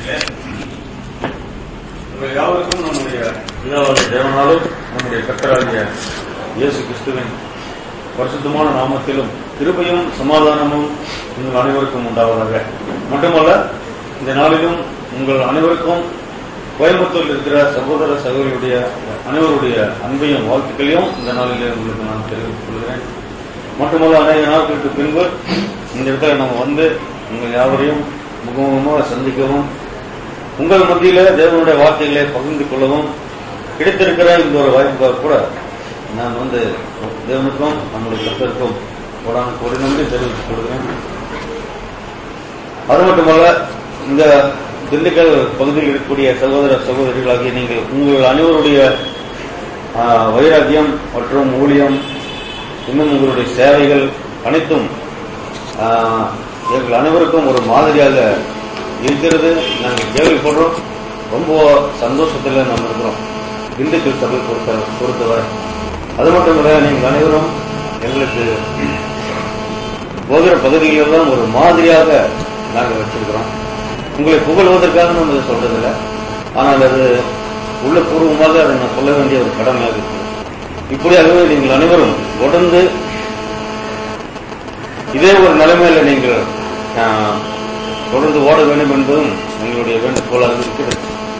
உங்கள் யாவருக்கும் நம்முடைய பிதாவாகிய தேவனாலும் நம்முடைய கர்த்தராகிய இயேசு கிறிஸ்துவின் பரிசுத்தமான நாமத்திலும் கிருபையும் சமாதானமும் உங்கள் அனைவருக்கும் உண்டாவதாக மட்டுமல்ல இந்த நாளிலும் உங்கள் அனைவருக்கும் கோயம்புத்தூரில் இருக்கிற சகோதர சகோதரியுடைய அனைவருடைய அன்பையும் வாழ்த்துக்களையும் இந்த நாளிலே உங்களுக்கு நான் தெரிவித்துக் கொள்கிறேன் மட்டுமல்ல அநேக நாட்களுக்கு பின்பு இந்த இடத்துல நம்ம வந்து உங்கள் யாவரையும் முகமுகமாக சந்திக்கவும் உங்கள் மத்தியில தேவனுடைய வார்த்தைகளை பகிர்ந்து கொள்ளவும் கிடைத்திருக்கிற இந்த ஒரு வாய்ப்புக்காக கூட நான் வந்து தேவனுக்கும் நம்முடைய கருத்திற்கும் கோடான கோடி நன்றி தெரிவித்துக் கொள்கிறேன் அது மட்டுமல்ல இந்த திண்டுக்கல் பகுதியில் இருக்கக்கூடிய சகோதர சகோதரிகளாகிய நீங்கள் உங்கள் அனைவருடைய ஆ, வைராக்கியம் மற்றும் ஊழியம் இன்னும் உங்களுடைய சேவைகள் அனைத்தும் ஆ, எங்கள் அனைவருக்கும் ஒரு மாதிரியாக இருக்கிறது நாங்கள் கேள்விப்படுறோம் ரொம்ப சந்தோஷத்துல நம்ம இருக்கிறோம் திண்டுக்கல் சபை பொறுத்த பொறுத்தவரை அது மட்டும் இல்ல நீங்கள் அனைவரும் எங்களுக்கு போகிற பகுதிகளெல்லாம் ஒரு மாதிரியாக நாங்கள் வச்சிருக்கிறோம் உங்களை புகழ்வதற்காக நம்ம இதை சொல்றதில்லை ஆனால் அது உள்ள பூர்வமாக அதை நான் சொல்ல வேண்டிய ஒரு கடமையாக இருக்கு இப்படியாகவே நீங்கள் அனைவரும் தொடர்ந்து இதே ஒரு நிலைமையில நீங்கள் ஆஹ், தொடர்ந்து ஓட வேண்டும் என்பதும் எங்களுடைய வேண்டுகோளாக இருக்கிறது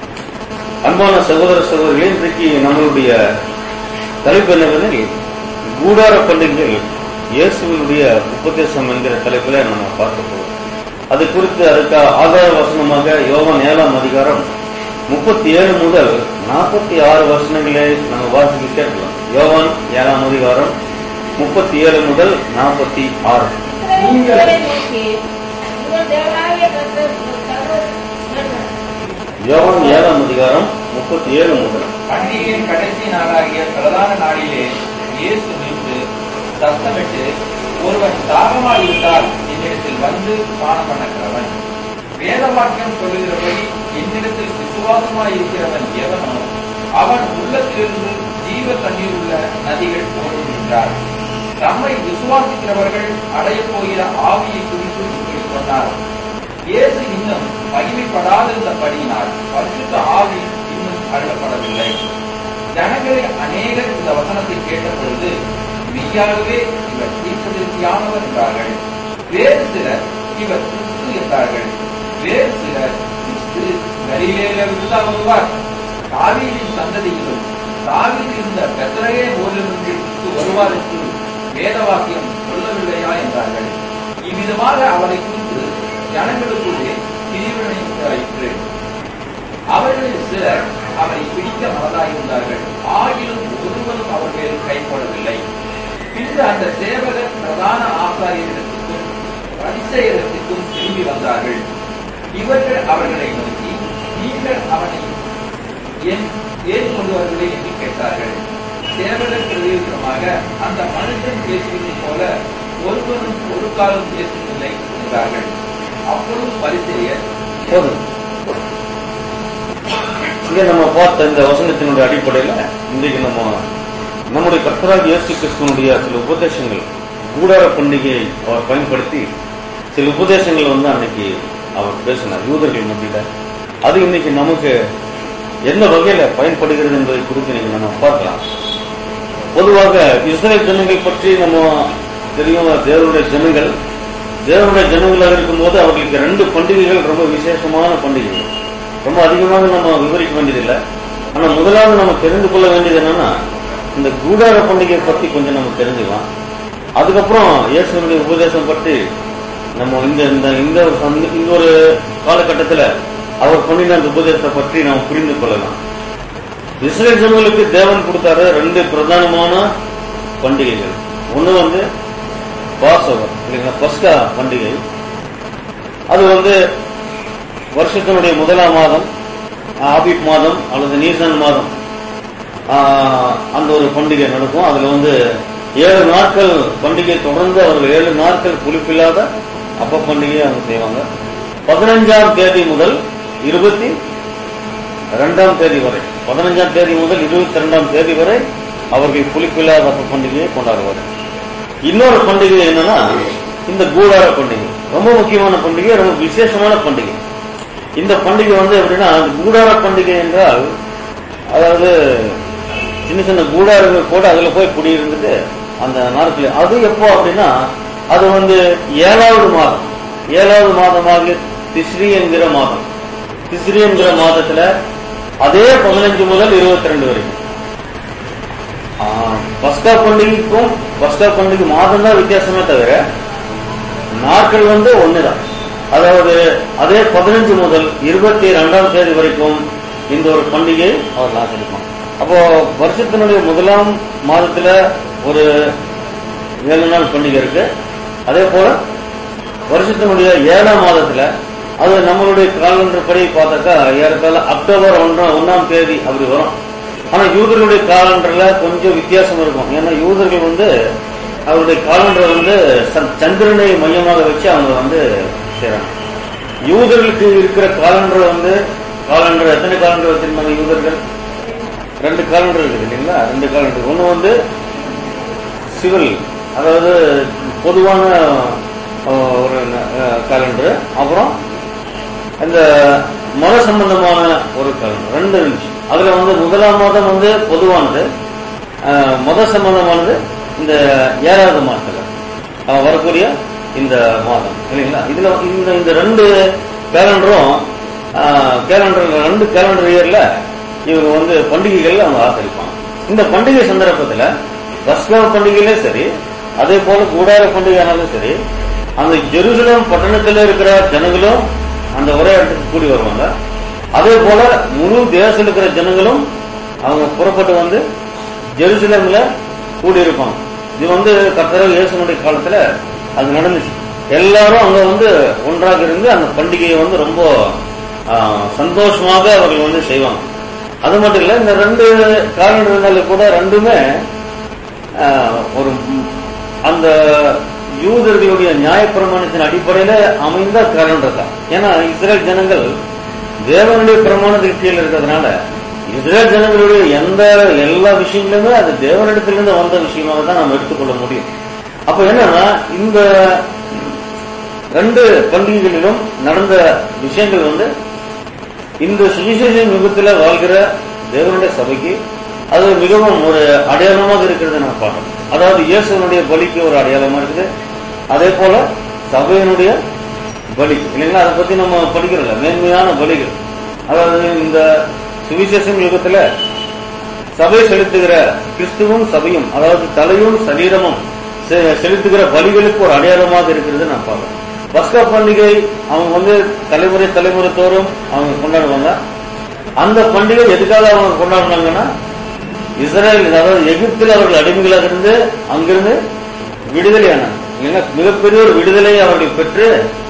அன்பான சகோதர சகோதரிகளே இன்றைக்கு நம்மளுடைய தலைப்பு என்னவெனில் கூடார பண்டிகைகள் இயேசுவினுடைய உபதேசம் என்கிற தலைப்பில் நம்ம பார்க்க போறோம் அது குறித்து அதுக்கு ஆதார வசனமாக யோவான் ஏழாம் அதிகாரம் முப்பத்தி ஏழு முதல் நாற்பத்தி ஆறு வசனங்களை நம்ம வாசிக்க கேட்கலாம் யோவான் ஏழாம் அதிகாரம் முப்பத்தி ஏழு முதல் நாற்பத்தி ஆறு இஸ்ரவேலை நோக்கி, உங்கள் தேவனாகிய கர்த்தர் உங்கள் சர்வ வல்லவர். யோவான் ஏழாம் அதிகாரம் முப்பத்தி ஏழு முதல் பண்டிகையின் கடைசி நாளாகிய பிரதான நாளிலே இயேசு நின்று சத்தமிட்டு ஒருவன் தாகமாயிருந்தால் என்னிடத்தில் வந்து பானம் பண்ணக்கிறவன் வேத வாக்கியம் சொல்லுகிறபடி என்னிடத்தில் விசுவாசமாயிருக்கிறவன் எவனோ அவன் உள்ளத்திலிருந்து ஜீவ தண்ணீர் உள்ள நதிகள் ஓடும் என்றார் நம்மை விசுவாசிக்கிறவர்கள் அடையப் போகிற ஆவியை குறித்து இப்படி சொன்னார் இயேசு இன்னும் மகிமைப்படாதிருந்தபடியினால் பரிசுத்த ஆவி இன்னும் அருளப்படவில்லை ஜனங்களில் அநேகர் இந்த வசனத்தை கேட்டபொழுது மெய்யாகவே இவர் தீர்க்கதரிசியானவர் என்றார்கள் வேறு சிலர் இவர் கிறிஸ்து என்றார்கள் வேறு சிலர் கிறிஸ்து கலிலேயிலிருந்து தான் வருவார் தாவீதின் சந்ததியிலும் தாவீது இருந்த பெத்தரையே ஊரிலிருந்து கிறிஸ்து வருவார் என்று வேதவாக்கியம் சொல்லவில்லையா என்றார்கள் இவ்விதமாக அவரை குறித்து ஜனங்களுக்குள்ளே பிரிவினை உண்டாயிற்று அவர்களில் சிலர் அவரை பிடிக்க மனதாயிருந்தார்கள் ஆகிலும் ஒருவரும் அவர் மேல் கைப்படவில்லை பின்பு அந்த சேவகர் பிரதான ஆசாரியரிடத்துக்கும் பரிசெயரிடத்துக்கும் திரும்பி வந்தார்கள் இவர்கள் அவர்களை நோக்கி நீங்கள் அவனை ஏன் ஏன் கொண்டு வரவில்லை என்று கேட்டார்கள் சேவகர் பிரதியுத்தரமாக அந்த மனுஷன் பேசுவதை போல ஒருவரும் ஒரு காலம் பேசவில்லை என்றார்கள் அப்பொழுது பரிசெயர் போதும் இங்க நம்ம பார்த்த இந்த வசனத்தினுடைய அடிப்படையில இன்றைக்கு நம்ம நம்முடைய கர்த்தராக இயேசு கிறிஸ்துவனுடைய சில உபதேசங்கள் கூடார பண்டிகையை அவர் பயன்படுத்தி சில உபதேசங்கள் வந்து அன்னைக்கு அவர் பேசினார் யூதர்கள் மத்தியில அது இன்னைக்கு நமக்கு எந்த வகையில பயன்படுகிறது என்பதை குறித்து இன்னைக்கு நம்ம பார்க்கலாம் பொதுவாக இஸ்ரேல் ஜனங்கள் பற்றி நம்ம தெரியும் தேவனுடைய ஜனங்கள் தேவனுடைய ஜனங்களாக இருக்கும்போது அவர்களுக்கு ரெண்டு பண்டிகைகள் ரொம்ப விசேஷமான பண்டிகைகள் ரொம்ப அதிகமாக நம்ம விவரிக்க வேண்டியதில்லை ஆனா முதலாவது நம்ம தெரிந்து கொள்ள வேண்டியது என்னன்னா இந்த கூடார பண்டிகையை பத்தி கொஞ்சம் நம்ம தெரிஞ்சுக்கலாம் அதுக்கப்புறம் இயேசுனுடைய உபதேசம் பற்றி நம்ம இந்த இந்த இந்த ஒரு சந்த- இந்த ஒரு காலகட்டத்துல அவர் பண்ணின அந்த உபதேசத்தை பற்றி நாம் புரிந்து கொள்ளலாம் இஸ்ரேல் ஜனங்களுக்கு தேவன் கொடுத்தாரு ரெண்டு பிரதானமான பண்டிகைகள் ஒண்ணு வந்து பாசவர் இல்லைங்களா பஸ்கா பண்டிகை அது வந்து வருஷத்தினுடைய முதலாம் மாதம் ஆபிப் மாதம் அல்லது நீசன் மாதம் ஆஹ், அந்த ஒரு பண்டிகை நடக்கும் அதுல வந்து ஏழு நாட்கள் பண்டிகை தொடர்ந்து அவர்கள் ஏழு நாட்கள் புளிப்பில்லாத அப்ப பண்டிகையை அவங்க செய்வாங்க பதினஞ்சாம் தேதி முதல் இருபத்தி இரண்டாம் தேதி வரை பதினஞ்சாம் தேதி முதல் இருபத்தி ரெண்டாம் தேதி வரை அவர்கள் புளிப்பில்லாத அப்ப பண்டிகையை கொண்டாடுவார்கள் இன்னொரு பண்டிகை என்னன்னா இந்த கூடார பண்டிகை ரொம்ப முக்கியமான பண்டிகை ரொம்ப விசேஷமான பண்டிகை இந்த பண்டிகை வந்து எப்படின்னா கூடார பண்டிகை என்றால் அதாவது சின்ன சின்ன கூடாரங்கள் கூட அதுல போய் குடியிருந்துட்டு அந்த நாட்கள் அது எப்போ அப்படின்னா அது வந்து ஏழாவது மாதம் ஏழாவது மாதமாக திஸ்ரி என்கிற மாதம் திஸ்ரி என்கிற மாதத்துல அதே பதினஞ்சு முதல் இருபத்தி ரெண்டு வரைக்கும் ஆ, பஸ்கா பண்டிகைக்கும் பஸ்கா பண்டிகை மாதம் தான் வித்தியாசமே தவிர நாட்கள் வந்து ஒண்ணுதான் அதாவது அதே பதினஞ்சு முதல் இருபத்தி ரெண்டாம் தேதி வரைக்கும் இந்த ஒரு பண்டிகை அவர் ஆச்சரிப்பான் அப்போ வருஷத்தினுடைய முதலாம் மாதத்துல ஒரு ஏழு நாள் பண்டிகை இருக்கு அதே போல வருஷத்தினுடைய ஏழாம் மாதத்துல அது நம்மளுடைய காலண்டர் படி பார்த்தாக்கா ஏறத்தாழ அக்டோபர் ஒன்றாம் ஒன்னாம் தேதி அப்படி வரும் ஆனா யூதர்களுடைய காலண்டர்ல கொஞ்சம் வித்தியாசம் இருக்கும் ஏன்னா யூதர்கள் வந்து அவருடைய காலண்டர் வந்து சந்- சந்திரனை மையமாக வச்சு அவங்க வந்து செய்றாங்க யூதர்களுக்கு இருக்கிற காலண்டர் வந்து காலண்டர் எத்தனை காலண்டர் வச்சிருந்தாங்க யூதர்கள் ரெண்டு காலண்டர் இருக்குது இல்லைங்களா ரெண்டு காலண்டர் ஒன்று வந்து சிவில் அதாவது பொதுவான அஹ், ஒரு காலண்டர் அப்புறம் இந்த மத சம்பந்தமான ஒரு காலண்டர் ரெண்டு இருந்துச்சு அதுல வந்து முதலாம் மாதம் வந்து பொதுவானது அஹ், மத சம்பந்தமானது இந்த ஏழாவது மாதத்துல அஹ், வரக்கூடிய இந்த மாதம் இல்லைங்களா இதுல இந்த இந்த ரெண்டு கேலண்டரும் கேலண்டர் ரெண்டு கேலண்டர் இயர்ல இவங்க வந்து பண்டிகைகள் அவங்க ஆசரிப்பாங்க இந்த பண்டிகை சந்தர்ப்பத்துல பஸ்கா பண்டிகையிலே சரி அதே போல கூடார பண்டிகை ஆனாலும் சரி அந்த ஜெருசலம் பட்டணத்துல இருக்கிற ஜனங்களும் அந்த ஒரே இடத்துக்கு கூடி வருவாங்க அதே போல முழு தேசத்தில் இருக்கிற ஜனங்களும் அவங்க புறப்பட்டு வந்து ஜெருசலேம்ல கூடி இருப்பாங்க இது வந்து கர்த்தர் இயேசுனுடைய காலத்துல அது நடந்துச்சு எல்லாரும் அங்க வந்து ஒன்றாக இருந்து அந்த பண்டிகையை வந்து ரொம்ப ஆ, சந்தோஷமாக அவர்கள் வந்து செய்வாங்க அது மட்டும் இல்ல இந்த ரெண்டு காரணங்களால கூட ரெண்டுமே ஆ, ஒரு ம், அந்த யூதர்களுடைய நியாயப்பிரமாணத்தின் அடிப்படையில அமைந்த காலண்டர் தான் ஏன்னா இஸ்ரேல் ஜனங்கள் தேவனுடைய பிரமாணத்துக்கு கீழே இருக்கிறதுனால இஸ்ரேல் ஜனங்களுடைய எந்த எல்லா விஷயங்களுமே அது தேவனிடத்திலிருந்து வந்த விஷயமாக தான் நம்ம எடுத்துக்கொள்ள முடியும் அப்ப என்னன்னா இந்த ரெண்டு பண்டிகைகளிலும் நடந்த விஷயங்கள் வந்து இந்த சுவிசேஷ யுகத்துல வாழ்கிற தேவனுடைய சபைக்கு அது மிகவும் ஒரு அடையாளமாக இருக்கிறது நான் பார்க்கணும் அதாவது இயேசுனுடைய பலிக்கு ஒரு அடையாளமா இருக்குது அதே போல சபையினுடைய பலி இல்லைங்களா அதை பத்தி நம்ம படிக்கிறோம்ல மேன்மையான பலிகள் அதாவது இந்த சுவிசேஷம் யுகத்துல சபை செலுத்துகிற கிறிஸ்துவும் சபையும் அதாவது தலையும் சரீரமும் செ- செலுத்துகிற பலிகளுக்கு ஒரு அடையாளமாக இருக்கிறது நான் பார்க்கிறேன் பஸ்கா பண்டிகை அவங்க வந்து தலைமுறை தலைமுறை தோறும் அவங்க கொண்டாடுவாங்க அந்த பண்டிகை எதுக்காக அவங்க கொண்டாடுனாங்கன்னா இஸ்ரேல் அதாவது எகிப்தில் அவர்கள் அடிமைகளாக இருந்து அங்கிருந்து விடுதலையானாங்க இல்லைன்னா மிகப்பெரிய ஒரு விடுதலையை அவர்கள் பெற்று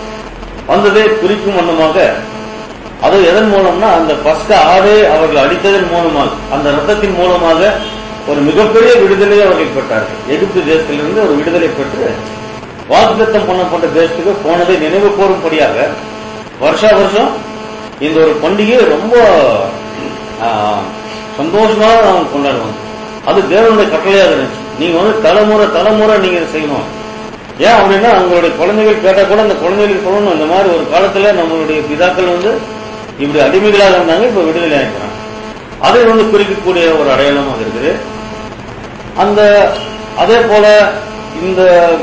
வந்ததை குறிக்கும் வண்ணமாக அது எதன் மூலம்னா அந்த பஸ்க ஆடை அவர்கள் அடித்ததன் மூலமாக அந்த ரத்தத்தின் மூலமாக ஒரு மிகப்பெரிய விடுதலையை அவர்கள் பெற்றார்கள் எகிப்து தேசத்திலிருந்து ஒரு விடுதலை பெற்று வாக்குத்தத்தம் பண்ணப்பட்ட தேசத்துக்கு போனதை நினைவு கூறும்படியாக வருஷா வருஷம் இந்த ஒரு பண்டிகையை ரொம்ப ஆ, சந்தோஷமாக அவங்க கொண்டாடுவாங்க அது தேவனுடைய கட்டளையாக இருந்துச்சு நீங்க வந்து தலைமுறை தலைமுறை நீங்க இதை செய்யணும் ஏன் அப்படின்னா அவங்களுடைய குழந்தைகள் கேட்டா கூட அந்த குழந்தைகளுக்கு சொல்லணும் இந்த மாதிரி ஒரு காலத்துல நம்மளுடைய பிதாக்கள் வந்து இப்படி அடிமைகளாக இருந்தாங்க இப்ப விடுதலை ஆகிக்கிறாங்க அதை வந்து குறிக்கக்கூடிய ஒரு அடையாளமாக இருக்குது அந்த அதே போல இந்த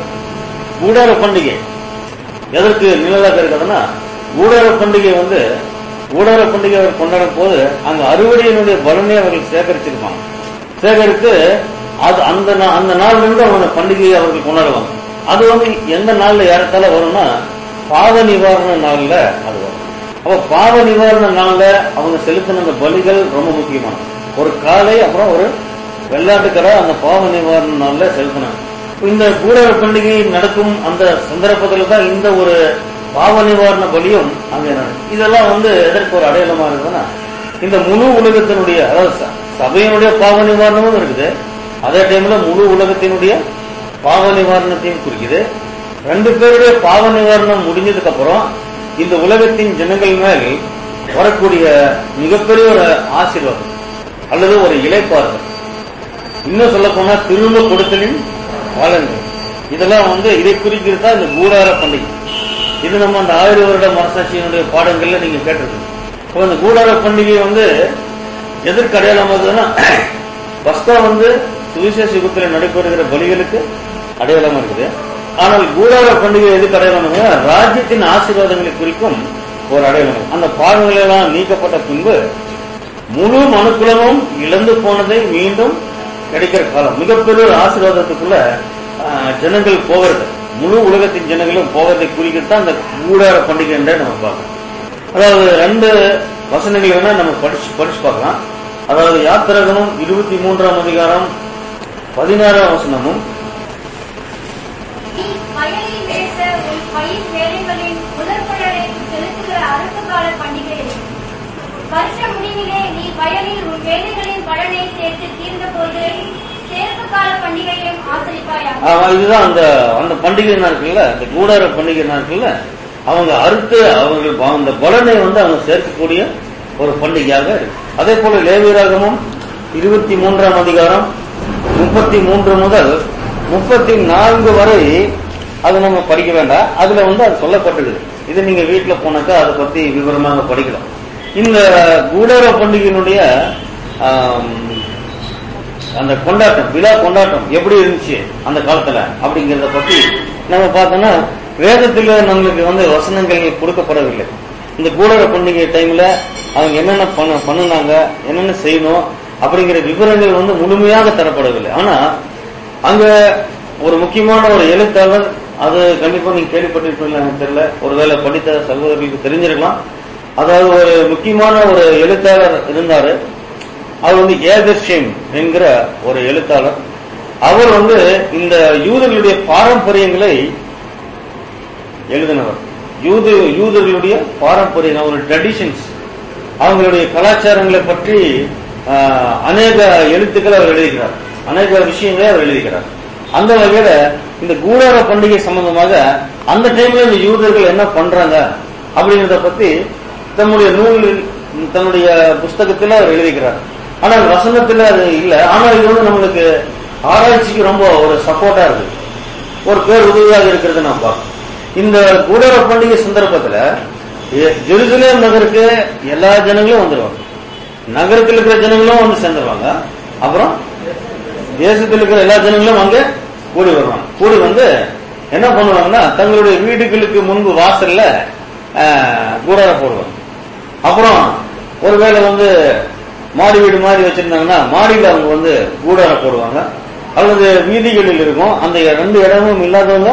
கூடார பண்டிகை எதற்கு நிழலாக இருக்கிறதுனா கூடார பண்டிகை வந்து கூடார பண்டிகை அவர் கொண்டாடும் போது அங்க அறுவடையினுடைய பலனை அவர்கள் சேகரிச்சிருப்பாங்க சேகரித்து அது அந்த நா- அந்த நாள்ல இருந்து அவங்க பண்டிகையை அவர்கள் கொண்டாடுவாங்க அது வந்து எந்த நாள்ல ஏறத்தால வரும்னா பாவ நிவாரண நாள்ல அது வரும் அப்ப பாவ நிவாரண நாள்ல அவங்க செலுத்தின அந்த பலிகள் ரொம்ப முக்கியமானது ஒரு காலை அப்புறம் ஒரு வெள்ளாட்டுக்கரை அந்த பாவ நிவாரண நாள்ல செலுத்தினாங்க இப்ப இந்த கூடார பண்டிகை நடக்கும் அந்த சந்தர்ப்பத்துல தான் இந்த ஒரு பாவ நிவாரண பலியும் அங்கே நடக்கும் இதெல்லாம் வந்து எதற்கு ஒரு அடையாளமா இருக்குதுன்னா இந்த முழு உலகத்தினுடைய அதாவது ச- சபையினுடைய பாவ நிவாரணமும் இருக்குது அதே டைம்ல முழு உலகத்தினுடைய பாவ நிவாரணத்தையும் குறிக்குது ரெண்டு பேருடைய பாவ நிவாரணம் முடிஞ்சதுக்கு அப்புறம் இந்த உலகத்தின் ஜனங்கள் மேல் வரக்கூடிய மிகப்பெரிய ஒரு ஆசீர்வாதம் அல்லது ஒரு இலைப்பாறுதல் இன்னும் சொல்ல போனா திரும்ப கொடுத்தலின் பலன்கள் இதெல்லாம் வந்து இதை குறிக்கிறது தான் இந்த கூடார பண்டிகை இது நம்ம அந்த ஆயிரம் வருட மனசாட்சியினுடைய பாடங்கள்ல நீங்க கேட்டிருக்கீங்க இப்போ இந்த கூடார பண்டிகை வந்து எதற்கு அடையாளமாகுதுன்னா பஸ்கா வந்து சுவிசேஷ யுகத்தில் நடைபெறுகிற பலிகளுக்கு அடையாளமா இருக்குது ஆனால் கூடார பண்டிகை எதுக்கு அடையாளம் ராஜ்யத்தின் ஆசீர்வாதங்களை குறிக்கும் ஒரு அடையாளம் அந்த பாவங்கள் எல்லாம் நீக்கப்பட்ட பின்பு முழு மனுக்குலமும் இழந்து போனதை மீண்டும் கிடைக்கிற காலம் மிகப்பெரிய ஒரு ஆசீர்வாதத்துக்குள்ள ஆஹ், ஜனங்கள் போகிறது முழு உலகத்தின் ஜனங்களும் போவதை குறிக்கிறது தான் அந்த கூடார பண்டிகை என்றே நம்ம பார்க்கணும் அதாவது ரெண்டு வசனங்கள் வேணா நம்ம படிச்சு படிச்சு பார்க்கலாம் அதாவது யாத்திரகமும் இருபத்தி மூன்றாம் அதிகாரம் பதினாறாம் வசனமும் நீ வயலில் மேய்த்த உன் பயிர் வேலைகளின் முதற்பலனை செலுத்துகிற அரசு கால பண்டிகையில் வருஷ முடிவிலே நீ வயலில் உன் வேலைகளின் பலனை சேர்த்து தீர்ந்தபோது சேர்ப்பு கால பண்டிகையும் ஆசரிப்பாயாக ஆமா, இதுதான் அந்த அந்த பண்டிகை நாட்கள்ல அந்த கூடார பண்டிகை நாட்கள்ல அவங்க அறுத்து அவர்கள் வா- அந்த பலனை வந்து அவங்க சேர்க்கக்கூடிய ஒரு பண்டிகையாக இருக்கு அதே போல லேவியராகமும் இருபத்தி மூன்றாம் அதிகாரம் முப்பத்தி மூன்று முதல் முப்பத்தி நான்கு வரை அது நம்ம படிக்க வேண்டாம் அதுல வந்து அது சொல்லப்பட்டிருக்குது இது நீங்க வீட்டுல போனாக்கா அதை பத்தி விவரமாக படிக்கலாம் இந்த கூடார பண்டிகையினுடைய ஆம், அந்த கொண்டாட்டம் விழா கொண்டாட்டம் எப்படி இருந்துச்சு அந்த காலத்துல அப்படிங்கறத பத்தி நம்ம பார்த்தோம்னா வேதத்துல நம்மளுக்கு வந்து வசனங்கள் கொடுக்கப்படவில்லை இந்த கூடர பண்டிகை டைம்ல அவங்க என்னென்ன பண்ண பண்ணுனாங்க என்னென்ன செய்யணும் அப்படிங்கிற விவரங்கள் வந்து முழுமையாக தரப்படவில்லை ஆனா அங்க ஒரு முக்கியமான ஒரு எழுத்தாளர் அது கண்டிப்பா நீங்க கேள்விப்பட்டிருப்பீங்களா எனக்கு தெரியல ஒருவேளை படித்த சகோதரர்களுக்கு தெரிஞ்சிருக்கலாம் அதாவது ஒரு முக்கியமான ஒரு எழுத்தாளர் இருந்தாரு அவர் வந்து ஏதர்ஷேம் என்கிற ஒரு எழுத்தாளர் அவர் வந்து இந்த யூதர்களுடைய பாரம்பரியங்களை எழுதினவர் யூத யூதர்களுடைய பாரம்பரியம் அவருடைய ட்ரெடிஷன்ஸ் அவங்களுடைய கலாச்சாரங்களை பற்றி ஆஹ், அநேக எழுத்துக்களை அவர் எழுதுகிறார் அநேக விஷயங்களை அவர் எழுதுகிறார் அந்த வகையில இந்த கூடார பண்டிகை சம்பந்தமாக அந்த டைம்ல இந்த யூதர்கள் என்ன பண்றாங்க அப்படிங்கறத பத்தி தன்னுடைய நூலில் தன்னுடைய புஸ்தகத்துல அவர் எழுதிக்கிறார் ஆனால் வசனத்துல அது இல்ல ஆனா இது வந்து நம்மளுக்கு ஆராய்ச்சிக்கு ரொம்ப ஒரு சப்போர்ட்டா இருக்கு ஒரு பேர் உதவியாக இருக்கிறது நான் பார்க்கிறோம் இந்த கூடார பண்டிகை சந்தர்ப்பத்துல எ- ஜெருசலேம் நகருக்கு எல்லா ஜனங்களும் வந்துருவாங்க நகரத்தில் இருக்கிற ஜனங்களும் வந்து சேர்ந்துருவாங்க அப்புறம் தேசத்தில் இருக்கிற எல்லா ஜனங்களும் அங்க கூடி வருவாங்க கூடி வந்து என்ன பண்ணுவாங்கன்னா தங்களுடைய வீடுகளுக்கு முன்பு வாசல்ல ஆஹ், கூடார போடுவாங்க அப்புறம் ஒருவேளை வந்து மாடி வீடு மாதிரி வச்சிருந்தாங்கன்னா மாடியில அவங்க வந்து கூடார போடுவாங்க அல்லது வீதிகளில் இருக்கும் அந்த ரெண்டு இடமும் இல்லாதவங்க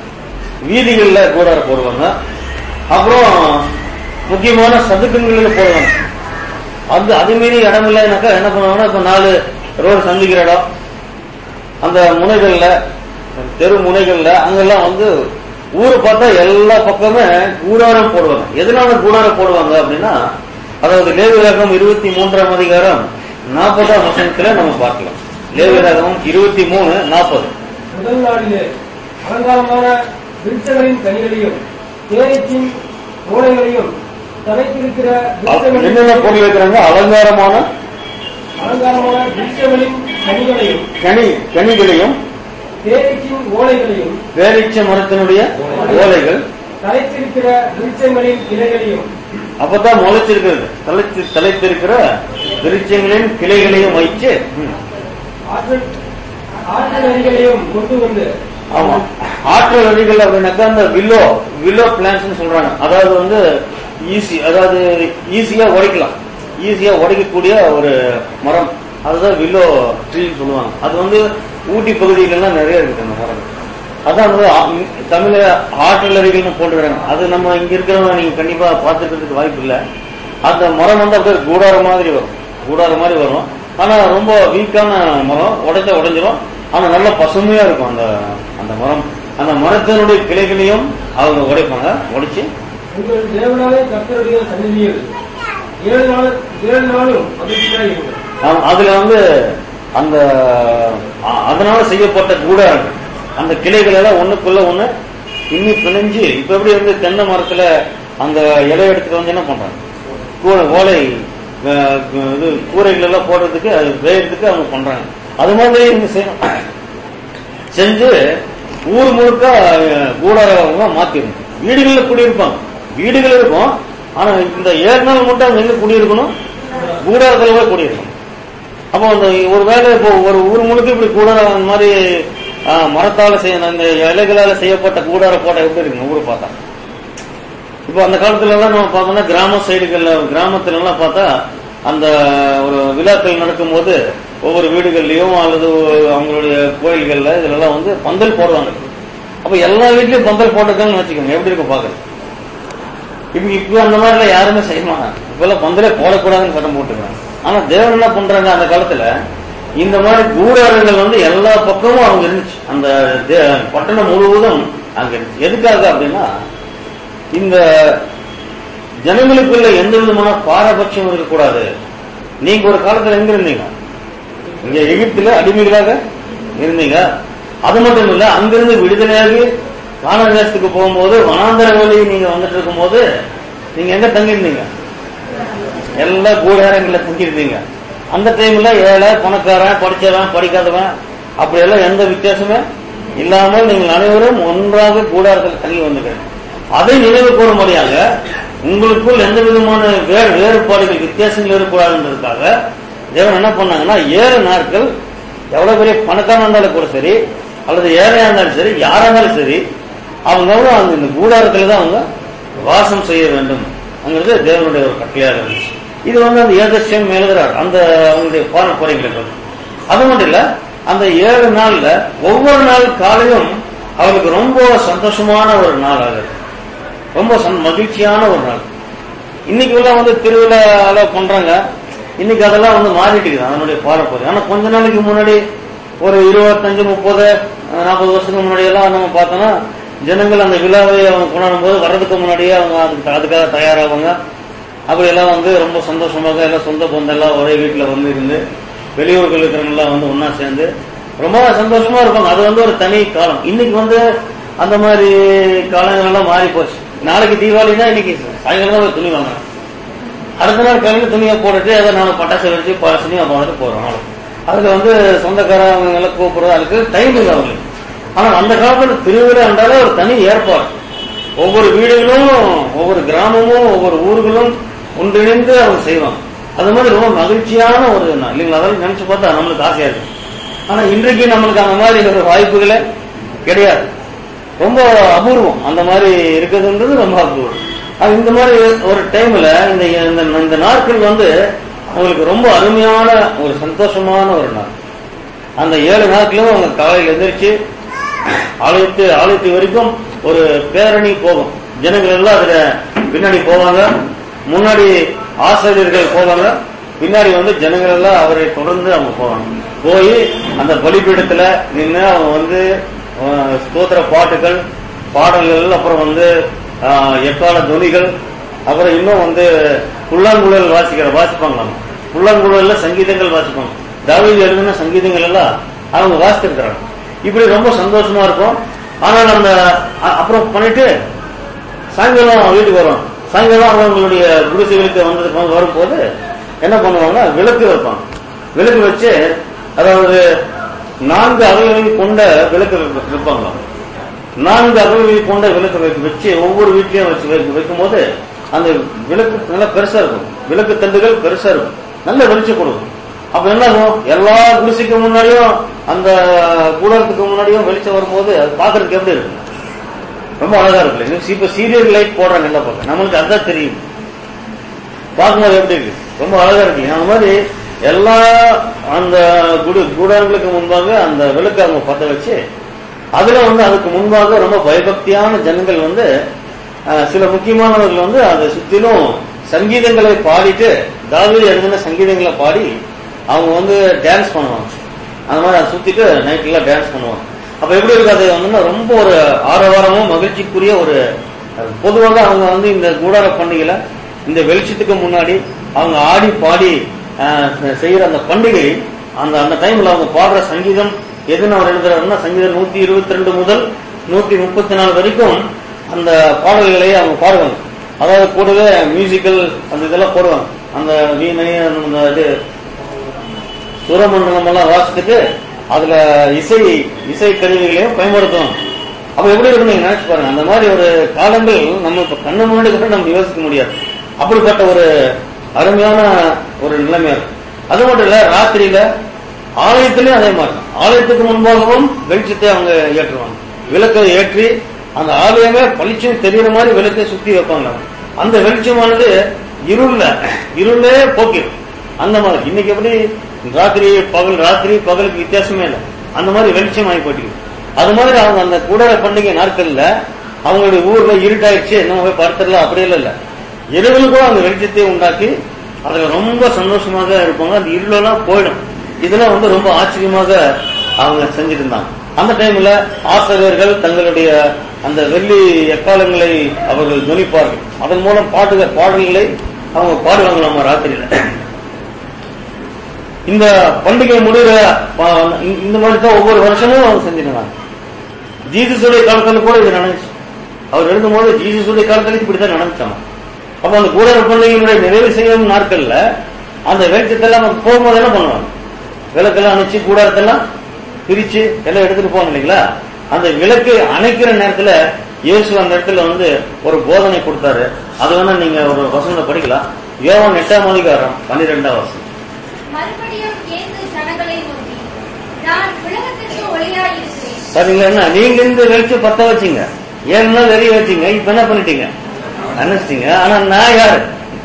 வீதிகள்ல கூடார போடுவாங்க அப்புறம் முக்கியமான சதுக்கங்களில் போடுவாங்க அது அது மீறி இடம் இல்லைனாக்கா என்ன பண்ணுவாங்கன்னா இப்ப நாலு ரோடு சந்திக்கிற இடம் அந்த முனைகள்ல தெரு முனைகள்ல அங்கெல்லாம் வந்து ஊரை பார்த்தா எல்லா பக்கமே கூடாரம் போடுவாங்க எதனால கூடாரம் போடுவாங்க அப்படின்னா அதாவது லேவியராகம் இருபத்தி மூன்றாம் அதிகாரம் நாற்பதாம் வசனத்துல நம்ம பார்க்கலாம் லேவியராகம் இருபத்தி மூணு நாற்பது முதல் நாளிலே அலங்காரமான விருட்சங்களின் கனிகளையும் தேனீச்சின் ஓலைகளையும் தலைத்திருக்கிற விருட்சங்களின் என்னென்ன பொருள் வைக்கிறாங்க அலங்காரமான அலங்காரமான விருட்சங்களின் கனிகளையும் கனி கனிகளையும் தேனீச்சின் ஓலைகளையும் பேரீச்ச மரத்தினுடைய ஓலைகள் தலைத்திருக்கிற விருட்சங்களின் இலைகளையும் அப்பதான் முளைச்சிருக்கிறது தலைத்து தலைத்திருக்கிற விருட்சங்களின் கிளைகளையும் வைச்சு ம், ஆற்றல் ஆற்றல் நதிகளையும் கொண்டு வந்து ஆமா ஆற்றல் நதிகள் அப்படின்னாக்கா அந்த வில்லோ வில்லோ பிளான்ஸ் சொல்றாங்க அதாவது வந்து ஈஸி அதாவது ஈஸியா உடைக்கலாம் ஈஸியா உடைக்கக்கூடிய ஒரு மரம் அதுதான் வில்லோ ட்ரீன்னு சொல்லுவாங்க அது வந்து ஊட்டி பகுதிகளெல்லாம் நிறைய இருக்கு அந்த மரம் அதான் வந்து ஆ- தமிழ்ல ஆற்றல் நதிகள்னு போட்டுக்கிறாங்க அது நம்ம இங்க இருக்கிறவங்க நீங்க கண்டிப்பா பார்த்துக்கிறதுக்கு வாய்ப்பு இல்லை அந்த மரம் வந்து அப்படியே கூடார மாதிரி வரும் கூடார மாதிரி வரும் ஆனா ரொம்ப வீக்கான மரம் உடைச்சா உடைஞ்சிரும் ஆனா நல்ல பசுமையா இருக்கும் அந்த அந்த மரம் அந்த மரத்தினுடைய கிளைகளையும் அவங்க உடைப்பாங்க உடைச்சு உங்கள் தேவனாலே கர்த்தருடைய சந்நிதியில் ஏழு நாள் ஏழு நாளும் மகிழ்ச்சியாக இருங்கள் ஆமா, அதுல வந்து அந்த அ- அதனால செய்யப்பட்ட கூடாரம் அந்த கிளைகள் எல்லாம் ஒண்ணுக்குள்ள ஒண்ணு பின்னி பிணைஞ்சு இப்ப எப்படி வந்து தென்னை மரத்துல அந்த இலை எடுத்துட்டு வந்து என்ன பண்றாங்க கூரை ஓலை அஹ், இது கூரைகள் எல்லாம் போடுறதுக்கு அது வேயறதுக்கு அவங்க பண்றாங்க அது மாதிரி இவங்க செய்யணும் செஞ்சு ஊர் முழுக்க அஹ், கூடாரமா மாத்திடணும் வீடுகளில் குடியிருப்பாங்க வீடுகள் இருக்கும் ஆனா இந்த ஏழு நாள் மட்டும் அங்க எங்க குடியிருக்கணும் கூடாரத்துல போய் குடியிருக்கணும் அப்போ அந்த ஒரு வேளை இப்போ ஒரு ஊர் முழுக்க இப்படி கூடாரம் அந்த மாதிரி ஆ, மரத்தால செய்ய அந்த இலைகளால செய்யப்பட்ட கூடார போட்டா எப்படி இருக்குங்க ஊரை பார்த்தா இப்போ அந்த காலத்துல எல்லாம் நம்ம பார்த்தோம்னா கிராம சைடுகள்ல கிராமத்துல எல்லாம் பார்த்தா அந்த ஒரு விழாக்கள் நடக்கும்போது ஒவ்வொரு வீடுகள்லயும் அல்லது அவங்களுடைய கோயில்கள்ல இதுல வந்து பந்தல் போடுவாங்க அப்ப எல்லா வீட்லயும் பந்தல் போட்டிருக்காங்கன்னு வச்சுக்கோங்க எப்படி இருக்கும் பாக்குறது இப்ப இப்ப அந்த மாதிரி எல்லாம் யாருமே செய்ய மாட்டாங்க இப்ப எல்லாம் பந்தலே போடக்கூடாதுன்னு சட்டம் போட்டுருக்காங்க ஆனா தேவன் என்ன பண்றாங்க அந்த காலத்துல இந்த மாதிரி கூடாரங்கள் வந்து எல்லா பக்கமும் அவங்க இருந்துச்சு அந்த தே- பட்டணம் முழுவதும் அங்க இருந்துச்சு எதுக்காக அப்படின்னா இந்த ஜனங்களுக்குள்ள எந்த விதமான பாரபட்சம் இருக்கக்கூடாது நீங்க ஒரு காலத்துல எங்க இருந்தீங்க இங்க எகிப்துல அடிமைகளாக இருந்தீங்க அது மட்டும் இல்ல அங்கிருந்து விடுதலையாகி கான தேசத்துக்கு போகும்போது வனாந்தர வழி நீங்க வந்துட்டு இருக்கும்போது நீங்க எங்க தங்கியிருந்தீங்க எல்லா கூடாரங்கள்ல தங்கியிருந்தீங்க அந்த டைம்ல ஏழை பணக்காரன் படிச்சவன் படிக்காதவன் அப்படியெல்லாம் எந்த வித்தியாசமே இல்லாமல் நீங்கள் அனைவரும் ஒன்றாக கூடாரத்தில் தங்கி வந்துக்கிறீங்க அதை நினைவு கூறும்படியாக உங்களுக்குள் எந்த விதமான வேறு வேறுபாடுகள் வித்தியாசங்கள் இருக்கக்கூடாதுன்றதுக்காக தேவன் என்ன பண்ணாங்கன்னா ஏழு நாட்கள் எவ்வளவு பெரிய பணக்காரன் இருந்தாலும் கூட சரி அல்லது ஏழையா இருந்தாலும் சரி யாரா இருந்தாலும் சரி அவங்க அவங்க இந்த கூடாரத்துல தான் அவங்க வாசம் செய்ய வேண்டும் அங்கிறது தேவனுடைய ஒரு கட்டளையாக இருந்துச்சு இது வந்து அந்த ஏதசியம் எழுதுறார் அந்த அவங்களுடைய பாரம்பரியங்கள் அது மட்டும் இல்ல அந்த ஏழு நாள்ல ஒவ்வொரு நாள் காலையும் அவங்களுக்கு ரொம்ப சந்தோஷமான ஒரு நாள் ஆகுது ரொம்ப சந்- மகிழ்ச்சியான ஒரு நாள் இன்னைக்கு எல்லாம் வந்து திருவிழால பண்றாங்க இன்னைக்கு அதெல்லாம் வந்து மாறிட்டு இருக்குது அதனுடைய பாரம்பரியம் ஆனா கொஞ்ச நாளைக்கு முன்னாடி ஒரு இருபத்தஞ்சு முப்பது நாற்பது வருஷத்துக்கு முன்னாடி எல்லாம் நம்ம பார்த்தோம்னா ஜனங்கள் அந்த விழாவை அவங்க கொண்டாடும் போது வர்றதுக்கு முன்னாடியே அவங்க அதுக்கு அதுக்காக தயாராகுவாங்க அப்படி எல்லாம் வந்து ரொம்ப சந்தோஷமாக எல்லாம் சொந்த பந்தம் எல்லாம் ஒரே வீட்டுல வந்து இருந்து வெளியூர்கள் இருக்கிறவங்க எல்லாம் வந்து ஒன்னா சேர்ந்து ரொம்ப சந்தோஷமா இருப்பாங்க அது வந்து ஒரு தனி காலம் இன்னைக்கு வந்து அந்த மாதிரி காலங்கள் எல்லாம் மாறி போச்சு நாளைக்கு தீபாவளினா இன்னைக்கு சாயங்காலம் தான் போய் துணி வாங்கணும் அடுத்த நாள் காலையில துணியை போட்டுட்டு அதை நாம பட்டாசு வச்சு ப- சினிமா பார்த்துட்டு போறோம் அவ்வளவு. அதுக்கு வந்து சொந்தக்காரங்க எல்லாம் கூப்பிடுறது அதுக்கு டைம் இல்லை அவங்களுக்கு ஆனா அந்த காலத்துல திருவிழா என்றாலே ஒரு தனி ஏற்பாடு ஒவ்வொரு வீடுகளும் ஒவ்வொரு கிராமமும் ஒவ்வொரு ஊர்களும் ஒன்றிணைந்து அவங்க செய்வாங்க அது மாதிரி ரொம்ப மகிழ்ச்சியான ஒரு நாள் இல்லைங்களா அதெல்லாம் நினைச்சு பார்த்தா நம்மளுக்கு ஆசையா இருக்கு ஆனா இன்றைக்கு நம்மளுக்கு அந்த மாதிரி ஒரு வாய்ப்புகளே கிடையாது ரொம்ப அபூர்வம் அந்த மாதிரி இருக்கிறதுன்றது ரொம்ப அபூர்வம் அது இந்த மாதிரி ஒரு டைம்ல இந்த இந்த- இந்த நாட்கள் வந்து அவங்களுக்கு ரொம்ப அருமையான ஒரு சந்தோஷமான ஒரு நாள் அந்த ஏழு நாட்களும் அவங்க காலையில் எந்திரிச்சு ஆலயத்து ஆலயத்து வரைக்கும் ஒரு பேரணி போகும் ஜனங்கள் எல்லாம் அதுல பின்னாடி போவாங்க முன்னாடி ஆசிரியர்கள் போவாங்க பின்னாடி வந்து ஜனங்கள் எல்லாம் அவரை தொடர்ந்து அவங்க போவாங்க போய் அந்த பலிபீடத்துல நின்று அவங்க வந்து அஹ், ஸ்தோத்திர பாட்டுகள் பாடல்கள் அப்புறம் வந்து அஹ், எக்கால துணிகள் அப்புறம் இன்னும் வந்து புல்லாங்குழல் வாசிக்கிற வாசிப்பாங்க அவங்க. புல்லாங்குழல்ல சங்கீதங்கள் வாசிப்பாங்க தாவீது எழுதின சங்கீதங்கள் எல்லாம் அவங்க வாசித்திருக்கிறாங்க இப்படி ரொம்ப சந்தோஷமா இருக்கும் ஆனால் அந்த அ- அப்புறம் பண்ணிட்டு சாயங்காலம் வீட்டுக்கு வரும் சாயங்காலம் அவங்களுடைய குடிசைகளுக்கு வந்ததுக்கு வரும்போது என்ன பண்ணுவாங்க விளக்கு வைப்பாங்க விளக்கு வச்சு அதாவது நான்கு அகல்களை கொண்ட விளக்கு வைப்ப- வைப்பாங்க நான்கு அகல்களை கொண்ட விளக்கு வைக்க- வச்சு ஒவ்வொரு வீட்லயும் வச்சு வைக்க- வைக்கும்போது அந்த விளக்கு நல்லா பெருசா இருக்கும் விளக்கு தண்டுகள் பெருசா இருக்கும் நல்ல வெளிச்சம் கொடுக்கும் அப்ப என்ன ஆகும் எல்லா குடிசைக்கு முன்னாடியும் அந்த கூடாரத்துக்கு முன்னாடியும் வெளிச்சம் வரும்போது அது பாக்குறதுக்கு எப்படி இருக்கும் ரொம்ப அழகா இருக்கு இப்ப சீரியல் லைட் போடுறாங்க என்ன பார்க்க நம்மளுக்கு அதான் தெரியும் பார்க்கும்போது எப்படி இருக்கு ரொம்ப அழகா இருக்கு அந்த மாதிரி எல்லா அந்த குடு கூடாரங்களுக்கு முன்பாக அந்த விளக்கு அவங்க பத்த வச்சு அதுல வந்து அதுக்கு முன்பாக ரொம்ப பயபக்தியான ஜனங்கள் வந்து அஹ், சில முக்கியமானவர்கள் வந்து அதை சுத்திலும் சங்கீதங்களை பாடிட்டு தாவீது எழுதின சங்கீதங்களை பாடி அவங்க வந்து டான்ஸ் பண்ணுவாங்க அந்த மாதிரி அதை சுத்திட்டு நைட்ல டான்ஸ் பண்ணுவாங்க அப்ப எப்படி இருக்கு அது வந்து ரொம்ப ஒரு ஆரவாரமும் மகிழ்ச்சிக்குரிய ஒரு அஹ், பொதுவாக அவங்க வந்து இந்த கூடார பண்டிகையில இந்த வெளிச்சத்துக்கு முன்னாடி அவங்க ஆடி பாடி அஹ், செய்யற அந்த பண்டிகை அந்த அந்த டைம்ல அவங்க பாடுற சங்கீதம் எதுன்னு அவர் எழுதுறாருன்னா சங்கீதம் நூத்தி இருபத்தி ரெண்டு முதல் நூத்தி முப்பத்தி நாலு வரைக்கும் அந்த பாடல்களை அவங்க பாடுவாங்க அதாவது கூடவே மியூசிக்கல் அந்த இதெல்லாம் போடுவாங்க அந்த வீணை அந்த இது சுரமண்டலம் எல்லாம் வாசித்துட்டு அதுல இசை இசை கருவிகளையும் பயன்படுத்துவாங்க அப்ப எப்படி இருக்குன்னு நீங்க நினைச்சு பாருங்க அந்த மாதிரி ஒரு காலங்கள் நம்ம இப்ப கண்ணு முன்னாடி கூட நம்ம யோசிக்க முடியாது அப்படிப்பட்ட ஒரு அருமையான ஒரு நிலைமையா இருக்கு அது மட்டும் இல்ல ராத்திரியில ஆலயத்திலயும் அதே மாதிரி தான். ஆலயத்துக்கு முன்பாகவும் வெளிச்சத்தை அவங்க ஏற்றுவாங்க விளக்கை ஏற்றி அந்த ஆலயமே பளிச்சும் தெரியுற மாதிரி விளக்கை சுத்தி வைப்பாங்க அந்த வெளிச்சமானது இருள்ல இருளே போக்கிடும் அந்த மாதிரி இன்னைக்கு எப்படி ராத்திரி பகல் ராத்திரி பகலுக்கு வித்தியாசமே இல்லை அந்த மாதிரி வெளிச்சம் ஆகி போயிட்டு அது மாதிரி அவங்க அந்த கூடார பண்டிகை நாட்கள்ல அவங்களுடைய ஊர்ல இருட்டாயிடுச்சு நம்ம போய் படுத்துடலாம் அப்படி இல்லை இல்ல இரவில் கூட அந்த வெளிச்சத்தை உண்டாக்கி அதுல ரொம்ப சந்தோஷமாக இருப்பாங்க அந்த இருளெல்லாம் போயிடும் இதெல்லாம் வந்து ரொம்ப ஆச்சரியமாக அவங்க செஞ்சுட்டு இருந்தாங்க அந்த டைம்ல ஆசிரியர்கள் தங்களுடைய அந்த வெள்ளி எக்காலங்களை அவர்கள் துணிப்பார்கள் அதன் மூலம் பாட்டுகள் பாடல்களை அவங்க பாடுவாங்க நம்ம ராத்திரியில இந்த பண்டிகை முடிகிற ப- இந்த- இந்த மாதிரி தான் ஒவ்வொரு வருஷமும் அவங்க செஞ்சிருந்தாங்க ஜீசஸுடைய காலத்துல கூட இது நடந்துச்சு அவர் எழுதும்போது ஜீசஸுடைய காலத்துல இப்படித்தான் நடந்துச்சாங்க அப்ப அந்த கூடார பண்டிகையினுடைய நிறைவு செய்யும் நாட்கள்ல அந்த வெளிச்சத்தெல்லாம் அவங்க போகும்போது என்ன பண்ணுவாங்க விளக்கெல்லாம் அணைச்சு கூடாரத்தெல்லாம் பிரிச்சு எல்லாம் எடுத்துட்டு போவாங்க இல்லைங்களா அந்த விளக்கு அணைக்கிற நேரத்துல இயேசு அந்த இடத்துல வந்து ஒரு போதனை கொடுத்தாரு அது வேணா நீங்க ஒரு வசனத்தை படிக்கலாம் யோவான் எட்டாம் அதிகாரம் பன்னிரெண்டாம் வசனம் மறுபடியும் இயேசு ஜனங்களை நோக்கி நான் உலகத்திற்கு ஒளியாயிருக்கிறேன் சரிங்களா என்ன நீங்க இந்த வெளிச்சம் பத்த வச்சீங்க ஏன்னா வெறிய வச்சீங்க இப்ப என்ன பண்ணிட்டீங்க அனுப்பிச்சிட்டீங்க ஆனா நான் யாரு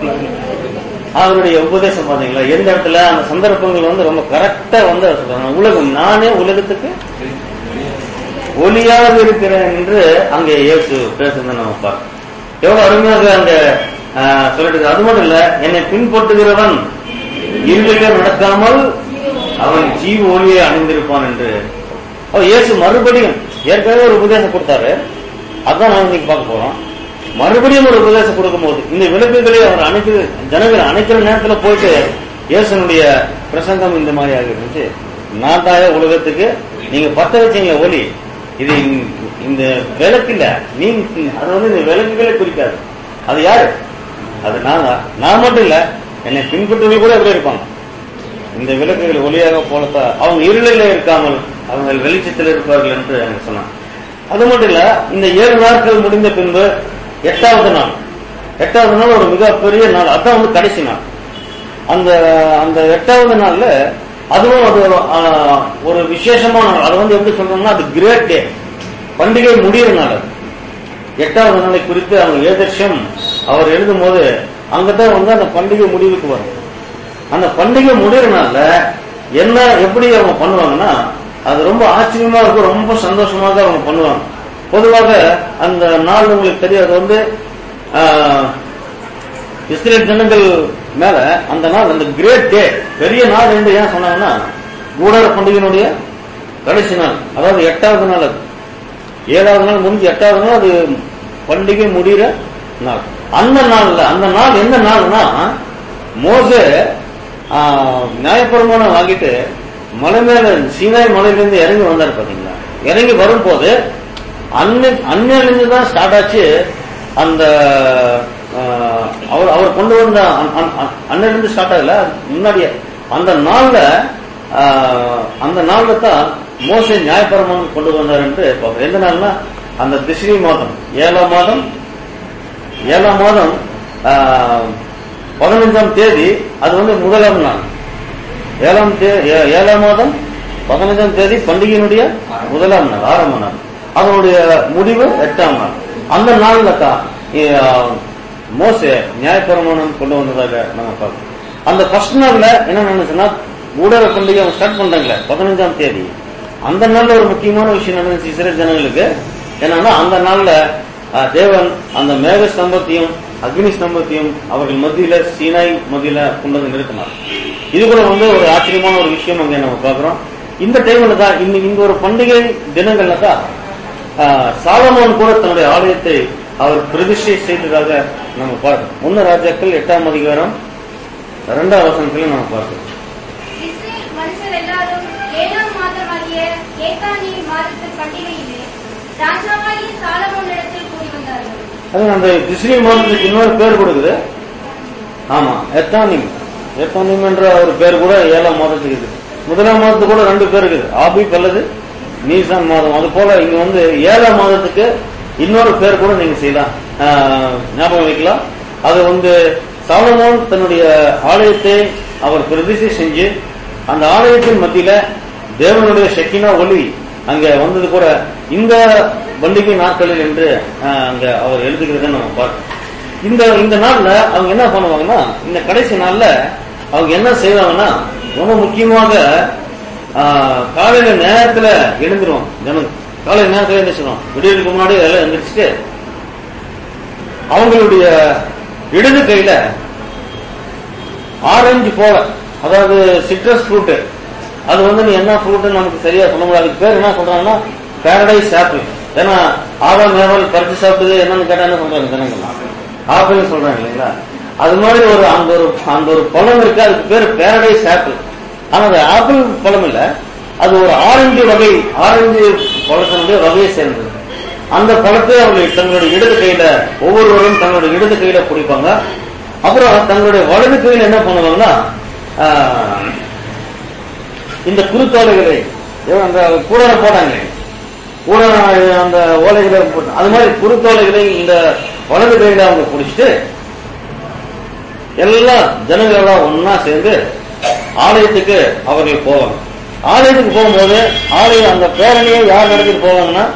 அவருடைய உபதேசம் பாத்தீங்களா எந்த இடத்துல அந்த சந்தர்ப்பங்கள் வந்து ரொம்ப கரெக்டா வந்து அவர் சொல்றாங்க உலகம் நானே உலகத்துக்கு ஒளியாக இருக்கிறேன் என்று அங்கே இயேசு பேசுறதை நம்ம பார்க்கணும் எவ்வளவு அருமையாக அங்க ஆஹ், சொல்லிட்டு அது மட்டும் இல்ல என்னை பின்பற்றுகிறவன் இருளிலே நடக்காமல் அவன் ஜீவ ஒளியை அணிந்திருப்பான் என்று ஓ இயேசு மறுபடியும் ஏற்கனவே ஒரு உபதேசம் கொடுத்தாரு அதான் நாம இன்னைக்கு பார்க்க போறோம் மறுபடியும் ஒரு உபதேசம் கொடுக்கும்போது இந்த விளக்குகளை அவர் அணைக்கு ஜனங்கள் அணைக்கிற நேரத்துல போயிட்டு இயேசுனுடைய பிரசங்கம் இந்த மாதிரி ஆகிருந்துச்சு நான் தாய உலகத்துக்கு நீங்க பத்த வச்சீங்க ஒளி இது இந்த- இந்த விளக்கு இல்ல நீ அது வந்து இந்த விளக்குகளை குறிக்காது அது யாரு அது நான் தான். நான் மட்டும் இல்ல என்னை பின்பற்றுவர்கள் கூட எப்படி இருப்பாங்க இந்த விளக்குகள் ஒளியாக போலத்தான் அவங்க இருளில் இருக்காமல் அவங்க வெளிச்சத்தில் இருப்பார்கள் என்று எனக்கு சொன்னான் அது மட்டும் இல்ல இந்த ஏழு நாட்கள் முடிந்த பின்பு எட்டாவது நாள் எட்டாவது நாள் ஒரு மிகப்பெரிய நாள் அதான் வந்து கடைசி நாள் அந்த அந்த எட்டாவது நாள்ல அதுவும் அது ஒரு, ஆ, ஒரு விசேஷமான நாள் அது வந்து எப்படி சொல்றோம்னா அது கிரேட் டே பண்டிகை முடியிற நாள் அது எட்டாவது நாளை குறித்து அவங்க ஏதர்ஷம் அவர் எழுதும் போது அங்கதான் வந்து அந்த பண்டிகை முடிவுக்கு வரும் அந்த பண்டிகை முடிகிற நாள்ல என்ன எப்படி அவங்க பண்ணுவாங்கன்னா அது ரொம்ப ஆச்சரியமா இருக்கும் ரொம்ப சந்தோஷமாக அவங்க பண்ணுவாங்க பொதுவாக அந்த நாள் உங்களுக்கு தெரியாது வந்து ஆஹ், இஸ்ரேல் ஜனங்கள் மேல அந்த நாள் அந்த கிரேட் டே பெரிய நாள் என்று ஏன் சொன்னாங்கன்னா கூடார பண்டிகையினுடைய கடைசி நாள் அதாவது எட்டாவது நாள் அது ஏழாவது நாள் முடிஞ்சு எட்டாவது நாள் அது பண்டிகை முடிகிற நாள் அந்த நாள்ல அந்த நாள் எந்த நாள்னா மோசே ஆஹ், நியாயப்பிரமாணம் வாங்கிட்டு மலை மேல சீனாய் மலையிலிருந்து இறங்கி வந்தார் பாத்தீங்களா இறங்கி வரும்போது அன்னை அன்னையிலிருந்து தான் ஸ்டார்ட் ஆச்சு அந்த ஆஹ், அவர் அவர் கொண்டு வந்த அன்- அன்- அன்- அன்னையிலிருந்து ஸ்டார்ட் ஆகல முன்னாடியே அந்த நாள்ல ஆஹ், அந்த நாள்ல தான் மோசே நியாயப்பிரமாணம் கொண்டு வந்தார் என்று பார்க்கிறோம் எந்த நாள்னா அந்த திஸ்ரி மாதம் ஏழாம் மாதம் ஏழாம் மாதம் ஆஹ், பதினைஞ்சாம் தேதி அது வந்து முதலாம் நாள் ஏழாம் தே- ஏ- ஏழாம் மாதம் பதினைஞ்சாம் தேதி பண்டிகையினுடைய முதலாம் நாள் ஆரம்ப நாள் அதனுடைய முடிவு எட்டாம் நாள் அந்த நாள்ல தான் ஆஹ், மோசே நியாயப்பிரமாணம் கொண்டு வந்ததாக நம்ம பார்க்கணும் அந்த ஃபர்ஸ்ட் நாள்ல என்ன நடந்துச்சுன்னா ஊடக பண்டிகை அவங்க ஸ்டார்ட் பண்றாங்களே பதினஞ்சாம் தேதி அந்த நாள்ல ஒரு முக்கியமான விஷயம் நடந்துச்சு இஸ்ரேல் ஜனங்களுக்கு என்னன்னா அந்த நாள்ல ஆஹ், தேவன் அந்த மேக ஸ்தம்பத்தையும் அக்னி ஸ்தம்பத்தையும் அவர்கள் மத்தியில சீனாய் மத்தியில கொண்டு வந்து நிறுத்தினார் இது கூட வந்து ஒரு ஆச்சரியமான ஒரு விஷயம் அங்க நம்ம பார்க்கிறோம் இந்த டைம்ல தான் இந்த இந்த ஒரு பண்டிகை தினங்கள்ல தான் ஆஹ், சாலமோன் கூட தன்னுடைய ஆலயத்தை அவர் பிரதிஷ்டை செய்ததாக நம்ம பார்க்கிறோம் ஒன்னு ராஜாக்கள் எட்டாம் அதிகாரம் இரண்டாம் வசனத்துல நம்ம பார்க்கிறோம் இஸ்ரேல் மனுஷர் எல்லாரும் ஏழாம் மாதமாகிய ஏகானி மாதத்து பண்டிகையிலே ராஜாவாகிய சாலமோனிடத்தில் கூடி வந்தார்கள் அது அந்த திஸ்ரீ மாதத்துக்கு இன்னொரு பேர் கொடுக்குது ஆமா எத்தானிம் எத்தானிம் என்ற ஒரு பேர் கூட ஏழாம் மாதத்துக்கு இருக்குது முதலாம் மாதத்துக்கு கூட ரெண்டு பேர் இருக்குது ஆபிப் அல்லது நீசான் மாதம் அது போல இங்க வந்து ஏழாம் மாதத்துக்கு இன்னொரு பேர் கூட நீங்க செய்யலாம் ஆஹ், ஞாபகம் வைக்கலாம் அது வந்து சாலமோன் தன்னுடைய ஆலயத்தை அவர் பிரதிஷ்டை செஞ்சு அந்த ஆலயத்தின் மத்தியில தேவனுடைய ஷெக்கினா ஒளி அங்க வந்தது கூட இந்த பண்டிகை நாட்களில் என்று ஆஹ், அங்க அவர் எழுதுகிறத நம்ம பார்க்கணும் இந்த இந்த நாள்ல அவங்க என்ன பண்ணுவாங்கன்னா இந்த கடைசி நாள்ல அவங்க என்ன செய்வாங்கன்னா ரொம்ப முக்கியமாக ஆஹ், காலையில நேரத்துல எழுந்துருவோம் ஜனம் காலையில நேரத்துல எழுந்திரிச்சிடும் விடியலுக்கு முன்னாடி எல்லாம் எழுந்திரிச்சிட்டு அவங்களுடைய இடது கையில ஆரஞ்சு போல அதாவது சிட்ரஸ் ஃப்ரூட் அது வந்து நீ என்ன ஃப்ரூட்னு நமக்கு சரியா சொல்ல முடியாது அதுக்கு பேர் என்ன சொல்றாங்கன்னா பேரடைஸ் ஆப்பிள் ஏன்னா ஆதாம் ஏவல் பறிச்சு சாப்பிட்டது என்னன்னு கேட்டா என்ன சொல்றாங்க ஜனங்கள் ஆப்பிள் சொல்றாங்க இல்லைங்களா அது மாதிரி ஒரு அந்த ஒரு அந்த ஒரு பழம் இருக்கு அதுக்கு பேர் பேரடைஸ் ஆப்பிள் ஆனா அது ஆப்பிள் பழம் இல்ல அது ஒரு ஆரஞ்சு வகை ஆரஞ்சு பழத்தினுடைய வகையை சேர்ந்தது அந்த பழத்தை அவர்கள் தங்களுடைய இடது கையில ஒவ்வொருவரும் தங்களுடைய இடது கையில குடிப்பாங்க அப்புறம் தங்களுடைய வலது கையில என்ன பண்ணுவாங்கன்னா ஆஹ், இந்த குருத்தோலைகளை ஏதோ அந்த கூடல போட்டாங்க கூட அந்த ஓலைகளை போட்டு அது மாதிரி குருத்தோலைகளை இந்த வலது கையில அவங்க குடிச்சிட்டு எல்லாம் ஜனங்கள் எல்லாம் ஒன்னா சேர்ந்து ஆலயத்துக்கு அவர்கள் போவாங்க ஆலயத்துக்கு போகும்போது ஆலயம் அந்த பேரணியை யார் நடத்திட்டு போவாங்கன்னா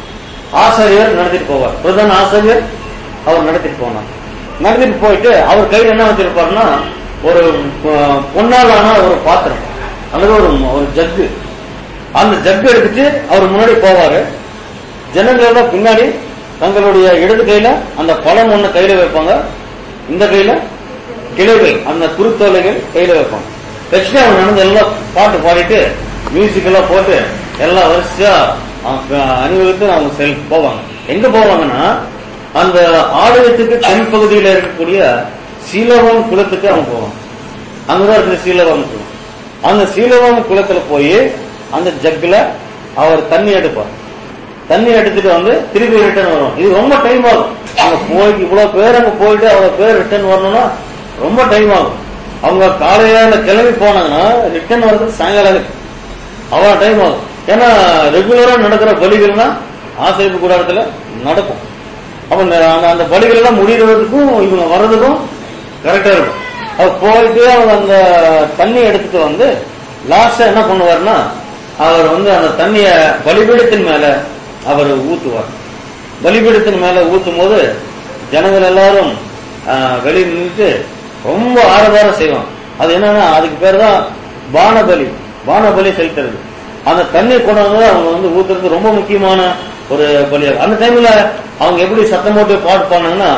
ஆசிரியர் நடத்திட்டு போவார் பிரதான ஆசிரியர் அவர் நடத்திட்டு போனார் நடத்திட்டு போயிட்டு அவர் கையில் என்ன வச்சிருப்பாருன்னா ஒரு அஹ், பொன்னாலான ஒரு பாத்திரம் அல்லது ஒரு ஒரு ஜக்கு அந்த ஜக்கு எடுத்துட்டு அவர் முன்னாடி போவாரு ஜனங்கள் எல்லாம் பின்னாடி தங்களுடைய இடது கையில அந்த பழம் ஒண்ணு கையில வைப்பாங்க இந்த கையில கிளைகள் அந்த குருத்தோலைகள் கையில வைப்பாங்க வச்சுட்டு அவங்க நடந்து எல்லாம் பாட்டு பாடிட்டு மியூசிக் எல்லாம் போட்டு எல்லாம் வரிசையா அவங்க அணிவகுத்து அவங்க செல் போவாங்க எங்க போவாங்கன்னா அந்த ஆலயத்துக்கு தென் பகுதியில இருக்கக்கூடிய சீலவம் குளத்துக்கு அவங்க போவாங்க அங்கதான் இருக்குது சீலவம் குளம் அந்த சீலவம் குளத்துல போய் அந்த ஜக்குல அவர் தண்ணி எடுப்பார் தண்ணி எடுத்துட்டு வந்து திருப்பி ரிட்டர்ன் வரும் இது ரொம்ப டைம் ஆகும் அங்க போய் இவ்வளவு பேர் அங்க போயிட்டு அவ்வளவு பேர் ரிட்டர்ன் வரணும்னா ரொம்ப டைம் ஆகும் அவங்க காலையில கிளம்பி போனாங்கன்னா ரிட்டர்ன் வர்றதுக்கு சாயங்காலம் இருக்கு. அவ்வளவு டைம் ஆகும் ஏன்னா ரெகுலரா நடக்கிற பலிகள்னா ஆசிரியப்பு கூடாரத்துல நடக்கும் அப்ப இந்த- அந்த- அந்த பலிகள் எல்லாம் முடிகிறதுக்கும் இவங்க வர்றதுக்கும் கரெக்டா இருக்கும் அவர் போயிட்டு அவங்க அந்த தண்ணி எடுத்துட்டு வந்து லாஸ்டா என்ன பண்ணுவாருன்னா அவர் வந்து அந்த தண்ணிய பலிபீடத்தின் மேல அவர் ஊத்துவார் பலிபீடத்தின் மேல ஊத்தும் போது ஜனங்கள் எல்லாரும் ஆஹ், வெளிய நின்றுட்டு ரொம்ப ஆரவாரம் செய்வாங்க அது என்னன்னா அதுக்கு பேர் தான் பானபலி பானபலி செலுத்துறது அந்த தண்ணி கொண்டு வந்து அவங்க வந்து ஊத்துறது ரொம்ப முக்கியமான ஒரு பலியாக அந்த டைம்ல அவங்க எப்படி சத்தம் போட்டு பாட்டு பாடினாங்கன்னா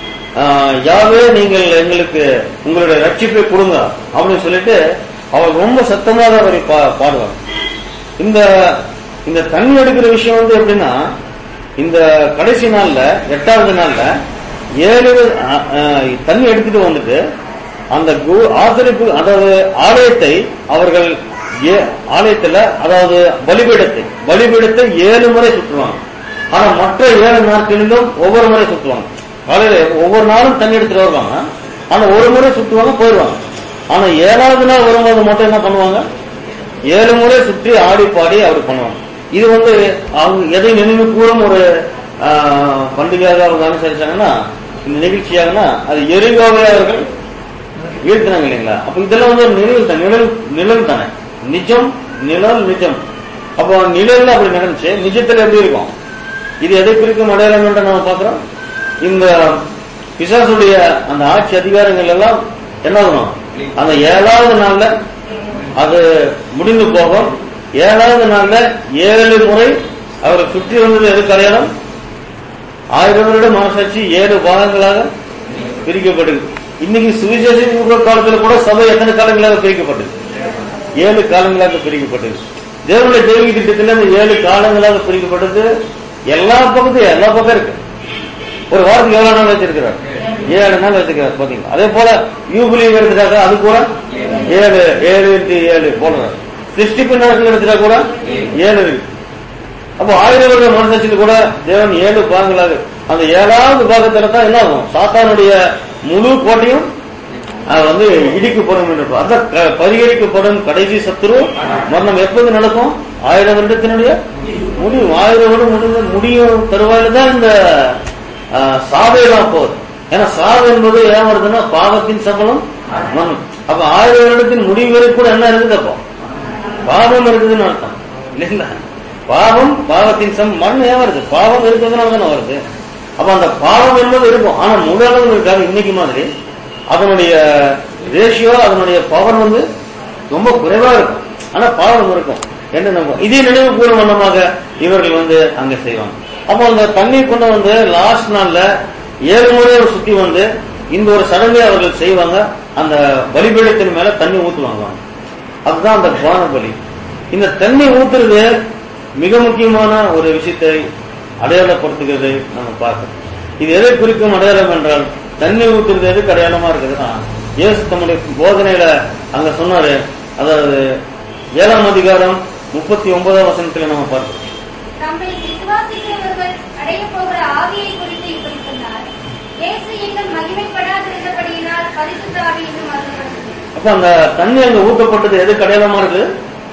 ஆஹ், யாவே நீங்கள் எங்களுக்கு உங்களுடைய ரட்சிப்பை கொடுங்க அப்படின்னு சொல்லிட்டு அவர் ரொம்ப சத்தமாக அவர் பா- பாடுவார் இந்த இந்த தண்ணி எடுக்கிற விஷயம் வந்து எப்படின்னா இந்த கடைசி நாள்ல எட்டாவது நாள்ல ஏழு அஹ், அஹ், தண்ணி எடுத்துட்டு வந்துட்டு அந்த கு- ஆசரிப்பு அதாவது ஆலயத்தை அவர்கள் ஏ- ஆலயத்துல அதாவது பலிபீடத்தை பலிபீடத்தை ஏழு முறை சுற்றுவாங்க ஆனா மற்ற ஏழு நாட்களிலும் ஒவ்வொரு முறை சுற்றுவாங்க காலையில ஒவ்வொரு நாளும் தண்ணி எடுத்துட்டு வருவாங்க ஆனா ஒரு முறை சுற்றுவாங்க போயிடுவாங்க ஆனா ஏழாவது நாள் வரும்போது மட்டும் என்ன பண்ணுவாங்க ஏழு முறை சுற்றி ஆடி பாடி அவர் பண்ணுவாங்க இது வந்து அவங்க எதை நினைவு கூறும் ஒரு ஆஹ், பண்டிகையாக அவங்க அனுசரிச்சாங்கன்னா இந்த நிகழ்ச்சியாகனா அது எரிகோவை அவர்கள் வீழ்த்தினாங்க இல்லைங்களா அப்ப இதெல்லாம் வந்து ஒரு நிழல் தான் நிழல் நிழல் தானே நிஜம் நிழல் நிஜம் அப்போ நிழல்ல அப்படி நடந்துச்சு நிஜத்துல எப்படி இருக்கும் இது எதை குறிக்கும் அடையாளம் என்று நம்ம பாக்குறோம் இந்த பிசாசுடைய அந்த ஆட்சி அதிகாரங்கள் எல்லாம் என்ன ஆகணும் அந்த ஏழாவது நாள்ல அது முடிந்து போகும் ஏழாவது நாள்ல ஏழு முறை அவரை சுற்றி வந்தது எதுக்கு அடையாளம் ஆயிரம் வருடம் மனசாட்சி ஏழு பாகங்களாக பிரிக்கப்பட்டது இன்னைக்கு சுவிசேஷ காலத்துல கூட சபை எத்தனை காலங்களாக பிரிக்கப்பட்டது ஏழு காலங்களாக பிரிக்கப்பட்டது தேவனுடைய தெய்வீக திட்டத்துல இந்த ஏழு காலங்களாக பிரிக்கப்பட்டது எல்லா பக்கத்தையும் எல்லா பக்கம் இருக்கு ஒரு வாரத்துக்கு எவ்வளவு நாள் வச்சிருக்கிறார் ஏழு நாள் வச்சிருக்கிறார் பாத்தீங்களா அதே போல யூபிலி எடுத்துட்டாக்க அது கூட ஏழு ஏழு இன்ட்டு ஏழு போடுறாரு சிருஷ்டிப்பு நாட்கள் எடுத்துட்டா கூட ஏழு இருக்கு அப்போ ஆயிரம் வருட மனசாட்சியில் கூட தேவன் ஏழு பாகங்களாக அந்த ஏழாவது பாகத்துல தான் என்ன ஆகும் சாத்தானுடைய முழு கோட்டையும் அது வந்து இடிக்கப்படும் என்று அதான் க- பரிகரிக்கப்படும் கடைசி சத்துரு மரணம் எப்போது நடக்கும் ஆயிரம் வருடத்தினுடைய முடிவு ஆயிரம் வருடம் முடிவு முடியும் தருவாயில தான் இந்த சாவையெல்லாம் போகுது ஏன்னா சாவு என்பது ஏன் வருதுன்னா பாவத்தின் சம்பளம் மரணம் அப்ப ஆயிரம் வருடத்தின் முடிவு வரை கூட என்ன இருக்குது அப்போ பாவம் இருக்குதுன்னு அர்த்தம் இல்லைங்களா பாவம் பாவத்தின் சம் மரணம் ஏன் வருது பாவம் இருக்கிறதுனால தானே வருது அப்ப அந்த பாவம் என்பது இருக்கும் ஆனா முழு அளவு இருக்காது இன்னைக்கு மாதிரி அதனுடைய ரேஷியோ அதனுடைய பவர் வந்து ரொம்ப குறைவா இருக்கும் ஆனா பாவம் இருக்கும் என்று நம்ம இதே நினைவு கூறும் வண்ணமாக இவர்கள் வந்து அங்க செய்வாங்க அப்போ அந்த தண்ணீர் கொண்டு வந்து லாஸ்ட் நாள்ல ஏழு முறை ஒரு சுத்தி வந்து இந்த ஒரு சடங்கை அவர்கள் செய்வாங்க அந்த பலிபீடத்தின் மேல தண்ணி ஊத்துவாங்க அதுதான் அந்த பான பலி இந்த தண்ணி ஊத்துறது மிக முக்கியமான ஒரு விஷயத்தை அடையாளப்படுத்துகிறதை நம்ம பார்க்கணும் இது எதை குறிக்கும் அடையாளம் என்றால் தண்ணி ஊத்துறது எதுக்கு அடையாளமா இருக்குதுன்னா இயேசு தம்முடைய போதனையில அங்க சொன்னாரு அதாவது ஏழாம் அதிகாரம் முப்பத்தி ஒன்பதாம் வசனத்துல நம்ம பார்க்கிறோம் நம்மை விசுவாசிக்கிறவர்கள் அடையப் போகிற ஆவியை குறித்து இப்படி சொன்னார் இயேசு இன்னும் மகிமைப்படாதிருந்தபடியினால் பரிசுத்த ஆவி இன்னும் அருளப்பட்டது அப்ப அந்த தண்ணி அங்க ஊற்றப்பட்டது எதுக்கு அடையாளமா இருக்கு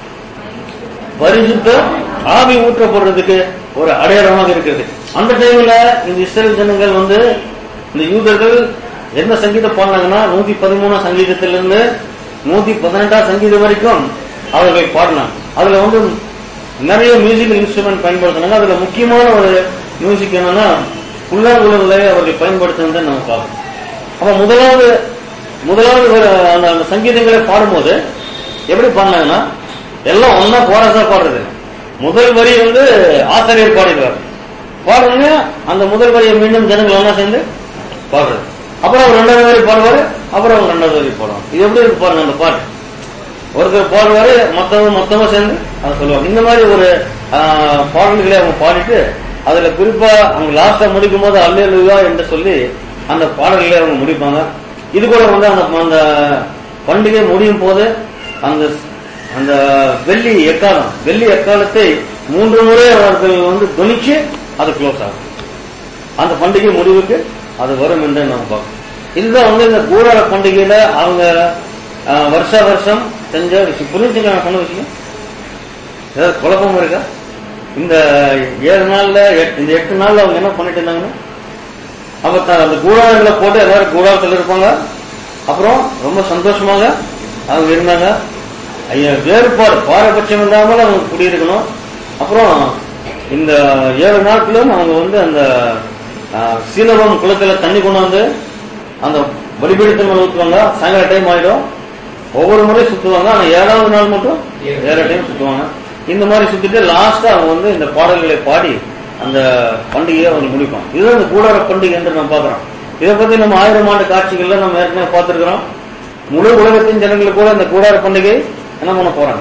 பரிசுத்த ஆவி ஊற்றப்படுறதுக்கு ஒரு அடையாளமாக இருக்கிறது அந்த டைம்ல இந்த இஸ்ரேல் ஜனங்கள் வந்து இந்த யூதர்கள் என்ன சங்கீதம் பாடினாங்கன்னா நூத்தி பதிமூணாம் சங்கீதத்திலிருந்து நூத்தி பதினெட்டாம் சங்கீதம் வரைக்கும் அவர்கள் பாடினாங்க அதுல வந்து நிறைய மியூசிக்கல் இன்ஸ்ட்ருமெண்ட் பயன்படுத்தினாங்க அதுல முக்கியமான ஒரு மியூசிக் என்னன்னா புல்லாங்குழலை அவர்கள் பயன்படுத்தினதை நம்ம பார்க்கணும் அப்ப முதலாவது முதலாவது ஒரு அந்த அந்த சங்கீதங்களை பாடும்போது எப்படி பாடினாங்கன்னா எல்லாம் ஒன்னா கோரஸா பாடுறது முதல் வரி வந்து ஆசிரியர் பாடிடுவார் பாடுங்க அந்த முதல் வரியை மீண்டும் ஜனங்கள் ஒன்னா சேர்ந்து பாடுறது அப்புறம் அவர் ரெண்டாவது வரி பாடுவாரு அப்புறம் அவங்க ரெண்டாவது வரி பாடுவாங்க இது எப்படி இருக்கு பாருங்க அந்த பாட்டு ஒருத்தர் பாடுவாரு மத்தவங்க மொத்தமா சேர்ந்து அதை சொல்லுவாங்க இந்த மாதிரி ஒரு ஆஹ், பாடல்களை அவங்க பாடிட்டு அதுல குறிப்பா அவங்க லாஸ்டா முடிக்கும் போது அல்லேலுயா என்று சொல்லி அந்த பாடல்களை அவங்க முடிப்பாங்க இது கூட வந்து அந்த அந்த பண்டிகை முடியும் போது அந்த அந்த வெள்ளி எக்காலம் வெள்ளி எக்காலத்தை மூன்று முறை அவர்கள் வந்து துணிச்சு அது க்ளோஸ் ஆகும் அந்த பண்டிகை முடிவுக்கு அது வரும் என்று நம்ம பார்க்கணும் இதுதான் வந்து இந்த கூடார பண்டிகையில அவங்க ஆஹ், வருஷா வருஷம் செஞ்ச விஷயம் புரிஞ்சுங்க நான் சொன்ன விஷயம் ஏதாவது குழப்பம் இருக்கா இந்த ஏழு நாள்ல எட்டு- இந்த எட்டு நாள்ல அவங்க என்ன பண்ணிட்டு இருந்தாங்கன்னா அப்ப த- அந்த கூடாரங்களை போட்டு எல்லாரும் கூடாரத்தில் இருப்பாங்க அப்புறம் ரொம்ப சந்தோஷமாக அவங்க இருந்தாங்க ஐயா வேறுபாடு பாரபட்சம் இல்லாமல் அவங்க குடியிருக்கணும் அப்புறம் இந்த ஏழு நாட்களும் அவங்க வந்து அந்த ஆ, சீலவம் குளத்துல தண்ணி கொண்டு வந்து அந்த பலிபீடத்தின் மேல ஊற்றுவாங்க சாயங்கால டைம் ஆயிடும் ஒவ்வொரு முறை சுத்துவாங்க ஆனா ஏழாவது நாள் மட்டும் ஏழு டைம் சுத்துவாங்க இந்த மாதிரி சுத்திட்டு லாஸ்டா அவங்க வந்து இந்த பாடல்களை பாடி அந்த பண்டிகையை அவங்க முடிப்பாங்க இதுதான் இந்த கூடார பண்டிகை என்று நம்ம பார்க்கிறோம் இதை பத்தி நம்ம ஆயிரம் ஆண்டு காட்சிகள்ல நம்ம ஏற்கனவே பார்த்திருக்கிறோம் முழு உலகத்தின் ஜனங்களுக்கு கூட இந்த கூடார பண்டிகை என்ன பண்ண போறாங்க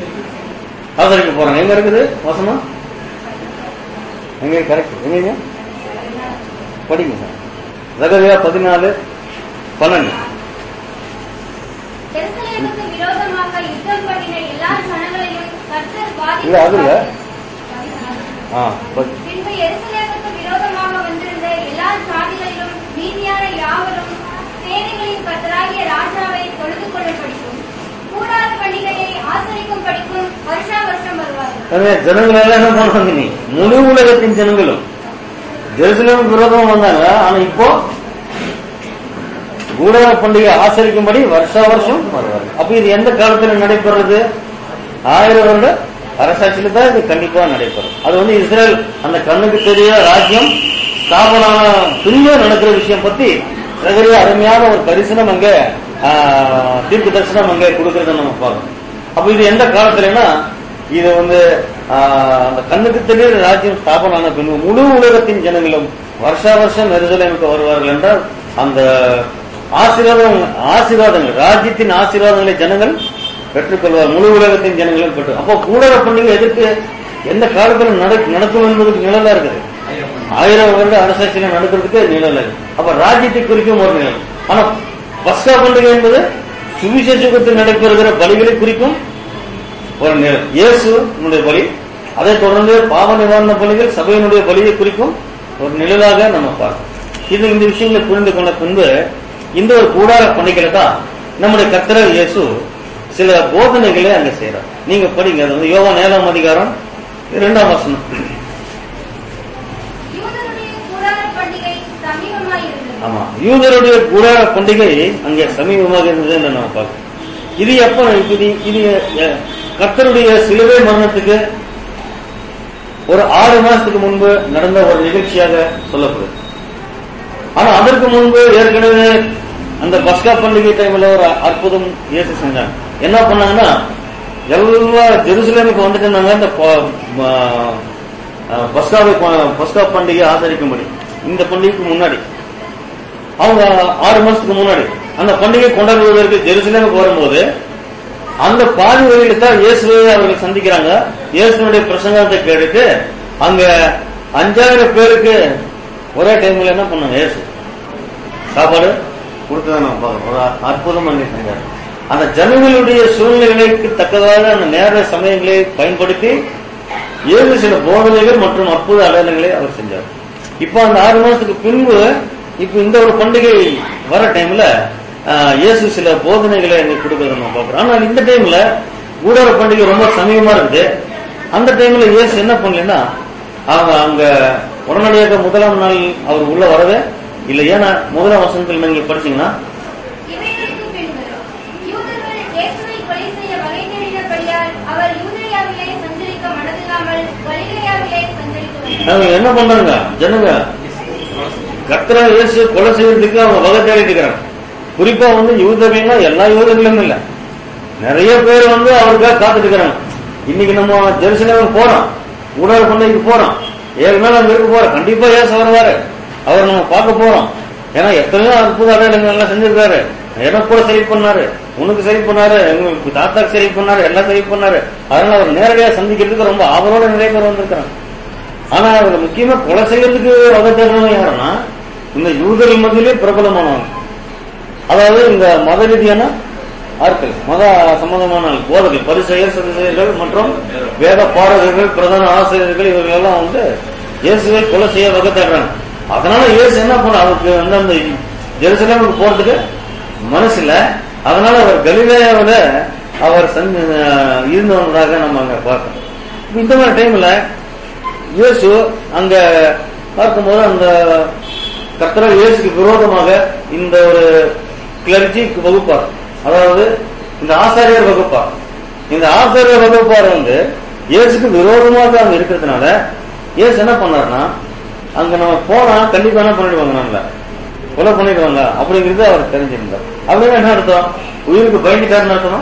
ஆதரிக்க போறாங்க எங்க இருக்குது வசமா எங்க கரெக்ட் எங்க படிங்க சார் ரகவியா பதினாலு பன்னெண்டு எருசலேமுக்கு விரோதமாக யுத்தம் பண்ணின எல்லா ஜனங்களையும் கர்த்தர் இல்ல, அது இல்ல. பாதித்தார். ஆ படி. பின்பு எருசலேமுக்கு விரோதமாக வந்திருந்த எல்லா சாதிகளிலும் மீதியான யாவரும் சேனைகளின் கர்த்தராகிய ராஜாவை தொழுது கொள்ளும் படிக்கும் கூடார பண்டிகையை ஆசரிக்கும் படிக்கும் வருஷா வருஷம் வருவார்கள் எனவே ஜனங்கள் எல்லாம் என்ன பண்ணுவாங்க நீ முழு உலகத்தின் ஜனங்களும் ஜெருசலேம் விரோதம் வந்தாங்க ஆனா இப்போ கூடார பண்டிகை ஆசரிக்கும்படி வருஷா வருஷம் வருவாங்க அப்ப இது எந்த காலத்துல நடைபெறது ஆயிரம் வருட அரசாட்சியில தான் இது கண்டிப்பா நடைபெறும் அது வந்து இஸ்ரேல் அந்த கண்ணுக்கு தெரிய ராஜ்யம் ஸ்தாபனான பின்பு நடக்கிற விஷயம் பத்தி சகரிய அருமையான ஒரு தரிசனம் அங்கே ஆஹ், தீர்க்க தரிசனம் அங்கே கொடுக்கறத நம்ம பார்க்கணும் அப்ப இது எந்த காலத்துலன்னா இது வந்து ஆஹ், அந்த கண்ணுக்கு தெரியாத ராஜ்யம் ஸ்தாபனான பின்பு முழு உலகத்தின் ஜனங்களும் வருஷா வருஷம் எருசலேமுக்கு வருவார்கள் என்றால் அந்த ஆசீர்வாதம் ஆசீர்வாதங்கள் ராஜ்யத்தின் ஆசீர்வாதங்களை ஜனங்கள் பெற்றுக்கொள்வார் முழு உலகத்தின் ஜனங்களும் பெற்று அப்போ கூடார பண்டிகை எதற்கு எந்த காலத்தில் நட- நடக்கும் என்பதுக்கு நிழலா இருக்குது ஆயிரம் வருட அரசாட்சியில நடக்கிறதுக்கு நிழல் இருக்கு அப்ப ராஜ்யத்தை குறிக்கும் ஒரு நிழல் ஆனா பஸ்கா பண்டிகை என்பது சுவிசேஷத்தில் நடைபெறுகிற பலிகளை குறிக்கும் ஒரு நிழல் இயேசு பலி அதைத் தொடர்ந்து பாவ நிவாரண பலிகள் சபையினுடைய பலியை குறிக்கும் ஒரு நிழலாக நம்ம பார்க்கணும் இது இந்த விஷயங்களை புரிந்து கொண்ட பின்பு இந்த ஒரு கூடார பண்டிகையில தான் நம்முடைய கர்த்தர் இயேசு சில போதனைகளை அங்க செய்யறார் நீங்க படிங்க அது வந்து யோவான் ஏழாம் அதிகாரம் இரண்டாம் வசனம் யூதருடைய கூடார பண்டிகை சமீபமாயிருந்தது ஆமா யூதருடைய கூடார பண்டிகை அங்கே சமீபமாக இருந்தது என்று நம்ம பார்க்கிறோம் இது எப்ப இது இது அஹ், கர்த்தருடைய சிலுவை மரணத்துக்கு ஒரு ஆறு மாசத்துக்கு முன்பு நடந்த ஒரு நிகழ்ச்சியாக சொல்லப்படுது ஆனா அதற்கு முன்பு ஏற்கனவே அந்த பஸ்கா பண்டிகை டைம்ல ஒரு அற்புதம் இயேசு செஞ்சாங்க என்ன பண்ணாங்கன்னா எல்லா ஜெருசலேமுக்கு வந்துட்டு இருந்தாங்க இந்த ப- ம- அஹ், பஸ்காவை ப- பஸ்கா பண்டிகை ஆதரிக்கும்படி இந்த பண்டிகைக்கு முன்னாடி அவங்க ஆறு மாசத்துக்கு முன்னாடி அந்த பண்டிகை கொண்டாடுவதற்கு ஜெருசலேமுக்கு வரும்போது அந்த பாதி வழியில தான் இயேசுவை அவர்கள் சந்திக்கிறாங்க இயேசுனுடைய பிரசங்கத்தை கேட்டுட்டு அங்க அஞ்சாயிரம் பேருக்கு ஒரே டைம்ல என்ன பண்ணாங்க இயேசு சாப்பாடு கொடுத்ததான் நம்ம பார்க்கிறோம். ஒரு அற்புதம் அங்கே செஞ்சார் அந்த ஜனங்களுடைய சூழ்நிலைகளுக்கு தக்கதாக அந்த நேர சமயங்களை பயன்படுத்தி ஏழு சில போதனைகள் மற்றும் அற்புத அடையாளங்களை அவர் செஞ்சார் இப்போ அந்த ஆறு மாசத்துக்கு பின்பு இப்போ இந்த ஒரு பண்டிகை வர டைம்ல ஆஹ், இயேசு சில போதனைகளை எங்களுக்கு கொடுக்கறத நம்ம பார்க்கிறோம் ஆனால் இந்த டைம்ல கூடார பண்டிகை ரொம்ப சமீபமா இருக்குது அந்த டைம்ல இயேசு என்ன பண்ணலன்னா அவங்க அங்க உடனடியாக முதலாம் நாள் அவர் உள்ள வரவே இல்லை ஏன்னா முதலாம் வசனத்தில் நீங்க படிச்சீங்கன்னா இவைகளுக்கு பின்பு யூதர்கள் இயேசுவை கொலை செய்ய வகை தேடினபடியால் அவர் யூதேயாவிலே சஞ்சரிக்க மனதில்லாமல் கலிலேயாவிலே சஞ்சரித்து வந்தார் அவங்க என்ன பண்றாங்க ஜனங்க கத்திர இயேசு கொலை செய்யறதுக்கு அவங்க வகை தேடிட்டு இருக்கிறாங்க குறிப்பா வந்து யூதர்கள்னா எல்லா யூதர்களும் இல்ல நிறைய பேர் வந்து அவருக்காக காத்துட்டு இருக்கிறாங்க இன்னைக்கு நம்ம ஜெருசலேமுக்கு போறோம் ஊடக பண்டிகைக்கு போறோம் ஏழு நாள் அங்க இருக்க போறோம் கண்டிப்பா இயேசு வருவாரு அவர் நம்ம பார்க்க போறோம் ஏன்னா எத்தனையோ அற்புத அடையாளங்கள் எல்லாம் செஞ்சிருக்காரு எனக்கு கூட சரி பண்ணாரு உனக்கு சரி பண்ணாரு எங்க தாத்தாக்கு சரி பண்ணாரு எல்லாம் சரி பண்ணாரு அதனால அவர் நேரடியா சந்திக்கிறதுக்கு ரொம்ப ஆவலோட நிறைய பேர் வந்திருக்கிறாங்க ஆனா அதுல முக்கியமா கொலை செய்யறதுக்கு வகை தேடுறவங்க யாருன்னா இந்த யூதர்கள் மத்தியிலே பிரபலமானவங்க அதாவது இந்த மத ரீதியான ஆட்கள் மத சம்பந்தமான போதர்கள் பரிசெயர் சதிசெயர்கள் மற்றும் வேத பாடகர்கள் பிரதான ஆசிரியர்கள் இவர்கள் எல்லாம் வந்து இயேசுவை கொலை செய்ய வகை தேடுறாங்க அதனால இயேசு என்ன பண்ண அவருக்கு வந்து அந்த ஜெருசலேமுக்கு போறதுக்கு மனசு இல்ல அதனால அவர் கலிலேயாவில அவர் சந்தி இருந்தவங்களாக நம்ம அங்க பார்க்கணும் இப்ப இந்த மாதிரி டைம்ல இயேசு அங்க பார்க்கும்போது அந்த கர்த்தர் இயேசுக்கு விரோதமாக இந்த ஒரு கிளர்ச்சி வகுப்பார் அதாவது இந்த ஆசாரியர் வகுப்பார் இந்த ஆசாரியர் வகுப்பார் வந்து இயேசுக்கு விரோதமாக அங்க இருக்கிறதுனால இயேசு என்ன பண்ணாருன்னா அங்க நம்ம போனா கண்டிப்பா என்ன பண்ணிடுவாங்க நம்மள கொலை பண்ணிடுவாங்க அப்படிங்கிறது அவர் தெரிஞ்சிருந்தார் அப்படின்னா என்ன அர்த்தம் உயிருக்கு பயந்துட்டாருன்னு அர்த்தம்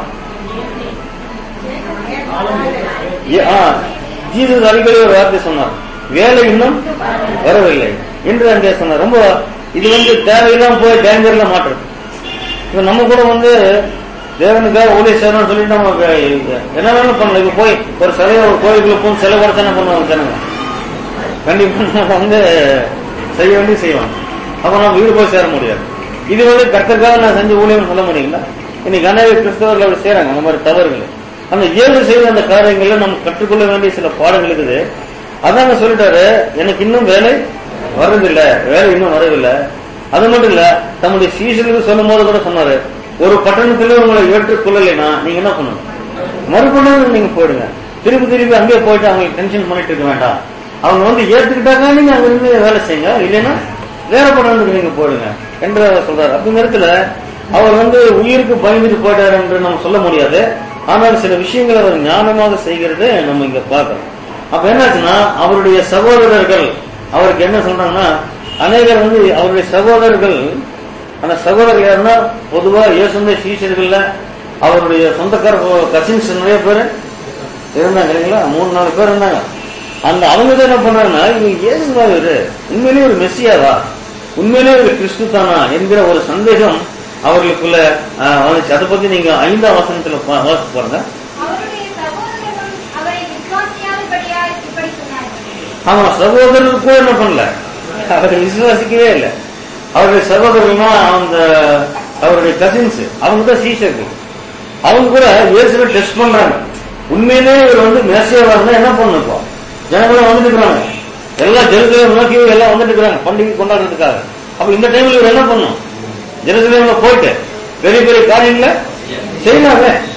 ஏ- ஆ, ஜீசஸ் அடிக்கடி ஒரு வார்த்தை சொன்னார் வேலை இன்னும் வரவில்லை என்று அங்கே சொன்னார் ரொம்ப இது வந்து தேவையில்லாம போய் டேஞ்சர்ல மாற்றுறது இப்ப நம்ம கூட வந்து தேவனுக்காக ஊழிய செய்யணும்னு சொல்லிட்டு நம்ம வே- என்ன வேணும் பண்ணலாம் இப்ப போய் ஒரு சிலைய ஒரு கோயிலுக்குள்ள போய் சிலை வரைச்சானே பண்ணுவாங்க ஜனங்க கண்டிப்பா நம்ம வந்து செய்ய வேண்டி செய்வோம் அப்ப நம்ம வீடு போய் சேர முடியாது இது வந்து கர்த்தருக்காக நான் செஞ்ச ஊழியம் சொல்ல முடியுங்களா இன்னைக்கு அநேக கிறிஸ்தவர்கள் அப்படி செய்யறாங்க அந்த மாதிரி தவறுகள் அந்த ஏழு செய்த அந்த காரியங்கள்ல நம்ம கற்றுக்கொள்ள வேண்டிய சில பாடங்கள் இருக்குது அதாங்க சொல்லிட்டாரு எனக்கு இன்னும் வேலை வரதில்லை வேலை இன்னும் வரவில்லை அது மட்டும் இல்ல தம்முடைய சீசனுக்கு சொல்லும் போது கூட சொன்னாரு ஒரு பட்டணத்துல உங்களை ஏற்றுக்கொள்ளலைன்னா நீங்க என்ன பண்ணணும் மறுபடியும் நீங்க போயிடுங்க திருப்பி திருப்பி அங்கேயே போயிட்டு அவங்களுக்கு டென்ஷன் பண்ணிட்டு இருக்க வேண்டாம் அவங்க வந்து ஏத்துக்கிட்டாங்க நீங்க அங்க இருந்து வேலை செய்யுங்க இல்லைன்னா வேற பட்டணத்துக்கு நீங்க போயிடுங்க என்று அவர் சொல்றாரு அப்படி நேரத்துல அவர் வந்து உயிருக்கு பயந்துட்டு போயிட்டாரு என்று நம்ம சொல்ல முடியாது ஆனால் சில விஷயங்களை அவர் ஞானமாக செய்கிறதை நம்ம இங்க பார்க்கிறோம் அப்ப என்னாச்சுன்னா அவருடைய சகோதரர்கள் அவருக்கு என்ன சொல்றாங்கன்னா அநேகர் வந்து அவருடைய சகோதரர்கள் அந்த சகோதரர் யாருன்னா பொதுவா இயேசுடைய சீஷர்கள்ல அவருடைய சொந்தக்கார கசின்ஸ் நிறைய பேர் இருந்தாங்க இல்லைங்களா மூணு நாலு பேர் இருந்தாங்க அந்த அவங்க தான் என்ன பண்ணாங்கன்னா இவங்க ஏதுவா இவரு உண்மையிலேயே ஒரு மெஸ்ஸியாவா உண்மையிலேயே ஒரு கிறிஸ்து தானா என்கிற ஒரு சந்தேகம் அவர்களுக்குள்ள ஆஹ், வந்துச்சு அதை பத்தி நீங்க ஐந்தாம் வசனத்துல பா- வாசிச்சு பாருங்க அவருடைய சகோதரரும் அவரை விசுவாசியாதபடியால் இப்படி சொன்னார்கள் ஆமா சகோதரர்கள் கூட என்ன பண்ணல அவர் விசுவாசிக்கவே இல்லை அவருடைய சகோதரர்கள்னா அந்த அவருடைய கசின்ஸ் அவங்க தான் சீஷர்கள் அவங்க கூட இயேசுவை டெஸ்ட் பண்றாங்க உண்மையிலே இவர் வந்து மேசியாவா இருந்தா என்ன பண்ணணும் இப்போ ஜனங்களும் வந்துட்டு இருக்கிறாங்க எல்லா ஜெருசலேம் நோக்கி எல்லாம் வந்துட்டு இருக்கிறாங்க பண்டிகை கொண்டாடுறதுக்காக அப்ப இந்த டைம்ல இவர் என்ன பண்ணும் ஜெருசலேம்ல போயிட்டு பெரிய பெரிய காரியங்களை செய்யலாமே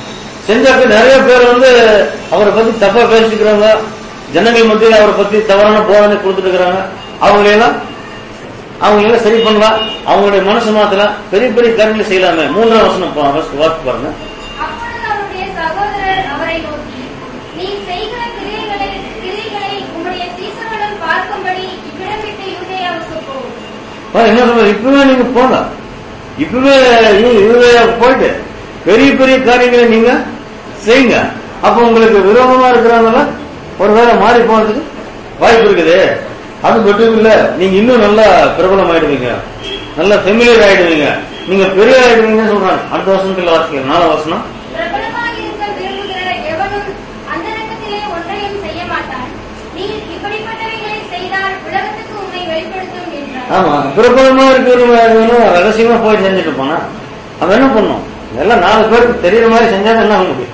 செஞ்சாக்க நிறைய பேர் வந்து அவரை பத்தி தப்பா பேசிக்கிறாங்க ஜனங்கள் மத்தியில் அவரை பத்தி தவறான போதனை கொடுத்துட்டு இருக்கிறாங்க அவங்களையெல்லாம் அவங்களெல்லாம் சரி பண்ணலாம் அவங்களுடைய மனசு மாத்தலாம் பெரிய பெரிய காரியங்களை செய்யலாமே மூன்றாம் வசனம் பா- first வாசித்து பாருங்க அப்பொழுது அவருடைய சகோதரர் அவரை நோக்கி நீ செய்கிற கிரியைகளை கிரியைகளை உம்முடைய சீசர்களும் பார்க்கும்படி இவ்விடம் விட்டு யூதேயாவுக்கு போகும் பாரு, என்ன சொல்ற இப்பவே நீங்க போங்க இப்பவே இவ- இவரையா போயிட்டு பெரிய பெரிய காரியங்களை நீங்க செய்யுங்க அப்ப உங்களுக்கு விரோதமா இருக்கிறவங்க ஒருவேளை மாறி போனதுக்கு வாய்ப்பு இருக்குது அது மட்டும் இல்ல நீங்க இன்னும் நல்லா பிரபலம் ஆயிடுவீங்க நல்லா ஃபெமிலியர் ஆயிடுவீங்க நீங்க பெரிய ஆயிடுவீங்கன்னு சொல்றாங்க அடுத்த வருஷத்துல வாசிக்கலாம் நாலு வருஷம் பிரபலமாயிருக்க விரும்புகிற எவனும் அந்தரங்கத்திலே ஒன்றையும் செய்ய மாட்டான் நீ இப்படிப்பட்டவைகளை செய்தால் உலகத்துக்கு உன்னை வெளிப்படுத்தும் என்றார் ஆமா பிரபலமா இருக்கிறவங்க ரகசியமா போய் செஞ்சுட்டு போனா அவன் என்ன பண்ணும் எல்லாம் நாலு பேருக்கு தெரியற மாதிரி செஞ்சா என்ன ஆக முடியும்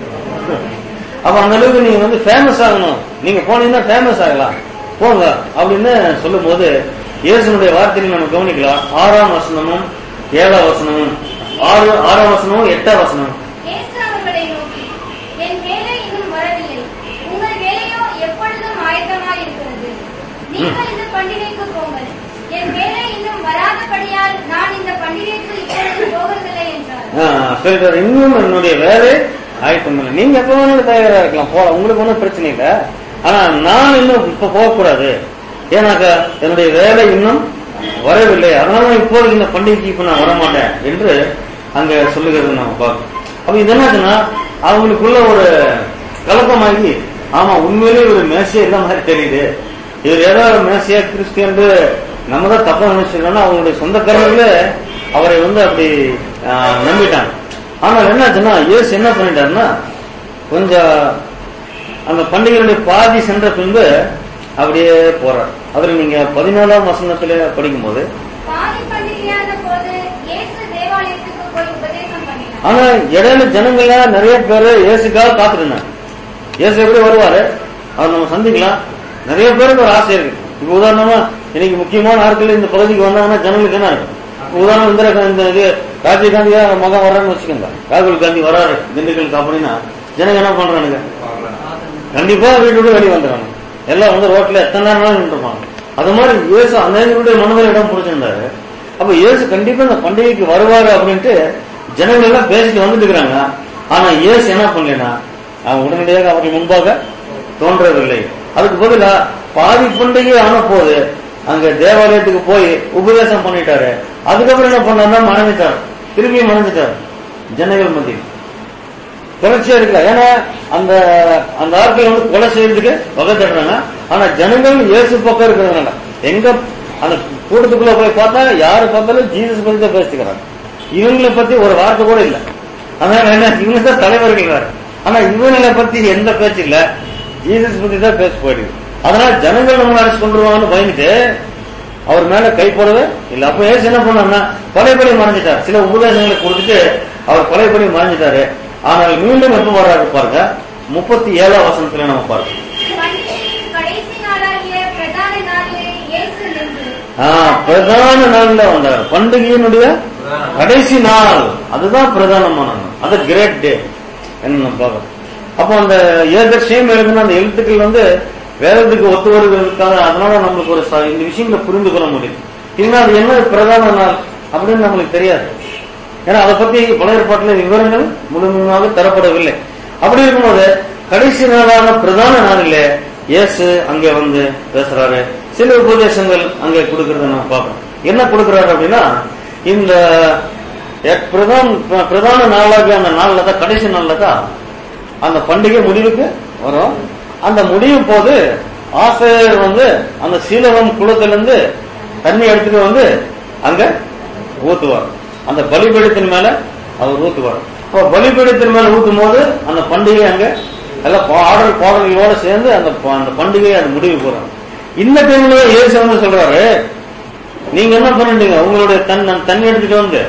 அப்ப அந்த அளவுக்கு நீங்க வந்து ஃபேமஸ் ஆகணும் நீங்க போனீங்கன்னா ஃபேமஸ் ஆகலாம் போங்க அப்படின்னு சொல்லும் போது இயேசுனுடைய வார்த்தையில் நம்ம கவனிக்கலாம் ஆறாம் வசனமும் ஏழாம் வசனமும் ஆறு ஆறாம் வசனமும் எட்டாம் வசனமும் இயேசு அவர்களை நோக்கி என் வேலை இன்னும் வரவில்லை உங்கள் வேலையோ எப்பொழுதும் ஆயத்தமாய் இருக்கிறது நீங்கள் இந்த பண்டிகைக்கு போங்கள் என் வேலை இன்னும் வராதபடியால் நான் இந்த பண்டிகைக்கு இப்பொழுது போவதில்லை என்றார் ஆ, சொல்றாரு இன்னும் என்னுடைய வேலை ஆயத்தம் இல்லை நீங்க எப்ப வேணாலும் தயாரா இருக்கலாம் போலாம் உங்களுக்கு ஒன்றும் பிரச்சனை இல்லை ஆனா நான் இன்னும் இப்ப போகக்கூடாது ஏன்னாக்கா என்னுடைய வேலை இன்னும் வரவில்லை அதனால இப்போது இந்த பண்டிகைக்கு இப்ப நான் வரமாட்டேன் என்று அங்க சொல்லுகிறது நம்ம பார்க்கணும் அப்ப இது என்னாச்சுன்னா அவங்களுக்குள்ள ஒரு கலக்கமாகி ஆமா உண்மையிலேயே ஒரு மேசையா இல்ல மாதிரி தெரியுது இவர் ஏதோ மேசையா கிறிஸ்டியன் நம்ம தான் தப்பா நினைச்சிருக்கோம்னா அவங்களுடைய சொந்தக்காரர்களே அவரை வந்து அப்படி ஆ, நம்பிட்டாங்க ஆனால் என்னாச்சுன்னா இயேசு என்ன பண்ணிட்டாருன்னா கொஞ்சம் அந்த பண்டிகையுடைய பாதி சென்ற பின்பு அப்படியே போறார் அதுல நீங்க பதினாலாம் வசனத்துல படிக்கும்போது பாதி பண்டிகையான போது இயேசு தேவாலயத்துக்கு போய் உபதேசம் பண்ணினார் ஆனா இடையில ஜனங்கள நிறைய பேர் இயேசுக்காக காத்திருந்தாங்க இயேசு எப்படி வருவாரு அவர் நம்ம சந்திக்கலாம் நிறைய பேருக்கு ஒரு ஆசை இருக்கு இப்ப உதாரணமா இன்னைக்கு முக்கியமான ஆட்கள் இந்த பகுதிக்கு வந்தாங்கன்னா ஜனங்களுக்கு என்ன இருக்கும் இப்ப உதாரணம் இந்திரா காந்தி இந்த இது ராஜீவ் காந்தியா மகன் வர்றான்னு வச்சுக்கோங்க ராகுல் காந்தி வராரு திண்டுக்கலுக்கு அப்படின்னா ஜனங்க என்ன பண்றானுங்க கண்டிப்பா வீட்டு விட்டு வெளியே வந்துடுறாங்க எல்லாம் வந்து ரோட்ல எத்தனை நேரம் நின்றுப்பாங்க அது மாதிரி இயேசு அநேகருடைய மனதில் இடம் பிடிச்சிருந்தாரு அப்ப இயேசு கண்டிப்பா இந்த பண்டிகைக்கு வருவாரு அப்படின்ட்டு ஜனங்கள் எல்லாம் பேசிட்டு வந்துட்டு இருக்கிறாங்க ஆனா இயேசு என்ன பண்ணலனா அவன் உடனடியாக அவர்கள் முன்பாக தோன்றவில்லை அதுக்கு பதிலா பாதி பண்டிகை ஆன போது அங்க தேவாலயத்துக்கு போய் உபதேசம் பண்ணிட்டாரு அதுக்கப்புறம் என்ன பண்ணாருன்னா மறைஞ்சிட்டார் திரும்பி மறைஞ்சிட்டார் ஜனங்கள் மத்தியில் தொடர்ச்சியா இருக்கல ஏன்னா அந்த அந்த ஆட்கள் வந்து கொலை செய்யறதுக்கு வகை தேடுறாங்க ஆனா ஜனங்கள் இயேசு பக்கம் இருக்கிறதுனால எங்க அந்த கூட்டத்துக்குள்ள போய் பார்த்தா யாரு பார்த்தாலும் ஜீசஸ் பத்தி தான் பேசிக்கிறாங்க இவங்களை பத்தி ஒரு வார்த்தை கூட இல்ல அதனால என்ன இவங்க தான் தலைவர்கள் வேற ஆனா இவங்களை பத்தி எந்த பேச்சு இல்ல ஜீசஸ் பத்தி தான் பேச போயிடுது அதனால ஜனங்கள் நம்ம அரெஸ்ட் கொண்டுருவாங்கன்னு பயந்துட்டு அவர் மேல கை போடவே இல்ல அப்ப ஏசு என்ன பண்ணாருன்னா கொலைப்படி மறைஞ்சிட்டார் சில உபதேசங்களை கொடுத்துட்டு அவர் கொலைப்படி மறைஞ்சிட்டாரு ஆனால் மீண்டும் எப்ப வர்றாரு பாருங்க முப்பத்தி ஏழாம் வசனத்துல நம்ம பாருங்க பண்டிகையின் கடைசி நாளாகிய பிரதான நாளிலே இயேசு நின்று ஆ, பிரதான நாள்ல வந்தார் பண்டிகையினுடைய கடைசி நாள் அதுதான் பிரதானமான நாள் அது கிரேட் டே என்ன நம்ம பார்க்கணும் அப்போ அந்த ஏதர்ஷியம் எழுதுன அந்த எழுத்துக்கள் வந்து வேதத்துக்கு ஒத்து வருவதற்காக அதனால நம்மளுக்கு ஒரு ச- இந்த விஷயங்களை புரிந்து கொள்ள முடியும் இல்லைன்னா அது என்ன பிரதான நாள் அப்படின்னு நம்மளுக்கு தெரியாது ஏன்னா அதை பத்தி பல ஏற்பாட்டில் விவரங்கள் முழுமையாக தரப்படவில்லை அப்படி இருக்கும்போது கடைசி நாளான பிரதான நாளிலே இயேசு அங்கே வந்து பேசுறாரு சில உபதேசங்கள் அங்கே கொடுக்கறத நம்ம பார்க்கணும் என்ன கொடுக்கறாரு அப்படின்னா இந்த எட் பிரதான பிரதான நாளாகிய அந்த நாள்ல தான் கடைசி நாள்ல தான் அந்த பண்டிகை முடிவுக்கு வரும் அந்த முடியும் போது ஆசிரியர் வந்து அந்த சீலவம் குளத்திலிருந்து தண்ணி எடுத்துட்டு வந்து அங்க ஊத்துவார் அந்த பலிபீடத்தின் மேல அவர் ஊத்துவார் அப்ப பலிபீடத்தின் மேல ஊத்தும் போது அந்த பண்டிகை அங்க எல்லாம் பாடல் பாடல்களோட சேர்ந்து அந்த ப- அந்த பண்டிகை அது முடிவு போறாங்க இந்த டைம்ல இயேசு வந்து சொல்றாரு நீங்க என்ன பண்ணிட்டீங்க உங்களுடைய தன் தண்ணி எடுத்துட்டு வந்து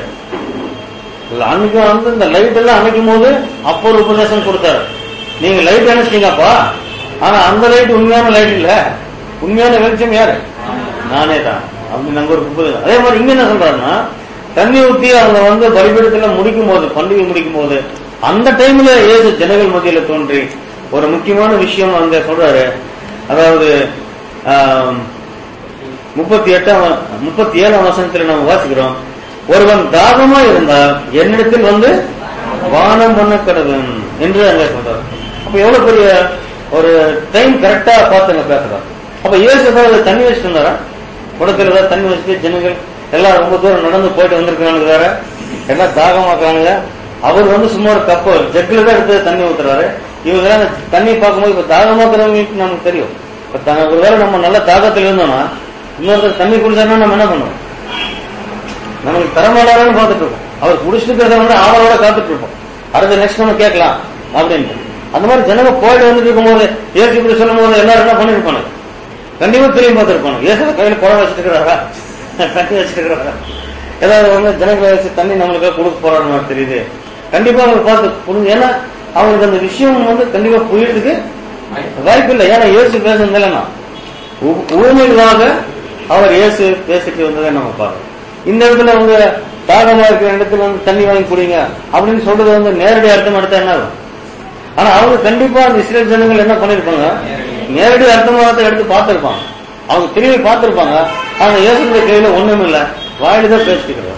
இல்ல, அன்னைக்கு வந்து இந்த லைட் எல்லாம் அணைக்கும் போது அப்போ ஒரு உபதேசம் கொடுத்தாரு நீங்க லைட் அணைச்சிட்டீங்கப்பா ஆனா அந்த லைட் உண்மையான லைட் இல்ல உண்மையான வெளிச்சம் யாரு நானே தான் அப்படி நாங்க ஒரு உபதேசம் அதே மாதிரி இங்க என்ன சொல்றாருன்னா தண்ணி ஊத்தி அவங்க வந்து பலிபீடத்துல முடிக்கும் போது பண்டிகை முடிக்கும் போது அந்த டைம்ல இயேசு ஜனங்கள் மத்தியில தோன்றி ஒரு முக்கியமான விஷயம் அங்க சொல்றாரு அதாவது ஆம், முப்பத்தி எட்டாம் வ- முப்பத்தி ஏழாம் வசனத்துல நம்ம வாசிக்கிறோம் ஒருவன் தாகமா இருந்தால் என்னிடத்தில் வந்து வானம் பண்ண கடவன் என்று அங்க சொல்றார் அப்ப எவ்வளவு பெரிய ஒரு டைம் கரெக்டா பார்த்துங்க பேசுறார் அப்ப இயேசு ஏதாவது தண்ணி வச்சுட்டு இருந்தாரா குடத்துல ஏதாவது தண்ணி வச்சுட்டு ஜனங்கள் எல்லாம் ரொம்ப தூரம் நடந்து போயிட்டு வந்திருக்காங்க வேற எல்லாம் தாகமாக்கானுங்க அவர் வந்து சும்மா ஒரு கப்பு ஜெக்கில தான் எடுத்து தண்ணி ஊத்துறாரு இவங்க எல்லாம் அந்த தண்ணி பார்க்கும்போது இப்ப தாகமாக்குறவங்களுக்கு நமக்கு தெரியும் இப்ப த- ஒருவேளை நம்ம நல்ல தாகத்துல இருந்தோம்னா இன்னொருத்தர் தண்ணி குடிச்சாருன்னா நம்ம என்ன பண்ணுவோம் நமக்கு தரமாட்டாரன்னு பார்த்துட்டு இருக்கோம் அவர் குடிச்சிட்டு இருக்கிறத விட ஆவலோட காத்துட்டு இருப்போம் அடுத்த நெக்ஸ்ட் நம்ம கேட்கலாம் அப்படின்ட்டு அந்த மாதிரி ஜனங்க போயிட்டு வந்துட்டு இருக்கும்போது ஏசு இப்படி சொல்லும் போது எல்லாரும் என்ன பண்ணிருப்பாங்க கண்டிப்பா திரும்பி பார்த்திருப்பாங்க ஏசு கையில குடம் வச்சுட்டு இருக்கிறாரா தண்ணி வச்சுட்டு இருக்கிறாரா ஏதாவது வந்து ஜனங்களை வச்சு தண்ணி நம்மளுக்கு கொடுக்க போறாரு மாதிரி தெரியுது கண்டிப்பா அவங்க பார்த்து புரிஞ்சு ஏன்னா அவங்களுக்கு அந்த விஷயம் வந்து கண்டிப்பா புரியறதுக்கு வாய்ப்பு இல்லை ஏன்னா இயேசு பேசுனதுலன்னா ஊமைகளாக அவர் இயேசு பேசிட்டு வந்ததை நம்ம பார்க்கணும் இந்த இடத்துல வந்து தாகமா இருக்கிற இடத்துல வந்து தண்ணி வாங்கி குடிங்க அப்படின்னு சொல்றது வந்து நேரடி அர்த்தம் எடுத்தா என்ன ஆகும்? ஆனா அவங்க கண்டிப்பா அந்த இஸ்ரேல் ஜனங்கள் என்ன பண்ணிருப்பாங்க நேரடி அர்த்தமானத்தை எடுத்து பார்த்திருப்பாங்க அவங்க திரும்பி பார்த்திருப்பாங்க ஆனா இயேசுடைய கையில ஒண்ணும் இல்ல வாயில தான் பேசிட்டு இருக்கிறார்.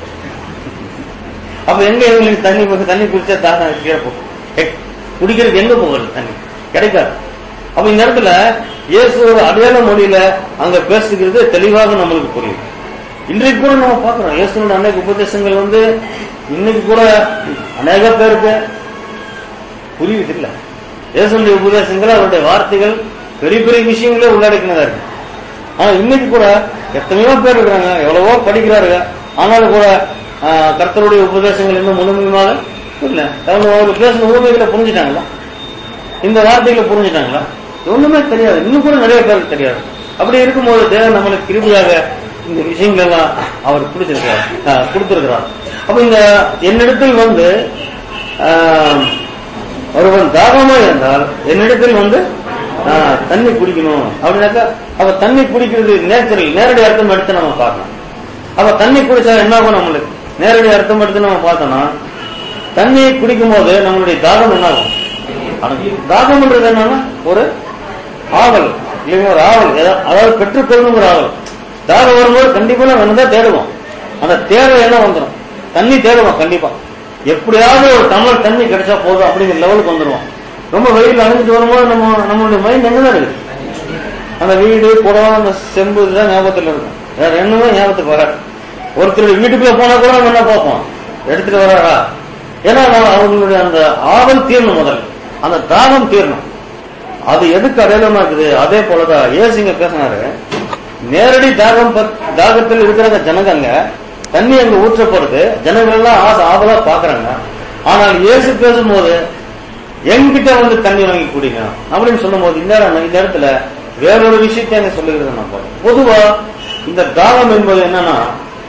அப்ப எங்க இவங்களுக்கு தண்ணி போய் தண்ணி குடிச்சா தாகம் கீழே போகும் ஏ, குடிக்கிறதுக்கு எங்க போகிறது தண்ணி கிடைக்காது அப்ப இந்த இடத்துல இயேசு ஒரு அடையாள மொழியில அங்க பேசுகிறது தெளிவாக நம்மளுக்கு புரியும் இன்றைக்கு கூட நம்ம பார்க்கிறோம் இயேசுனோட அநேக உபதேசங்கள் வந்து இன்னைக்கு கூட அநேக பேருக்கு புரியுது இல்ல இயேசுடைய உபதேசங்கள் அவருடைய வார்த்தைகள் பெரிய பெரிய விஷயங்களே உள்ளடக்கினதா இருக்கு ஆனா இன்னைக்கு கூட எத்தனையோ பேர் இருக்கிறாங்க எவ்வளவோ படிக்கிறாருங்க ஆனாலும் கூட ஆஹ், கர்த்தருடைய உபதேசங்கள் இன்னும் முழுமையாக இல்ல அவங்க அவங்க பேசின ஊமைகளை புரிஞ்சுட்டாங்களா இந்த வார்த்தைகளை புரிஞ்சுட்டாங்களா ஒண்ணுமே தெரியாது இன்னும் கூட நிறைய பேருக்கு தெரியாது அப்படி இருக்கும்போது தேவன் நம்மளுக்கு கிருபியாக இந்த விஷயங்கள் எல்லாம் அவர் கொடுத்திருக்கிறார் ஆஹ், கொடுத்திருக்கிறார் அப்ப இந்த என்னிடத்தில் வந்து ஆஹ், ஒருவன் தாகமா இருந்தால் என்னிடத்தில் வந்து ஆஹ், தண்ணி குடிக்கணும் அப்படின்னாக்கா அவ தண்ணி குடிக்கிறது நேச்சுரல் நேரடி அர்த்தம் எடுத்து நம்ம பார்க்கலாம் அப்ப தண்ணி குடிச்சா என்ன ஆகும் நம்மளுக்கு நேரடி அர்த்தம் எடுத்து நம்ம பார்த்தோம்னா தண்ணியை குடிக்கும் போது நம்மளுடைய தாகம் என்ன ஆகும் அடங்கும். தாகம்ன்றது என்னன்னா ஒரு ஆவல் இல்லைங்க ஒரு ஆவல் ஏதா- அதாவது பெற்றுக்கொள்ளணும் ஒரு ஆவல் தாகம் வரும்போது கண்டிப்பா நம்ம என்னதான் தேடுவோம் அந்த தேவை என்ன வந்துடும் தண்ணி தேடுவோம் கண்டிப்பா எப்படியாவது ஒரு டம்ளர் தண்ணி கிடைச்சா போதும் அப்படிங்கிற லெவலுக்கு வந்துருவோம் ரொம்ப வெயில் அணைஞ்சிட்டு வரும்போது நம்ம நம்மளுடைய மைண்ட் எங்கதான் இருக்கு அந்த வீடு குடம் அந்த செம்பு இதுதான் ஞாபகத்துல இருக்கும் வேற என்னமே ஞாபகத்துக்கு வராது ஒருத்தருடைய வீட்டுக்குள்ள போனா கூட நம்ம என்ன பார்ப்போம் எடுத்துட்டு வராரா ஏன்னா நம்ம அவங்களுடைய அந்த ஆவல் தீரணும் முதல்ல அந்த தாகம் தீரணும் அது எதுக்கு அடையாளமா இருக்குது அதே போலதான் ஏசிங்க பேசினாரு நேரடி தாகம் பத்- தாகத்தில் இருக்கிற ஜனங்க தண்ணி அங்க ஊற்றப்படுது ஜனங்கள் எல்லாம் ஆசை ஆவலா பாக்குறாங்க ஆனால் இயேசு பேசும்போது என்கிட்ட வந்து தண்ணி வாங்கி குடிங்க அப்படின்னு சொல்லும்போது இந்த இடம் இந்த இடத்துல வேறொரு விஷயத்தை அங்க சொல்லுகிறது நான் பார்க்கிறேன். பொதுவா இந்த தாகம் என்பது என்னன்னா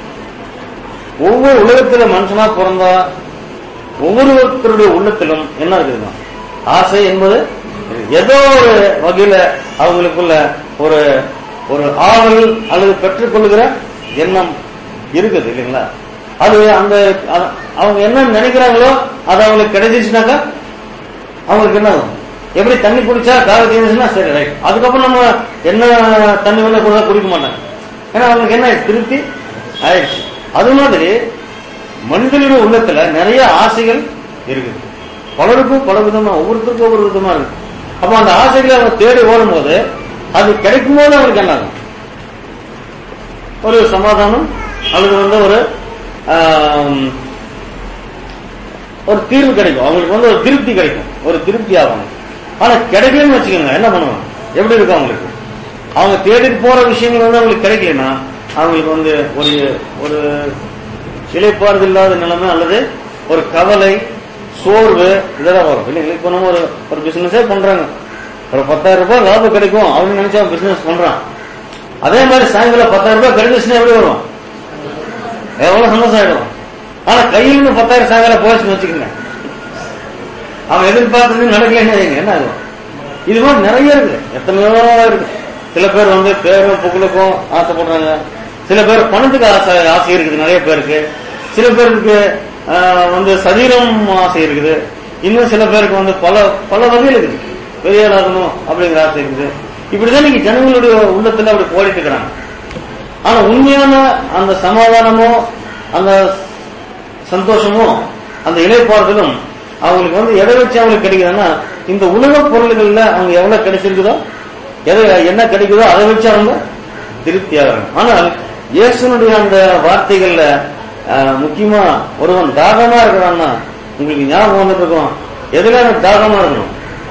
ஒவ்வொரு உலகத்துல மனுஷனா பிறந்தா ஒவ்வொருத்தருடைய உள்ளத்திலும் என்ன இருக்குதுன்னா ஆசை என்பது ஏதோ ஒரு வகையில அவங்களுக்குள்ள ஒரு ஒரு ஆவல் அல்லது பெற்றுக்கொள்ளுகிற எண்ணம் இருக்குது இல்லைங்களா அது அந்த அ- அவங்க என்ன நினைக்கிறாங்களோ அது அவங்களுக்கு கிடைச்சிச்சுனாக்கா அவங்களுக்கு என்ன ஆகும்? எப்படி தண்ணி குடிச்சா காலை தீர்ந்துச்சுன்னா சரி ரைட் அதுக்கப்புறம் நம்ம என்ன தண்ணி வந்து கூட குடிக்க மாட்டாங்க ஏன்னா அவங்களுக்கு என்ன ஆயிடுச்சு? திருப்தி ஆயிடுச்சு அது மாதிரி மனிதனுடைய உள்ளத்துல நிறைய ஆசைகள் இருக்குது பலருக்கும் பல விதமா ஒவ்வொருத்தருக்கும் ஒவ்வொரு விதமா இருக்கு அப்ப அந்த ஆசைகளை அவங்க தேடி ஓடும்போது அது கிடைக்கும் போது அவங்களுக்கு என்ன ஆகும் ஒரு சமாதானம் அல்லது வந்து ஒரு ஆம், ஒரு தீர்வு கிடைக்கும் அவங்களுக்கு வந்து ஒரு திருப்தி கிடைக்கும் ஒரு திருப்தி ஆவாங்க ஆனா கிடைக்கலன்னு வச்சுக்கோங்க என்ன பண்ணுவாங்க எப்படி இருக்கும் அவங்களுக்கு அவங்க தேடிட்டு போற விஷயங்கள் வந்து அவங்களுக்கு கிடைக்கலன்னா அவங்களுக்கு வந்து ஒரு ஒரு இலைப்பாறுதல் இல்லாத நிலைமை அல்லது ஒரு கவலை சோர்வு இதெல்லாம் வரும் இல்லைங்களா இப்போ நம்ம ஒரு ஒரு பிசினஸே பண்றாங்க ஒரு பத்தாயிரம் ரூபாய் லாபம் கிடைக்கும் அப்படின்னு நினைச்சு அவன் பிசினஸ் பண்றான் அதே மாதிரி சாயங்காலம் பத்தாயிரம் ரூபாய் கிடைச்சிச்சுன்னா எப்படி வரும் எவ்வளவு சந்தோஷம் ஆயிடும் ஆனா கையில இருந்து பத்தாயிரம் சாயங்காலம் போச்சுன்னு வச்சுக்கோங்க அவன் எதிர்பார்த்தது நடக்கலன்னு வைங்க, என்ன ஆகும் இது மாதிரி நிறைய இருக்கு எத்தனையோ இருக்கு சில பேர் வந்து பேரும் புகழுக்கும் ஆசைப்படுறாங்க சில பேர் பணத்துக்கு ஆசை ஆசை இருக்குது நிறைய பேருக்கு சில பேருக்கு ஆஹ், வந்து சரீரம் ஆசை இருக்குது இன்னும் சில பேருக்கு வந்து பல பல வகையில் இருக்குது பெரிய ஆளாகணும் அப்படிங்கிற ஆசை இருக்குது இப்படிதான் நீங்க ஜனங்களுடைய உள்ளத்துல அப்படி போடிட்டு இருக்கிறாங்க ஆனா உண்மையான அந்த சமாதானமோ அந்த சந்தோஷமோ அந்த இலைப்பாறுதலும் அவங்களுக்கு வந்து எதை வச்சு அவங்களுக்கு கிடைக்குதுன்னா இந்த உலக பொருள்கள்ல அவங்க எவ்வளவு கிடைச்சிருக்குதோ எதை என்ன கிடைக்குதோ அதை வச்சு அவங்க திருப்தியாகிறாங்க ஆனால் இயேசுனுடைய அந்த வார்த்தைகள்ல அஹ், முக்கியமா ஒருவன் தாகமா இருக்கிறான்னா உங்களுக்கு ஞாபகம் வந்துட்டு இருக்கும் எதுல எனக்கு தாகமா இருக்கணும்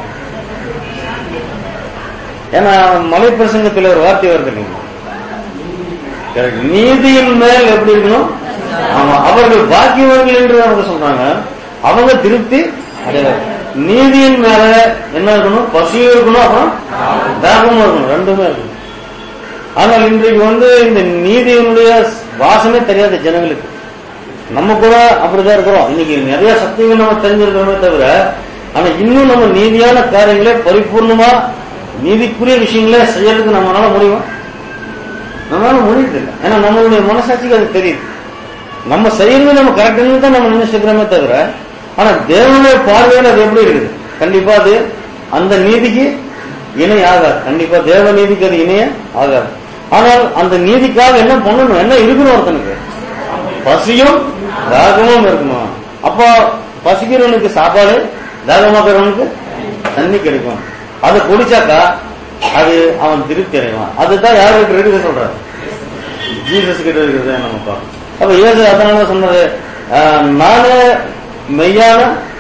ஏன்னா மலை பிரசங்கத்தில் ஒரு வார்த்தை வருது இல்லைங்களா? correct. நீதியின் மேல் எப்படி இருக்கணும் ஆமா அவர்கள் பாக்கியவர்கள் என்று அவங்க சொல்றாங்க அவங்க திருப்தி அடைவார் நீதியின் மேல என்ன இருக்கணும் பசியும் இருக்கணும் அப்புறம் தாகமும் இருக்கணும் ரெண்டுமே இருக்கணும் ஆனால் இன்றைக்கு வந்து இந்த நீதியினுடைய வாசமே தெரியாத ஜனங்களுக்கு நம்ம கூட அப்படிதான் இருக்கிறோம் இன்னைக்கு நிறைய சத்தியங்கள் நம்ம தெரிஞ்சிருக்கிறோமே தவிர ஆனா இன்னும் நம்ம நீதியான காரியங்களை பரிபூர்ணமா நீதிக்குரிய விஷயங்களே செய்யறதுக்கு நம்மளால முடியும் நம்மளால முடியுது இல்லை ஏன்னா நம்மளுடைய மனசாட்சிக்கு அது தெரியுது நம்ம செய்யறது நம்ம கரெக்டுன்னு தான் நம்ம நினைச்சுக்கிறோமே தவிர ஆனா தேவனுடைய பார்வையில அது எப்படி இருக்குது கண்டிப்பா அது அந்த நீதிக்கு இணை ஆகாது கண்டிப்பா தேவ நீதிக்கு அது இணைய ஆகாது ஆனால் அந்த நீதிக்காக என்ன பண்ணணும் என்ன இருக்கணும் ஒருத்தனுக்கு பசியும் தாகமும் இருக்கணும் அப்போ பசிக்கிறவனுக்கு சாப்பாடு தாகமாக்குறவனுக்கு தண்ணி கிடைக்கும் அதை குடிச்சாக்கா அது அவன் திருப்தி அடைவான் அதுதான் யாருக்கு இருக்குது சொல்றாரு ஜீசஸ் கிட்ட இருக்கிறத நம்ம பார்க்கணும் அப்ப இயேசு அதனால சொன்னது ஆஹ், நானே மெய்யான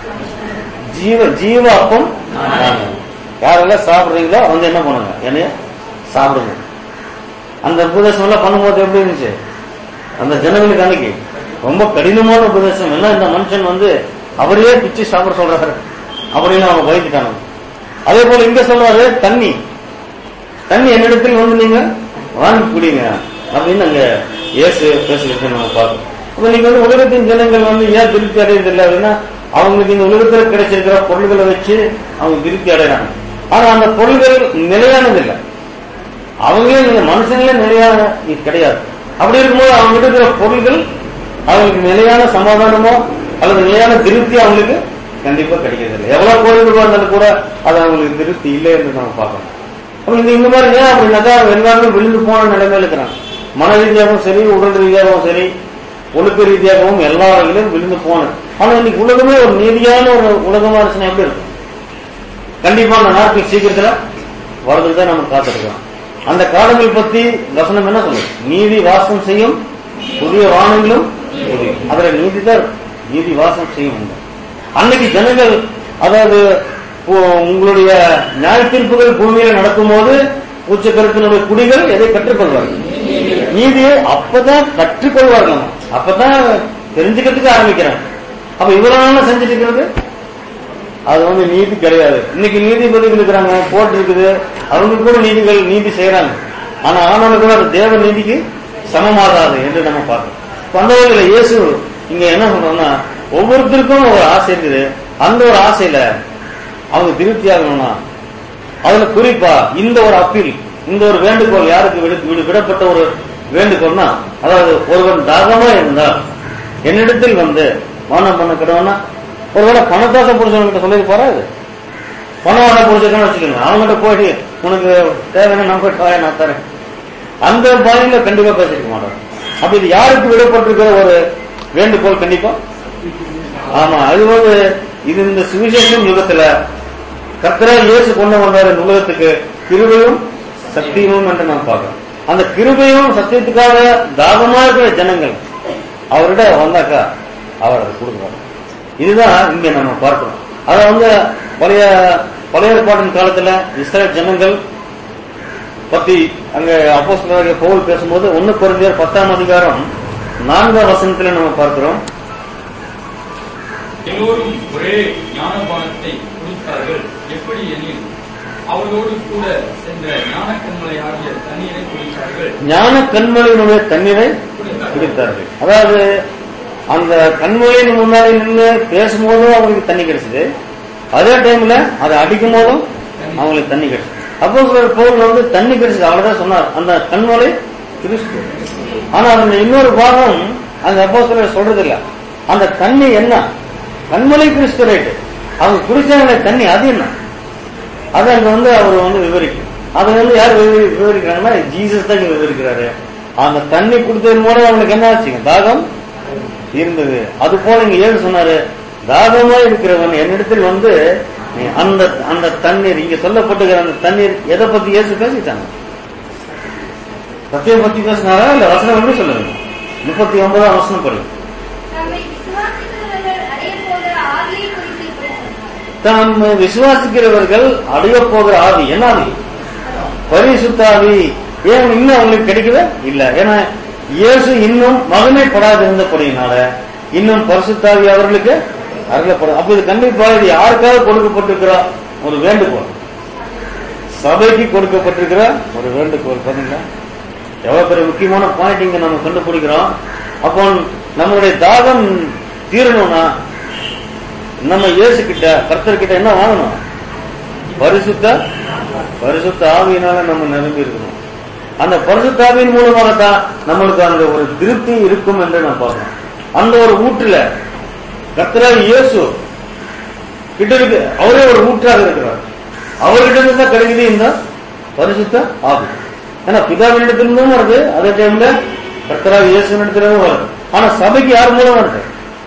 ஜீவ ஜீவ அப்பம் நானே. யாரெல்லாம் சாப்பிடுறீங்களோ வந்து என்ன பண்ணுங்க என்னைய சாப்பிடுங்க அந்த உபதேசம் எல்லாம் பண்ணும்போது எப்படி இருந்துச்சு அந்த ஜனங்களுக்கு அன்னைக்கு ரொம்ப கடினமான உபதேசம் என்ன இந்த மனுஷன் வந்து அவரையே பிச்சு சாப்பிட சொல்றாரு அப்படின்னு அவங்க பயந்துட்டாங்க அதே போல இங்க சொல்றாரு தண்ணி தண்ணி என்னிடத்தில் வந்து நீங்க வாங்கி குடிங்க அப்படின்னு அங்க இயேசு பேசுகிறது நம்ம பார்க்கணும் அப்ப நீங்க வந்து உலகத்தின் ஜனங்கள் வந்து ஏன் திருப்தி அடையதில்லை அப்படின்னா அவங்களுக்கு இந்த உலகத்தில் கிடைச்சிருக்கிற பொருள்களை வச்சு அவங்க திருப்தி அடைறாங்க ஆனா அந்த பொருள்கள் நிலையானது இல்லை அவங்களே இந்த மனுஷங்களே நிலையான இது கிடையாது அப்படி இருக்கும்போது அவங்க கிட்ட இருக்கிற பொருள்கள் அவங்களுக்கு நிலையான சமாதானமோ அல்லது நிலையான திருப்தி அவங்களுக்கு கண்டிப்பா கிடைக்கிறது இல்லை எவ்வளவு கோயில்கள் வந்தாலும் கூட அது அவங்களுக்கு திருப்தி இல்லை என்று நம்ம பார்க்கணும் அப்ப இந்த இந்த மாதிரி ஏன் அப்படின்னாக்கா எல்லாருமே விழுந்து போன நிலைமையில இருக்கிறாங்க மன ரீதியாகவும் சரி உடல் ரீதியாகவும் சரி ஒழுக்க ரீதியாகவும் எல்லா வகையிலும் விழுந்து போனது ஆனா இன்னைக்கு உலகமே ஒரு நீதியான ஒரு உலகமா இருந்துச்சுன்னா எப்படி இருக்கும் கண்டிப்பா அந்த நாட்கள் சீக்கிரத்துல வரதுக்கு தான் நம்ம காத்திருக்கிறோம் அந்த காலங்கள் பத்தி வசனம் என்ன சொல்லுது நீதி வாசம் செய்யும் புதிய வானங்களும் புதிய அதுல நீதி தான் இருக்கு. நீதி வாசம் செய்யும் உண்டு. அன்னைக்கு ஜனங்கள் அதாவது உ- உங்களுடைய நியாய தீர்ப்புகள் பூமியில நடக்கும்போது உச்ச கருத்தினுடைய குடிகள் எதை கற்றுக்கொள்வார்கள் நீதியை அப்பதான் கற்றுக்கொள்வார்கள் அப்பதான் தெரிஞ்சுக்கிறதுக்கு ஆரம்பிக்கிறாங்க அப்ப இவரெல்லாம் செஞ்சுட்டு இருக்கிறது அது வந்து நீதி கிடையாது இன்னைக்கு நீதிபதிகள் இருக்கிறாங்க கோர்ட் இருக்குது அவங்க கூட நீதிகள் நீதி செய்யறாங்க ஆனா ஆனாலும் கூட அது தேவ நீதிக்கு சமமாகாது என்று நம்ம பார்க்கணும் இப்ப அந்த வகையில இயேசு இங்க என்ன சொல்றோம்னா ஒவ்வொருத்தருக்கும் ஒரு ஆசை இருக்குது அந்த ஒரு ஆசையில அவங்க திருப்தி ஆகணும்னா அதுல குறிப்பா இந்த ஒரு அப்பீல் இந்த ஒரு வேண்டுகோள் யாருக்கு விடு- விடு- விடப்பட்ட ஒரு வேண்டுகோள்னா அதாவது ஒருவன் தாகமா இருந்தால் என்னிடத்தில் வந்து மானம் பண்ண கிடவனா ஒருவேளை பணத்தாசை புரிச்சவங்கிட்ட சொல்லி போறாது பணம் வேணா புரிச்சிருக்கான்னு வச்சுக்கோங்க அவங்ககிட்ட போயிட்டு உனக்கு தேவையான நான் போய் தாய நான் தரேன் அந்த பாதையில கண்டிப்பா பேசிருக்க மாட்டாங்க அப்ப இது யாருக்கு விடப்பட்டிருக்கிற ஒரு வேண்டுகோள் கண்டிப்பா ஆமா அது வந்து இது இந்த சுவிசேஷம் யுகத்துல கர்த்தரா இயேசு கொண்டு வந்தார் இந்த உலகத்துக்கு கிருபையும் சத்தியமும் என்று நாம் பார்க்கிறோம் அந்த கிருபையும் சத்தியத்துக்காக தாகமா இருக்கிற ஜனங்கள் அவர்கிட்ட வந்தாக்கா அவர் அதை கொடுக்குறார் இதுதான் இங்க நம்ம பார்க்கிறோம் அத வந்து பழைய பழைய ஏற்பாட்டின் காலத்துல இஸ்ரேல் ஜனங்கள் பத்தி அங்க அப்போஸ்தலராகிய பவுல் பேசும்போது ஒன்னு குறைஞ்சர் பத்தாம் அதிகாரம் நான்காம் வசனத்துல நம்ம பார்க்கிறோம் எல்லோரும் ஒரே ஞானபானத்தை குடித்தார்கள் எப்படி எனில் அவர்களோடு கூட சென்ற ஞானக்கண்மலை ஆகிய தண்ணீரை குடித்தார்கள் ஞான கண்மொழியினுடைய தண்ணீரை குடித்தார்கள் அதாவது அந்த கண்மொழியின் முன்னாடி நின்று பேசும்போதும் அவங்களுக்கு தண்ணி கிடைச்சது அதே டைம்ல அதை அடிக்கும் போதும் அவங்களுக்கு தண்ணி கிடைச்சது அப்போ சிலர் பவுல் வந்து தண்ணி கிடைச்சது அவ்வளவுதான் சொன்னார் அந்த கண்மொழி கிறிஸ்து ஆனா அந்த இன்னொரு பாகம் அந்த அப்போ சிலர் சொல்றது இல்ல அந்த தண்ணி என்ன கண்மொழி கிறிஸ்து ரைட்டு அவங்க குடிச்சாங்களே தண்ணி அது என்ன அது அங்க வந்து அவர் வந்து விவரிக்கும் அதை வந்து யார் விவரி- விவரிக்கிறாங்கன்னா ஜீசஸ் தான் இங்க விவரிக்கிறாரு அந்த தண்ணி குடித்ததன் மூலம் அவங்களுக்கு என்ன ஆச்சுங்க தாகம் இருந்தது அது போல இங்க ஏன் சொன்னாரு தாகமா இருக்கிறவன் என்னிடத்தில் வந்து நீ அந்த அந்த தண்ணீர் இங்க சொல்லப்பட்டுகிற அந்த தண்ணீர் எதை பத்தி இயேசு பேசிட்டாங்க சத்தியம் பத்தி பேசினாரா இல்ல வசனம் எப்படி சொல்லுங்க முப்பத்தி ஒன்பதாம் வசனம் படி நம்மை விசுவாசிக்கிறவர்கள் அடையப் போகிற ஆவியை குறித்து இப்படி சொன்னார். தாம் விசுவாசிக்கிறவர்கள் அடைய போகிற ஆவி என்ன ஆவி பரிசுத்த ஆவி ஏன் இன்னும் அவங்களுக்கு கிடைக்கல இல்ல ஏன்னா இயேசு இன்னும் மகிமைப்படாது இருந்தபடியினால இன்னும் பரிசுத்தாவி அவர்களுக்கு அருளப்படும் அப்ப இது கண்டிப்பா இது யாருக்காக கொடுக்கப்பட்டிருக்கிற ஒரு வேண்டுகோள் சபைக்கு கொடுக்கப்பட்டிருக்கிற ஒரு வேண்டுகோள் பாத்தீங்களா எவ்வளவு பெரிய முக்கியமான பாயிண்ட் இங்க நம்ம கண்டுபிடிக்கிறோம் அப்போ நம்மளுடைய தாகம் தீரணும்னா நம்ம இயேசு கிட்ட கர்த்தர் கிட்ட என்ன வாங்கணும் பரிசுத்த பரிசுத்த ஆவியினால நம்ம நிரம்பி இருக்கணும் அந்த பரிசுத்த ஆவியின் மூலமாகத்தான் நம்மளுக்கு அந்த ஒரு திருப்தி இருக்கும் என்று நான் பார்க்கிறோம் அந்த ஒரு ஊற்றுல கர்த்தராக இயேசு கிட்ட இருக்கு அவரே ஒரு ஊற்றாக இருக்கிறார் அவர்கிட்ட இருந்து தான் கிடைக்குது இந்த பரிசுத்த ஆவி ஏன்னா பிதாவினிடத்திலிருந்தும் வருது அதே டைம்ல கர்த்தராக இயேசுனிடத்திலும் வருது ஆனா சபைக்கு யார் மூலம் வருது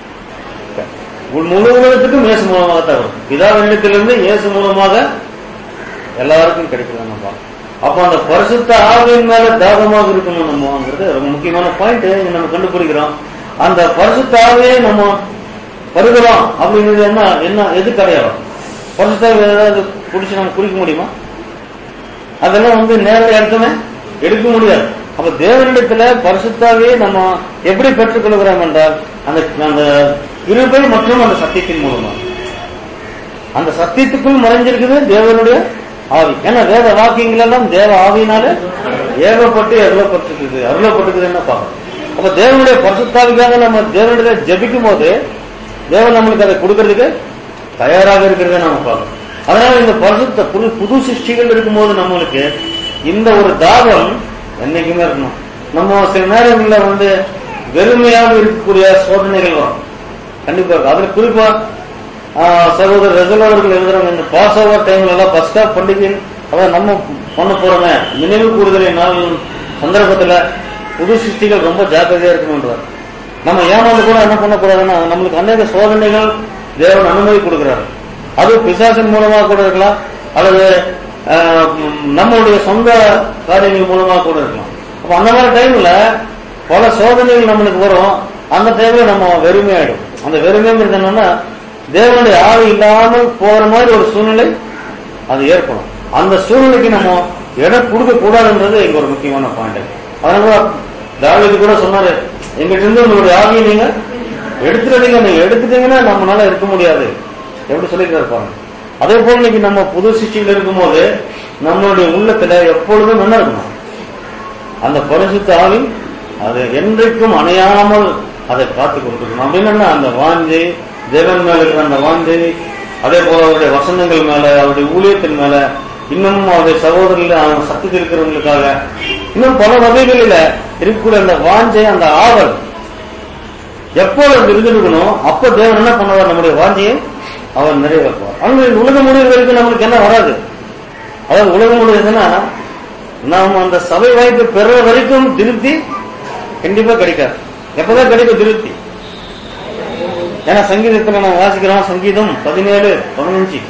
உள் முழு உலகத்துக்கும் இயேசு மூலமாக தான் வரும் பிதாவினிடத்திலிருந்து இயேசு மூலமாக எல்லாருக்கும் கிடைக்கிறது நம்ம அப்ப அந்த பரிசுத்த ஆவியின் மேல தாகமாக இருக்கணும் நம்மங்கிறது ரொம்ப முக்கியமான பாயிண்ட் இங்க நம்ம கண்டுபிடிக்கிறோம் அந்த பரிசுத்த ஆவியை நம்ம பருகலாம் அப்படிங்கிறது என்ன என்ன எது கிடையாது பரிசுத்த ஆவி ஏதாவது குடிச்சு நம்ம குடிக்க முடியுமா அதெல்லாம் வந்து நேரடி அர்த்தமே எடுக்க முடியாது அப்ப தேவனிடத்துல பரிசுத்தாவே நம்ம எப்படி பெற்றுக்கொள்கிறோம் என்றால் அந்த அந்த கிருபை மற்றும் அந்த சத்தியத்தின் மூலமா அந்த சத்தியத்துக்குள் மறைஞ்சிருக்குது தேவனுடைய ஆவி ஏன்னா வேத வாக்கியங்கள் எல்லாம் தேவ ஆவியினால ஏகப்பட்டு அருளப்பட்டிருக்குது அருளப்பட்டிருக்குது என்ன பார்க்கணும் அப்ப தேவனுடைய பரிசுத்தாவிக்காக நம்ம தேவனுடைய ஜெபிக்கும் போது தேவன் நம்மளுக்கு அதை கொடுக்கறதுக்கு தயாராக இருக்கிறத நம்ம பார்க்கணும் அதனால இந்த பரிசுத்த புது புது சிருஷ்டிகள் இருக்கும்போது நம்மளுக்கு இந்த ஒரு தாகம் என்னைக்குமே இருக்கணும் நம்ம சில நேரங்களில் வந்து வெறுமையாக இருக்கக்கூடிய சோதனைகள் வரும் கண்டிப்பா இருக்கு. அதுல குறிப்பா ஆஹ், சகோதரர் ரெகுலர் அவர்கள் எழுதுறாங்க இந்த பாஸ் ஓவர் டைம்ல எல்லாம் ஃபர்ஸ்ட் ஆஃப் பண்டிகை அதான் நம்ம பண்ண போறோமே நினைவு கூறுதலின் நாள் சந்தர்ப்பத்துல புது சிருஷ்டிகள் ரொம்ப ஜாக்கிரதையா இருக்கணும்ன்றார் நம்ம ஏமாந்து கூட என்ன பண்ணக்கூடாதுன்னா நம்மளுக்கு அநேக சோதனைகள் தேவன் அனுமதி கொடுக்கிறாரு அது பிசாசின் மூலமா கூட இருக்கலாம் அல்லது ஆஹ், ம், நம்மளுடைய சொந்த காரியங்கள் மூலமா கூட இருக்கலாம் அப்ப அந்த மாதிரி டைம்ல பல சோதனைகள் நம்மளுக்கு வரும் அந்த டைம்ல நம்ம வெறுமையாயிடும் அந்த வெறுமைங்கிறது என்னன்னா தேவனுடைய ஆவி இல்லாமல் போற மாதிரி ஒரு சூழ்நிலை அது ஏற்படும் அந்த சூழ்நிலைக்கு நம்ம இடம் கொடுக்க கூடாதுன்றது எங்க ஒரு முக்கியமான பாயிண்ட் அதனால தாவீது கூட சொன்னாரு எங்கிட்ட இருந்து உங்களுடைய ஆவியை நீங்க எடுத்துறீங்க நீங்க எடுத்துட்டீங்கன்னா நம்மளால இருக்க முடியாது எப்படி சொல்லிக்கிறாரு பாருங்க அதே போல இன்னைக்கு நம்ம புது சிஷ்டியில் இருக்கும்போது நம்மளுடைய உள்ளத்துல எப்பொழுதும் என்ன இருக்கணும் அந்த பரிசுத்த ஆவி அது என்றைக்கும் அணையாமல் அதை காத்து கொடுத்துக்கணும் அப்படின்னு அந்த வாஞ்சை தேவன் மேல இருக்கிற அந்த வாஞ்சை அதே போல அவருடைய வசனங்கள் மேல அவருடைய ஊழியத்தின் மேல இன்னும் அவருடைய சகோதரர்கள் அவங்க சத்தத்தில் இருக்கிறவங்களுக்காக இன்னும் பல வகைகளில இருக்கக்கூடிய அந்த வாஞ்சை அந்த ஆவல் எப்போ அது இருந்திருக்கணும் அப்ப தேவன் என்ன பண்ணுவார் நம்முடைய வாஞ்சியை அவர் நிறைவேற்றுவார் அங்க உலக முடிவு வரைக்கும் நம்மளுக்கு என்ன வராது அதாவது உலக முடிவுன்னா நாம் அந்த சபை வாய்ப்பு பெற வரைக்கும் திருப்தி கண்டிப்பா கிடைக்காது எப்பதான் கிடைக்கும் திருப்தி ஏன்னா சங்கீதத்துல நம்ம வாசிக்கிறோம் சங்கீதம் பதினேழு பதினஞ்சு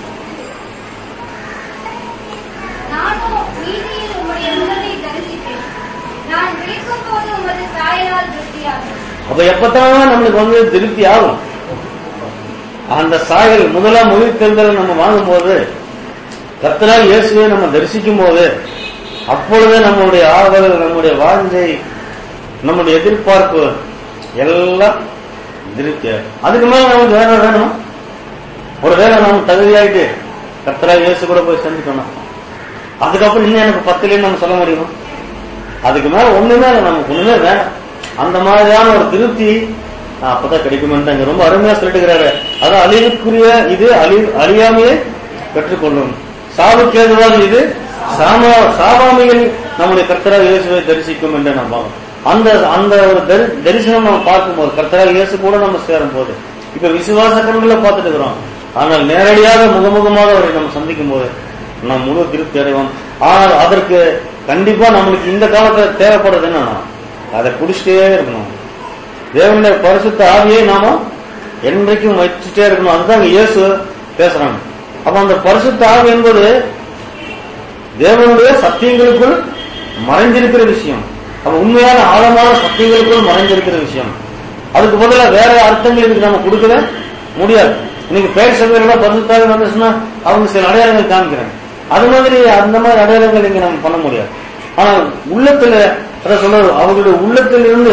நானோ நீதியில் உம்முடைய முகத்தை தரிசிப்பேன் நான் விழிக்கும் போது உமது சாயலால் திருப்தியாகும் அப்ப எப்பதான் நம்மளுக்கு வந்து திருப்தி ஆகும் அந்த சாயல் முதலாம் உயிர்த்தெழுதலை நம்ம வாங்கும்போது கத்தரால் இயேசுவை நம்ம தரிசிக்கும் போது அப்பொழுதே நம்மளுடைய ஆவல் நம்முடைய வாஞ்சை நம்முடைய எதிர்பார்ப்பு எல்லாம் திருப்தி ஆகும். அதுக்கு மேல நமக்கு வேற வேணும் ஒருவேளை நம்ம தகுதியாயிட்டு கத்தரால் இயேசு கூட போய் செஞ்சுக்கணும் அதுக்கப்புறம் இன்னும் எனக்கு பத்துலன்னு நம்ம சொல்ல முடியுமா அதுக்கு மேல ஒண்ணுமே இல்லை நமக்கு ஒண்ணுமே வேணாம் அந்த மாதிரியான ஒரு திருப்தி ஆஹ், அப்பதான் கிடைக்குமென்ட்டு அங்க ரொம்ப அருமையா சொல்லிட்டுக்கிறாரு அது அழிவுக்குரிய இது அழி அழியாமையே பெற்றுக்கொள்ளும் சாவுக்கு ஏதுவாக இது சாமா சாவாமையில் நம்முடைய கர்த்தராக இயேசுவை தரிசிக்கும் என்று நம்ம பார்க்கணும். அந்த அந்த ஒரு தரி- தரிசனம் நம்ம பார்க்கும்போது கர்த்தராக இயேசு கூட நம்ம சேரும் போது இப்ப விசுவாச கண்களை பார்த்துட்டு இருக்கிறோம் ஆனால் நேரடியாக முகமுகமாக அவரை நம்ம சந்திக்கும் போது நாம் முழு திருப்தி அடைவோம் ஆனால் அதற்கு கண்டிப்பா நம்மளுக்கு இந்த காலத்துல தேவைப்படுறது என்னன்னா அதை குடிச்சிட்டே இருக்கணும் தேவனுடைய பரிசுத்த ஆவியை நாம என்றைக்கும் வச்சுட்டே இருக்கணும் அதுதான் இங்க இயேசு பேசுறாங்க அப்ப அந்த பரிசுத்த ஆவி என்பது தேவனுடைய சத்தியங்களுக்குள் மறைஞ்சிருக்கிற விஷயம் அப்ப உண்மையான ஆழமான சத்தியங்களுக்குள் மறைஞ்சிருக்கிற விஷயம் அதுக்கு பதிலா வேற அர்த்தங்கள் இதுக்கு நம்ம கொடுக்கவே முடியாது இன்னைக்கு பேர் சபையெல்லாம் பரிசுத்தாக வந்துச்சுன்னா அவங்க சில அடையாளங்கள் காமிக்கிறாங்க அது மாதிரி அந்த மாதிரி அடையாளங்கள் இங்க நம்ம பண்ண முடியாது ஆனா உள்ளத்துல அத சொல்றது அவங்களுடைய உள்ளத்திலிருந்து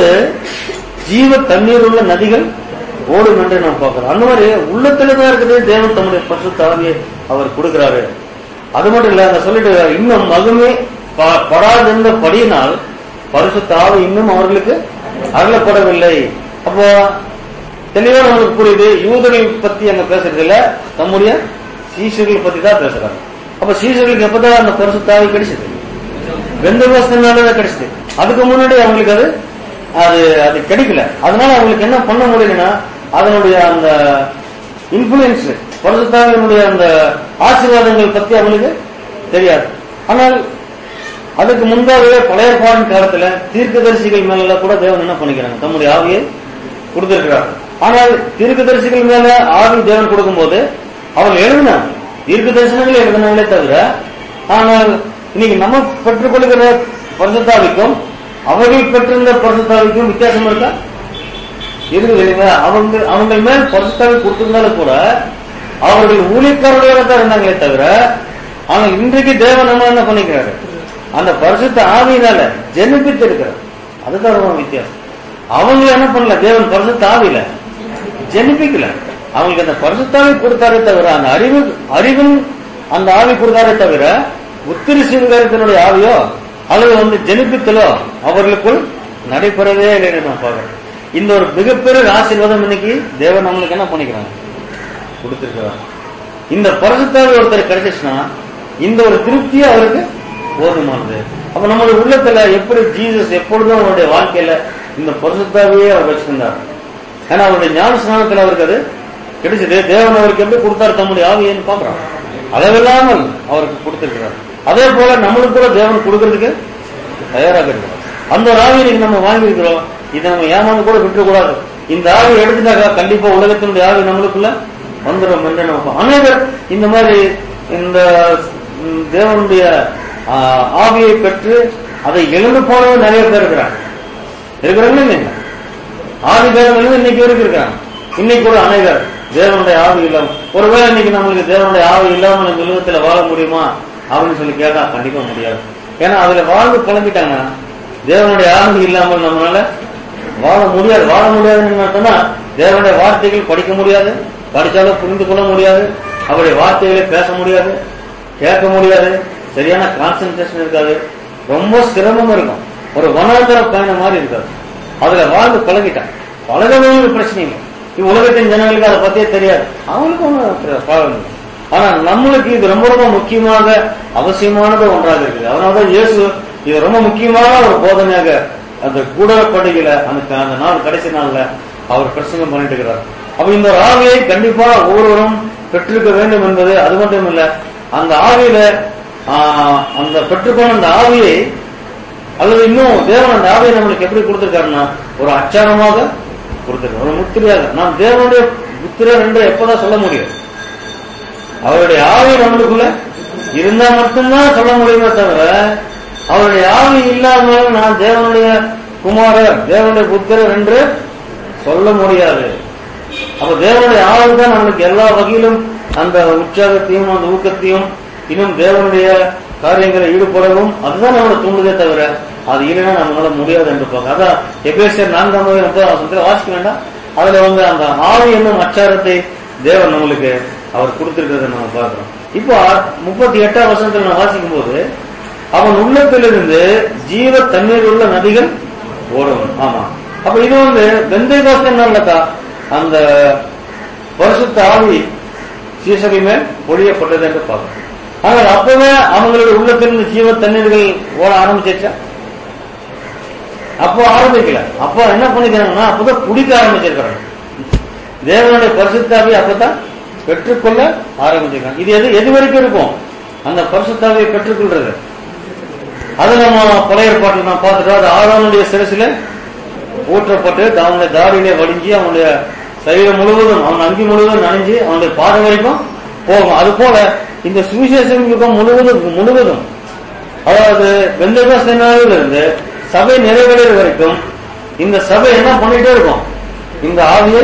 ஜீவ தண்ணீர் உள்ள நதிகள் ஓடும் என்று நாம் பார்க்கிறோம் அந்த மாதிரி உள்ளத்துல தான் இருக்குது தேவன் தம்முடைய பரிசுத்த ஆவியை அவர் கொடுக்கிறாரு அது மட்டும் இல்ல அங்க சொல்லிட்டு இருக்காரு, இன்னும் மகுமே ப- படாதிருந்த படியினால் பரிசுத்த ஆவி இன்னும் அவர்களுக்கு அருளப்படவில்லை அப்போ தெளிவா நம்மளுக்கு புரியுது யூதர்கள் பத்தி அங்க பேசுறது இல்ல நம்முடைய சீசர்கள் பத்தி தான் பேசுறாங்க அப்ப சீசர்களுக்கு எப்பதான் அந்த பரிசுத்த ஆவி கிடைச்சது வெந்தகோஸ்தனால கிடைச்சது அதுக்கு முன்னாடி அவங்களுக்கு அது அது அது கிடைக்கல அதனால அவங்களுக்கு என்ன பண்ண முடியலன்னா அதனுடைய அந்த இன்ஃபுளுன்ஸ் பரிசுத்தாவினுடைய அந்த ஆசீர்வாதங்கள் பத்தி அவங்களுக்கு தெரியாது ஆனால் அதுக்கு முன்பாகவே பழைய பாடின் காலத்துல தீர்க்கதரிசிகள் மேல கூட தேவன் என்ன பண்ணிக்கிறாங்க தம்முடைய ஆவியை கொடுத்திருக்கிறார் ஆனால் தீர்க்கதரிசிகள் மேல ஆவி தேவன் கொடுக்கும்போது அவங்க எழுதினாங்க தீர்க்க தரிசனங்கள் எழுதினாங்களே தவிர ஆனால் இன்னைக்கு நம்ம பெற்றுக்கொள்கிற பரிசுத்தாவிக்கும் அவர்கள் பெற்றிருந்த பரிசுத்தாவிக்கும் வித்தியாசம் இருக்கா இருக்குது இல்லைங்களா அவங்க அவங்க மேல் பரிசுத்தாவி கொடுத்திருந்தாலும் கூட அவர்கள் ஊழியக்காரர்களாக தான் இருந்தாங்களே தவிர ஆனா இன்றைக்கு தேவன் நம்ம என்ன பண்ணிக்கிறாரு அந்த பரிசுத்த ஆவியினால ஜெனிப்பித்து இருக்கிறார் அதுதான் ரொம்ப வித்தியாசம் அவங்க என்ன பண்ணல தேவன் பரிசுத்த ஆவியில ஜெனிப்பிக்கல அவங்களுக்கு அந்த பரிசுத்தாவி கொடுத்தாரே தவிர அந்த அறிவு அறிவின் அந்த ஆவி கொடுத்தாரே தவிர உத்திரி சிவகாரத்தினுடைய ஆவியோ அல்லது வந்து ஜெனிப்பித்தலோ அவர்களுக்குள் நடைபெறவே இல்லைன்னு நான் பார்க்கிறேன் இந்த ஒரு மிகப்பெரிய ஆசீர்வாதம் இன்னைக்கு தேவன் நம்மளுக்கு என்ன பண்ணிக்கிறாங்க கொடுத்திருக்கிறார் இந்த பரிசுத்தாவி ஒருத்தர் கிடைச்சிச்சுன்னா இந்த ஒரு திருப்தியே அவருக்கு போதுமானது அப்ப நம்மளுடைய உள்ளத்துல எப்படி ஜீசஸ் எப்பொழுதும் அவருடைய வாழ்க்கையில இந்த பரிசுத்தாவியே அவர் வச்சிருந்தார் ஏன்னா அவருடைய ஞான ஸ்நானத்துல அவருக்கு அது கிடைச்சது தேவன் அவருக்கு எப்படி கொடுத்தாரு தம்முடைய ஆவியன்னு பாக்குறோம் அளவில்லாமல் அவருக்கு கொடுத்திருக்கிறார் அதே போல நம்மளுக்கு கூட தேவன் கொடுக்கறதுக்கு தயாராக இருக்கிறோம் அந்த ஒரு ஆவியை இன்னைக்கு நம்ம வாங்கி இருக்கிறோம் இதை நம்ம ஏமாந்து கூட விட்டுறக்கூடாது இந்த ஆவி எடுத்துட்டாக்கா கண்டிப்பா உலகத்தினுடைய ஆவி நம்மளுக்குள்ள வந்துடும் என்று நம்ம அநேகர் இந்த மாதிரி இந்த ம், தேவனுடைய ஆ, ஆவியை பெற்று அதை எழுந்து போனவங்க நிறைய பேர் இருக்கிறாங்க இருக்கிறாங்க இல்லைங்க ஆதி தேவன் இன்னைக்கு வரைக்கும் இருக்காங்க இன்னைக்கு கூட அநேகர் தேவனுடைய ஆவி இல்லாம ஒருவேளை இன்னைக்கு நம்மளுக்கு தேவனுடைய ஆவி இல்லாம நம்ம உலகத்துல வாழ முடியுமா அப்படின்னு சொல்லி கேட்டா கண்டிப்பா முடியாது ஏன்னா அதுல வாழ்ந்து பழகிட்டாங்க தேவனுடைய ஆவி இல்லாமல் நம்மளால வாழ முடியாது வாழ முடியாதுன்னு சொன்னா தேவனுடைய வார்த்தைகள் படிக்க முடியாது படிச்சாலும் புரிந்து கொள்ள முடியாது அவருடைய வார்த்தைகளை பேச முடியாது கேட்க முடியாது சரியான கான்சென்ட்ரேஷன் இருக்காது ரொம்ப சிரமம் இருக்கும் ஒரு வனாந்தர பயணம் மாதிரி இருக்காது அதுல வாழ்ந்து பழகிட்டான் பழகவே ஒரு பிரச்சனை இல்லை இவ் உலகத்தின் ஜனங்களுக்கு அதை பத்தியே தெரியாது அவங்களுக்கும் ஒண்ணும் பழகம் இல்லை. ஆனா நம்மளுக்கு இது ரொம்ப ரொம்ப முக்கியமாக அவசியமானது ஒன்றாக இருக்குது அதனாலதான் இயேசு இது ரொம்ப முக்கியமான ஒரு போதனையாக அந்த கூடர பண்டிகையில அந்த அந்த நாள் கடைசி நாள்ல அவர் பிரசங்கம் பண்ணிட்டு இருக்கிறார் அப்ப இந்த ஒரு ஆவியை கண்டிப்பா ஒவ்வொருவரும் பெற்றிருக்க வேண்டும் என்பது அது மட்டும் இல்ல அந்த ஆவியில ஆஹ், அந்த பெற்றுக்கொண்ட அந்த ஆவியை அல்லது இன்னும் தேவன் அந்த ஆவியை நம்மளுக்கு எப்படி கொடுத்திருக்காருன்னா ஒரு அச்சாரமாக கொடுத்திருக்காரு ஒரு முத்திரையாக நாம் தேவனுடைய புத்திரர் என்று எப்பதான் சொல்ல முடியும் அவருடைய ஆவி நம்மளுக்குள்ள இருந்தா மட்டும்தான் சொல்ல முடியுமே தவிர அவருடைய ஆவி இல்லாமல் நான் தேவனுடைய குமாரர் தேவனுடைய புத்திரர் என்று சொல்ல முடியாது அப்ப தேவனுடைய ஆவி தான் நம்மளுக்கு எல்லா வகையிலும் அந்த உற்சாகத்தையும் அந்த ஊக்கத்தையும் இன்னும் தேவனுடைய காரியங்களை ஈடுபடவும் அதுதான் நம்மளை தூண்டுதே தவிர அது இல்லைன்னா நம்மளால முடியாது என்று பார்க்க அதான் எபேசியர் நான்காம் வகை முப்பதாம் வசனத்துல வாசிக்க வேண்டாம் அதுல வந்து அந்த ஆவி என்னும் அச்சாரத்தை தேவன் நம்மளுக்கு அவர் கொடுத்திருக்கிறத நம்ம பார்க்கிறோம் இப்போ முப்பத்தி எட்டாம் வசனத்துல நான் வாசிக்கும் போது அவன் உள்ளத்திலிருந்து ஜீவ தண்ணீர் உள்ள நதிகள் ஓடும் ஆமா அப்ப இது வந்து வெந்தை நாள்லக்கா அந்த பரிசுத்த ஆவி சீசகை மேல் பொழியப்பட்டது என்று பார்க்கிறோம் ஆனால் அப்பவே அவங்களுடைய உள்ளத்திலிருந்து ஜீவ தண்ணீர்கள் ஓட ஆரம்பிச்சிருச்சா அப்போ ஆரம்பிக்கல அப்போ என்ன பண்ணிக்கிறாங்கன்னா அப்பதான் குடிக்க ஆரம்பிச்சிருக்கிறாங்க தேவனுடைய பரிசுத்தாவி அப்பதான் பெற்றுக்கொள்ள ஆரம்பிச்சிருக்காங்க இது எது எது வரைக்கும் இருக்கும் அந்த பரிசுத்தாவை பெற்றுக்கொள்றது அது நம்ம பழைய ஏற்பாட்டில் நான் பார்த்துட்டோம் அது ஆதானுடைய சிரசில ஊற்றப்பட்டு அவனுடைய தாடியிலே வடிஞ்சு அவனுடைய சரீரம் முழுவதும் அவன் அங்கி முழுவதும் நனைஞ்சு அவனுடைய பாதை வரைக்கும் போகும் அது போல இந்த சுவிசேஷம் யுகம் முழுவதும் முழுவதும் அதாவது வெந்தகாசனாவில் இருந்து சபை நிறைவேற வரைக்கும் இந்த சபை என்ன பண்ணிட்டே இருக்கும் இந்த ஆவியை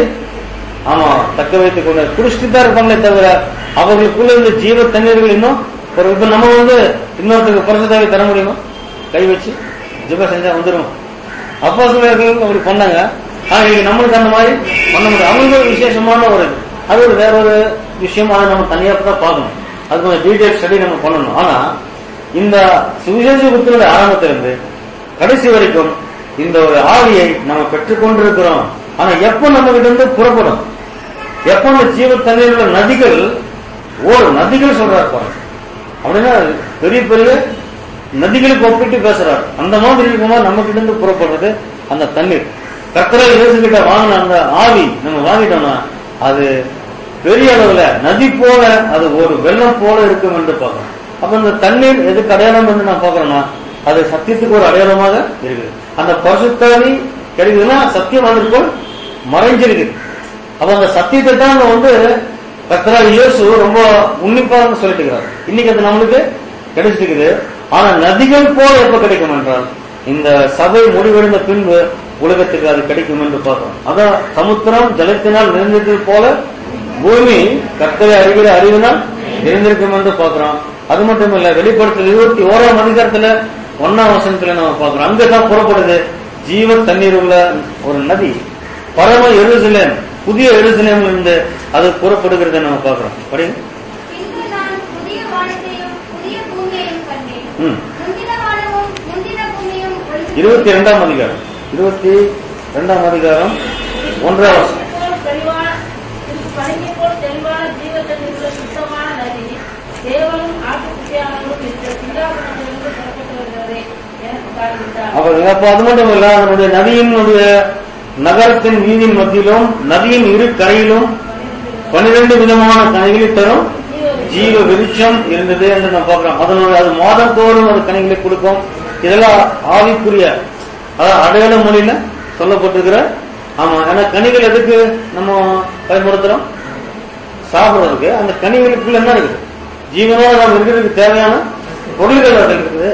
ஆமா தக்க வைத்துக் கொண்டு குடிச்சிட்டு தான் இருப்பாங்களே தவிர அவர்களுக்குள்ள இந்த ஜீவ தண்ணீர்கள் இன்னும் ஒரு இப்ப நம்ம வந்து இன்னொருத்தருக்கு பரிசுத்தாவை தர முடியுமா கை வச்சு ஜிப செஞ்சா வந்துடும் அப்பா சிலர்கள் அப்படி பண்ணாங்க ஆனா இன்னைக்கு நம்மளுக்கு அந்த மாதிரி பண்ண முடியும் அவங்களுக்கு ஒரு விசேஷமான ஒரு இது. அது ஒரு வேற ஒரு விஷயம் அதை நம்ம தனியா தான் பார்க்கணும் அது கொஞ்சம் டீடைல் ஸ்டடி நம்ம பண்ணணும் ஆனா இந்த சுவிசேஷ புத்தினுடைய ஆரம்பத்திலிருந்து கடைசி வரைக்கும் இந்த ஒரு ஆவியை நம்ம பெற்றுக்கொண்டிருக்கிறோம் ஆனா எப்ப நம்ம கிட்ட இருந்து புறப்படும் எப்ப அந்த ஜீவ தண்ணீரோட நதிகள் ஓடும் நதிகள் சொல்றாரு பாருங்க அப்படின்னா பெரிய பெரிய நதிகளுக்கு ஒப்பிட்டு பேசுறாரு அந்த மாதிரி இருக்கும்போது நம்ம கிட்ட இருந்து புறப்படுறது அந்த தண்ணீர் கர்த்தரை இயேசு கிட்ட வாங்கின அந்த ஆவி நம்ம வாங்கிட்டோம்னா அது பெரிய அளவுல நதி போல அது ஒரு வெள்ளம் போல இருக்கும் என்று பார்க்கணும் அப்ப இந்த தண்ணீர் எதுக்கு அடையாளம் என்று நான் பார்க்கறேன்னா அது சத்தியத்துக்கு ஒரு அடையாளமாக இருக்குது அந்த பரிசுத்தாவி கிடைக்குதுன்னா சத்தியம் அதற்குள் மறைஞ்சிருக்கு அப்ப அந்த சத்தியத்தை தான் அங்க வந்து கர்த்தரா இயேசு ரொம்ப உன்னிப்பாக சொல்லிட்டு இருக்கிறார் இன்னைக்கு அது நம்மளுக்கு கிடைச்சிருக்குது ஆனா நதிகள் போல எப்ப கிடைக்கும் என்றால் இந்த சபை முடிவடைந்த பின்பு உலகத்துக்கு அது கிடைக்கும் என்று பார்க்கிறோம் அதான் சமுத்திரம் ஜலத்தினால் நிறைந்தது போல பூமி கர்த்தரை அறிகிற அறிவினால் நிறைந்திருக்கும் என்று பார்க்கிறோம் அது மட்டும் இல்ல வெளிப்படுத்தல் இருபத்தி ஓராம் அதிகாரத்துல ஒன்னாம் வசனத்துல நம்ம பார்க்கிறோம் அங்கதான் புறப்படுது ஜீவ தண்ணீர் உள்ள ஒரு நதி பரம எருசலேம் புதிய எருசலேம்ல இருந்து அது புறப்படுகிறத நம்ம பார்க்கிறோம் படிங்க பின்பு நான் புதிய வானத்தையும் புதிய பூமியையும் கண்டேன் ம். முந்தின வானமும் முந்தின பூமியும் ஒழிந்து இருபத்தி இரண்டாம் அதிகாரம் இருபத்தி இரண்டாம் அதிகாரம் ஒன்றாம் வசனம் போல் தெளிவான பனிமை போல் தெளிவான ஜீவத்தன்மையுள்ள சுத்தமான நதி தேவனும் ஆட்டுக்குட்டியானவர்களும் இருக்கிற சிங்காசனத்திலிருந்து புறப்பட்டு வருகிறதை எனக்கு காண்பித்தார் அப்ப அப்ப அது மட்டும் இல்ல அதனுடைய நதியினுடைய நகரத்தின் வீதியின் மத்தியிலும் நதியின் இரு கரையிலும் பன்னிரண்டு விதமான கனிகளை தரும் ஜீவ விருட்சம் இருந்தது என்று நம்ம பார்க்கிறோம் அதனுடைய அது மாதந்தோறும் அது கனிகளை கொடுக்கும் இதெல்லாம் ஆவிக்குரிய அதாவது அடையாள மொழியில சொல்லப்பட்டிருக்கிற ஆமா ஏன்னா கனிகள் எதுக்கு நம்ம பயன்படுத்துறோம் சாப்பிடுறதுக்கு அந்த கனிகளுக்குள்ள என்ன இருக்குது ஜீவனோட நாம் இருக்கிறதுக்கு தேவையான பொருள்கள் அதில் இருக்குது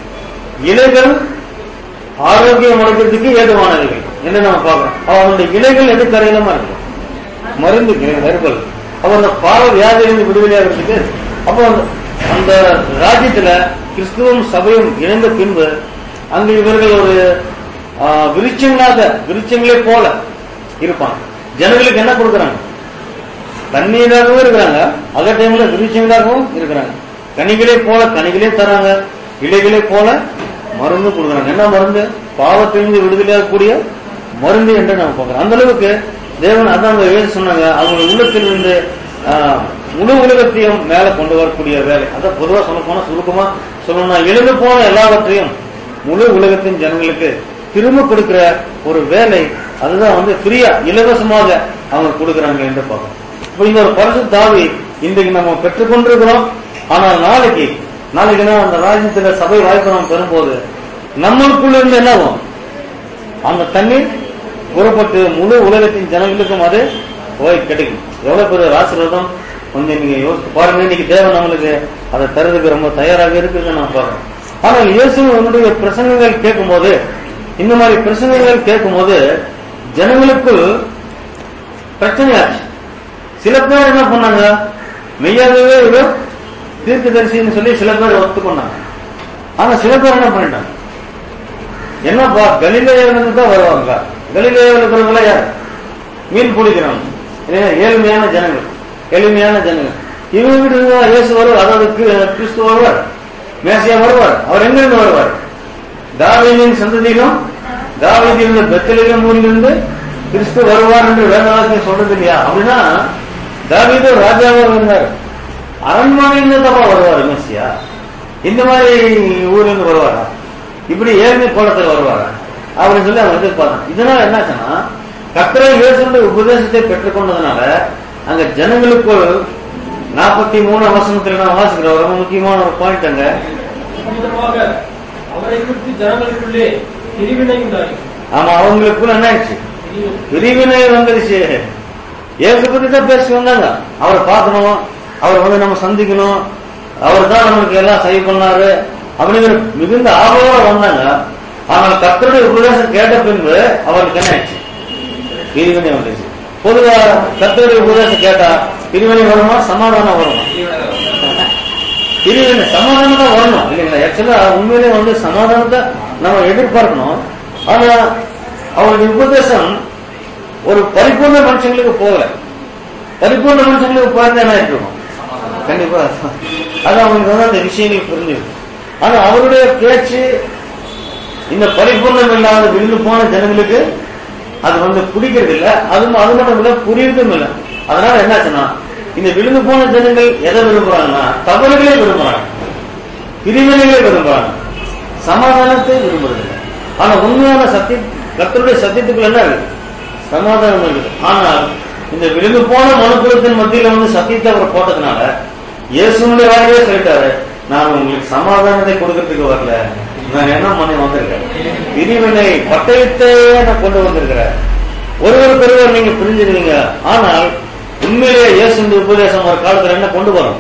இலைகள் ஆரோக்கியம் அடைக்கிறதுக்கு ஏதுவானவைகள் என்று நம்ம பார்க்கிறோம் அப்ப அவனுடைய இலைகள் எது கரையிலமா இருக்கு மருந்து நெருப்பல் அப்ப அந்த பாவ வியாதியிலிருந்து விடுதலையாகிறதுக்கு அப்போ அந்த- அந்த ராஜ்யத்துல கிறிஸ்துவும் சபையும் இணைந்த பின்பு அங்கு இவர்கள் ஒரு ஆ, விருட்சங்களாக விருட்சங்களே போல இருப்பாங்க ஜனங்களுக்கு என்ன கொடுக்குறாங்க தண்ணீராகவும் இருக்கிறாங்க அதே டைம்ல விருட்சங்களாகவும் இருக்கிறாங்க கனிகளே போல கனிகளே தராங்க இலைகளே போல மருந்து கொடுக்குறாங்க என்ன மருந்து பாவத்திலிருந்து விடுதலையாகக்கூடிய மருந்து என்று நம்ம பார்க்கிறோம் அந்த அளவுக்கு தேவன் அதான் அந்த வேலை சொன்னாங்க அவங்க உள்ளத்தில் இருந்து ஆஹ், முழு உலகத்தையும் மேல கொண்டு வரக்கூடிய வேலை அதான் பொதுவா சொல்ல போனா சுருக்கமா சொல்லணும்னா எழுந்து போன எல்லாவற்றையும் முழு உலகத்தின் ஜனங்களுக்கு திரும்ப கொடுக்கிற ஒரு வேலை அதுதான் வந்து ஃப்ரீயா இலவசமாக அவங்க கொடுக்கறாங்க என்று பார்க்கணும் இப்ப இந்த ஒரு பரிசு தாவி இன்றைக்கு நம்ம பெற்றுக்கொண்டிருக்கிறோம் ஆனால் நாளைக்கு நாளைக்கு நான் அந்த ராஜ்யத்துல சபை வாய்ப்பு நாம் பெறும்போது நம்மளுக்குள்ள இருந்து என்ன ஆகும் அந்த தண்ணீர் புறப்பட்டு முழு உலகத்தின் ஜனங்களுக்கும் அது போய் கிடைக்கும் எவ்வளவு பெரிய ஒரு ஆசீர்வாதம் கொஞ்சம் நீங்க யோசிச்சு பாருங்க இன்னைக்கு தேவன் நம்மளுக்கு அதை தருவதற்கு ரொம்ப தயாராக இருக்குன்னு நான் பாருங்க ஆனால் இயேசுனுடைய பிரசங்கங்கள் கேட்கும்போது இந்த மாதிரி பிரசங்கங்கள் கேட்கும்போது ஜனங்களுக்குள் பிரச்சனையாச்சு சில பேர் என்ன பண்ணாங்க மெய்யாகவே இவர் தீர்க்கதரிசின்னு சொல்லி சில பேர் ஒத்துக்கொண்டாங்க ஆனா சில பேர் என்ன பண்ணிட்டாங்க என்னப்பா கலிலேயிலிருந்து தான் வருவாங்க கலிலேயில் இருக்கிறவங்கள யார் மீன் பிடிக்கிறவங்க ஏன்னா, ஏழ்மையான ஜனங்கள் எளிமையான ஜனங்கள் இவங்க தான் இயேசு வருவார் அதாவது கி- கிறிஸ்து வருவார் மேசியா வருவார் அவர் எங்கிருந்து வருவார் தாவீதின் சந்ததியிலும் தாவீதிலிருந்து பெத்தலிலும் ஊரிலிருந்து கிறிஸ்து வருவார் என்று வேதவாக்கியம் சொல்றது இல்லையா அப்படின்னா தாவீது ராஜாவாக இருந்தார் அரண்மனையிலிருந்து தப்பா வருவார் மேசியா இந்த மாதிரி ஊர்ல இருந்து வருவாரா இப்படி ஏழ்மை கோலத்தில் வருவாரா அப்படின்னு சொல்லி அவன் எதிர்பார்த்தான் இதனால என்னாச்சுன்னா கத்திரை இயேசுடைய உபதேசத்தை பெற்றுக்கொண்டதுனால அங்க ஜனங்களுக்குள் நாற்பத்தி மூணு வசனத்துல நான் வாசிக்கிறோம் ரொம்ப முக்கியமான ஒரு பாயிண்ட் அங்க விதமாக அவரை குறித்து ஜனங்களுக்குள்ளே பிரிவினை உண்டாகி ஆமா அவங்களுக்குள்ள என்ன ஆயிடுச்சு பிரிவினை பிரிவினை வந்துருச்சு இயேசு பத்தி தான் பேசி வந்தாங்க அவரை பார்க்கணும் அவரை வந்து நம்ம சந்திக்கணும் அவர் தான் நம்மளுக்கு எல்லாம் சரி பண்ணாரு அப்படிங்கிற மிகுந்த ஆர்வத்தோட வந்தாங்க ஆனால் கர்த்தருடைய உபதேசம் கேட்ட பின்பு அவருக்கு என்ன ஆயிடுச்சு பிரிவினை வந்துருச்சு பொதுவா கர்த்தருடைய உபதேசம் கேட்டா பிரிவினை வருமா சமாதானம் வருமா பிரிவினை சமாதானம் தான் வரணும் இல்லைங்களா ஆக்சுவலா உண்மையிலே வந்து சமாதானத்தை நம்ம எதிர்பார்க்கணும் ஆனா அவருடைய உபதேசம் ஒரு பரிபூர்ண மனுஷங்களுக்கு போகல பரிபூர்ண மனுஷங்களுக்கு போயிருந்தா என்ன இருக்கும் கண்டிப்பா அது அவங்களுக்கு வந்து அந்த விஷயங்கள் புரிஞ்சுது ஆனா அவருடைய பேச்சு இந்த பரிபூர்ணம் இல்லாத விழுந்து போன ஜனங்களுக்கு அது வந்து பிடிக்கிறது இல்ல அது அது மட்டும் இல்ல புரியறதும் இல்ல அதனால என்னாச்சுன்னா இந்த விழுந்து போன ஜனங்கள் எதை விரும்புறாங்கன்னா தவறுகளே விரும்புறாங்க பிரிவினைகளை விரும்புறாங்க சமாதானத்தை விரும்புறதில்லை ஆனா உண்மையான சத்திய கர்த்தருடைய சத்தியத்துக்குள்ள என்ன இருக்கு சமாதானம் இருக்குது ஆனால் இந்த விழுந்து போன மனுக்குலத்தின் மத்தியில வந்து சத்தியத்தை அவர் போட்டதுனால இயேசுனுடைய வாயிலே சொல்லிட்டாரு நான் உங்களுக்கு சமாதானத்தை கொடுக்கறதுக்கு வரல நான் என்ன பண்ணி வந்திருக்கேன் பிரிவினை பட்டயத்தை நான் கொண்டு வந்திருக்கிறேன் ஒருவருக்கு ஒருவர் நீங்க புரிஞ்சுக்கிறீங்க ஆனால் உண்மையிலேயே இயேசுடைய உபதேசம் ஒரு காலத்துல என்ன கொண்டு வரும்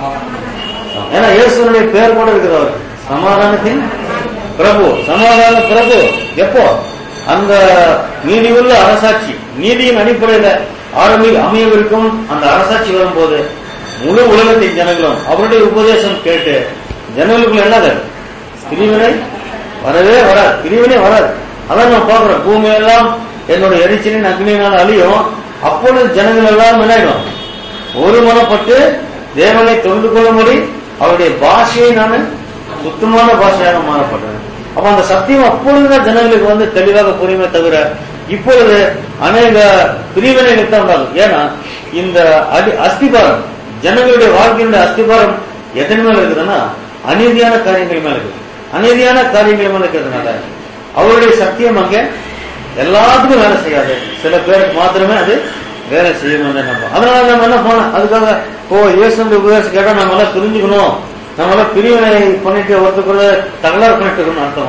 ஏன்னா இயேசுனுடைய பேர் கூட இருக்குது அவர் சமாதானத்தின் பிரபு சமாதான பிரபு எப்போ அந்த நீதி உள்ள அரசாட்சி நீதியின் அடிப்படையில ஆரம்பி அமையவிருக்கும் அந்த அரசாட்சி வரும்போது முழு உலகத்தின் ஜனங்களும் அவருடைய உபதேசம் கேட்டு ஜனங்களுக்குள்ள என்னது பிரிவினை வரவே வராது பிரிவினை வராது அதான் நம்ம பார்க்கிறோம் பூமியெல்லாம் என்னோட எரிச்சலின் அக்னியினால் அழியும் அப்பொழுது ஜனங்கள் எல்லாம் என்னாயிடும் ஒருமனப்பட்டு தேவனை தொண்டு கொள்ளும்படி அவருடைய பாஷையை நான் சுத்தமான பாஷையாக மாறப்பட்டேன் அப்ப அந்த சத்தியம் அப்பொழுதுதான் ஜனங்களுக்கு வந்து தெளிவாக புரியுமே தவிர இப்பொழுது அநேக பிரிவினைகள் தான் உண்டாகும் ஏன்னா இந்த அடி அஸ்திபாரம் ஜனங்களுடைய வாழ்க்கையினுடைய அஸ்திபாரம் எதன் மேல இருக்குதுன்னா அநீதியான காரியங்கள் மேல இருக்குது அநீதியான காரியங்கள் மேல இருக்கிறதுனால அவருடைய சத்தியம் அங்கே எல்லாத்துக்கும் வேலை செய்யாது சில பேருக்கு மாத்திரமே அது வேலை செய்யணும் நம்ம அதனால நம்ம என்ன பண்ணோம் அதுக்காக ஓ இயேசுடைய உபதேசம் கேட்டா நம்ம எல்லாம் புரிஞ்சுக்கணும் நம்ம எல்லாம் பிரிவினை பண்ணிட்டு ஒருத்தருக்குள்ள தகராறு பண்ணிட்டு இருக்கணும் அர்த்தம்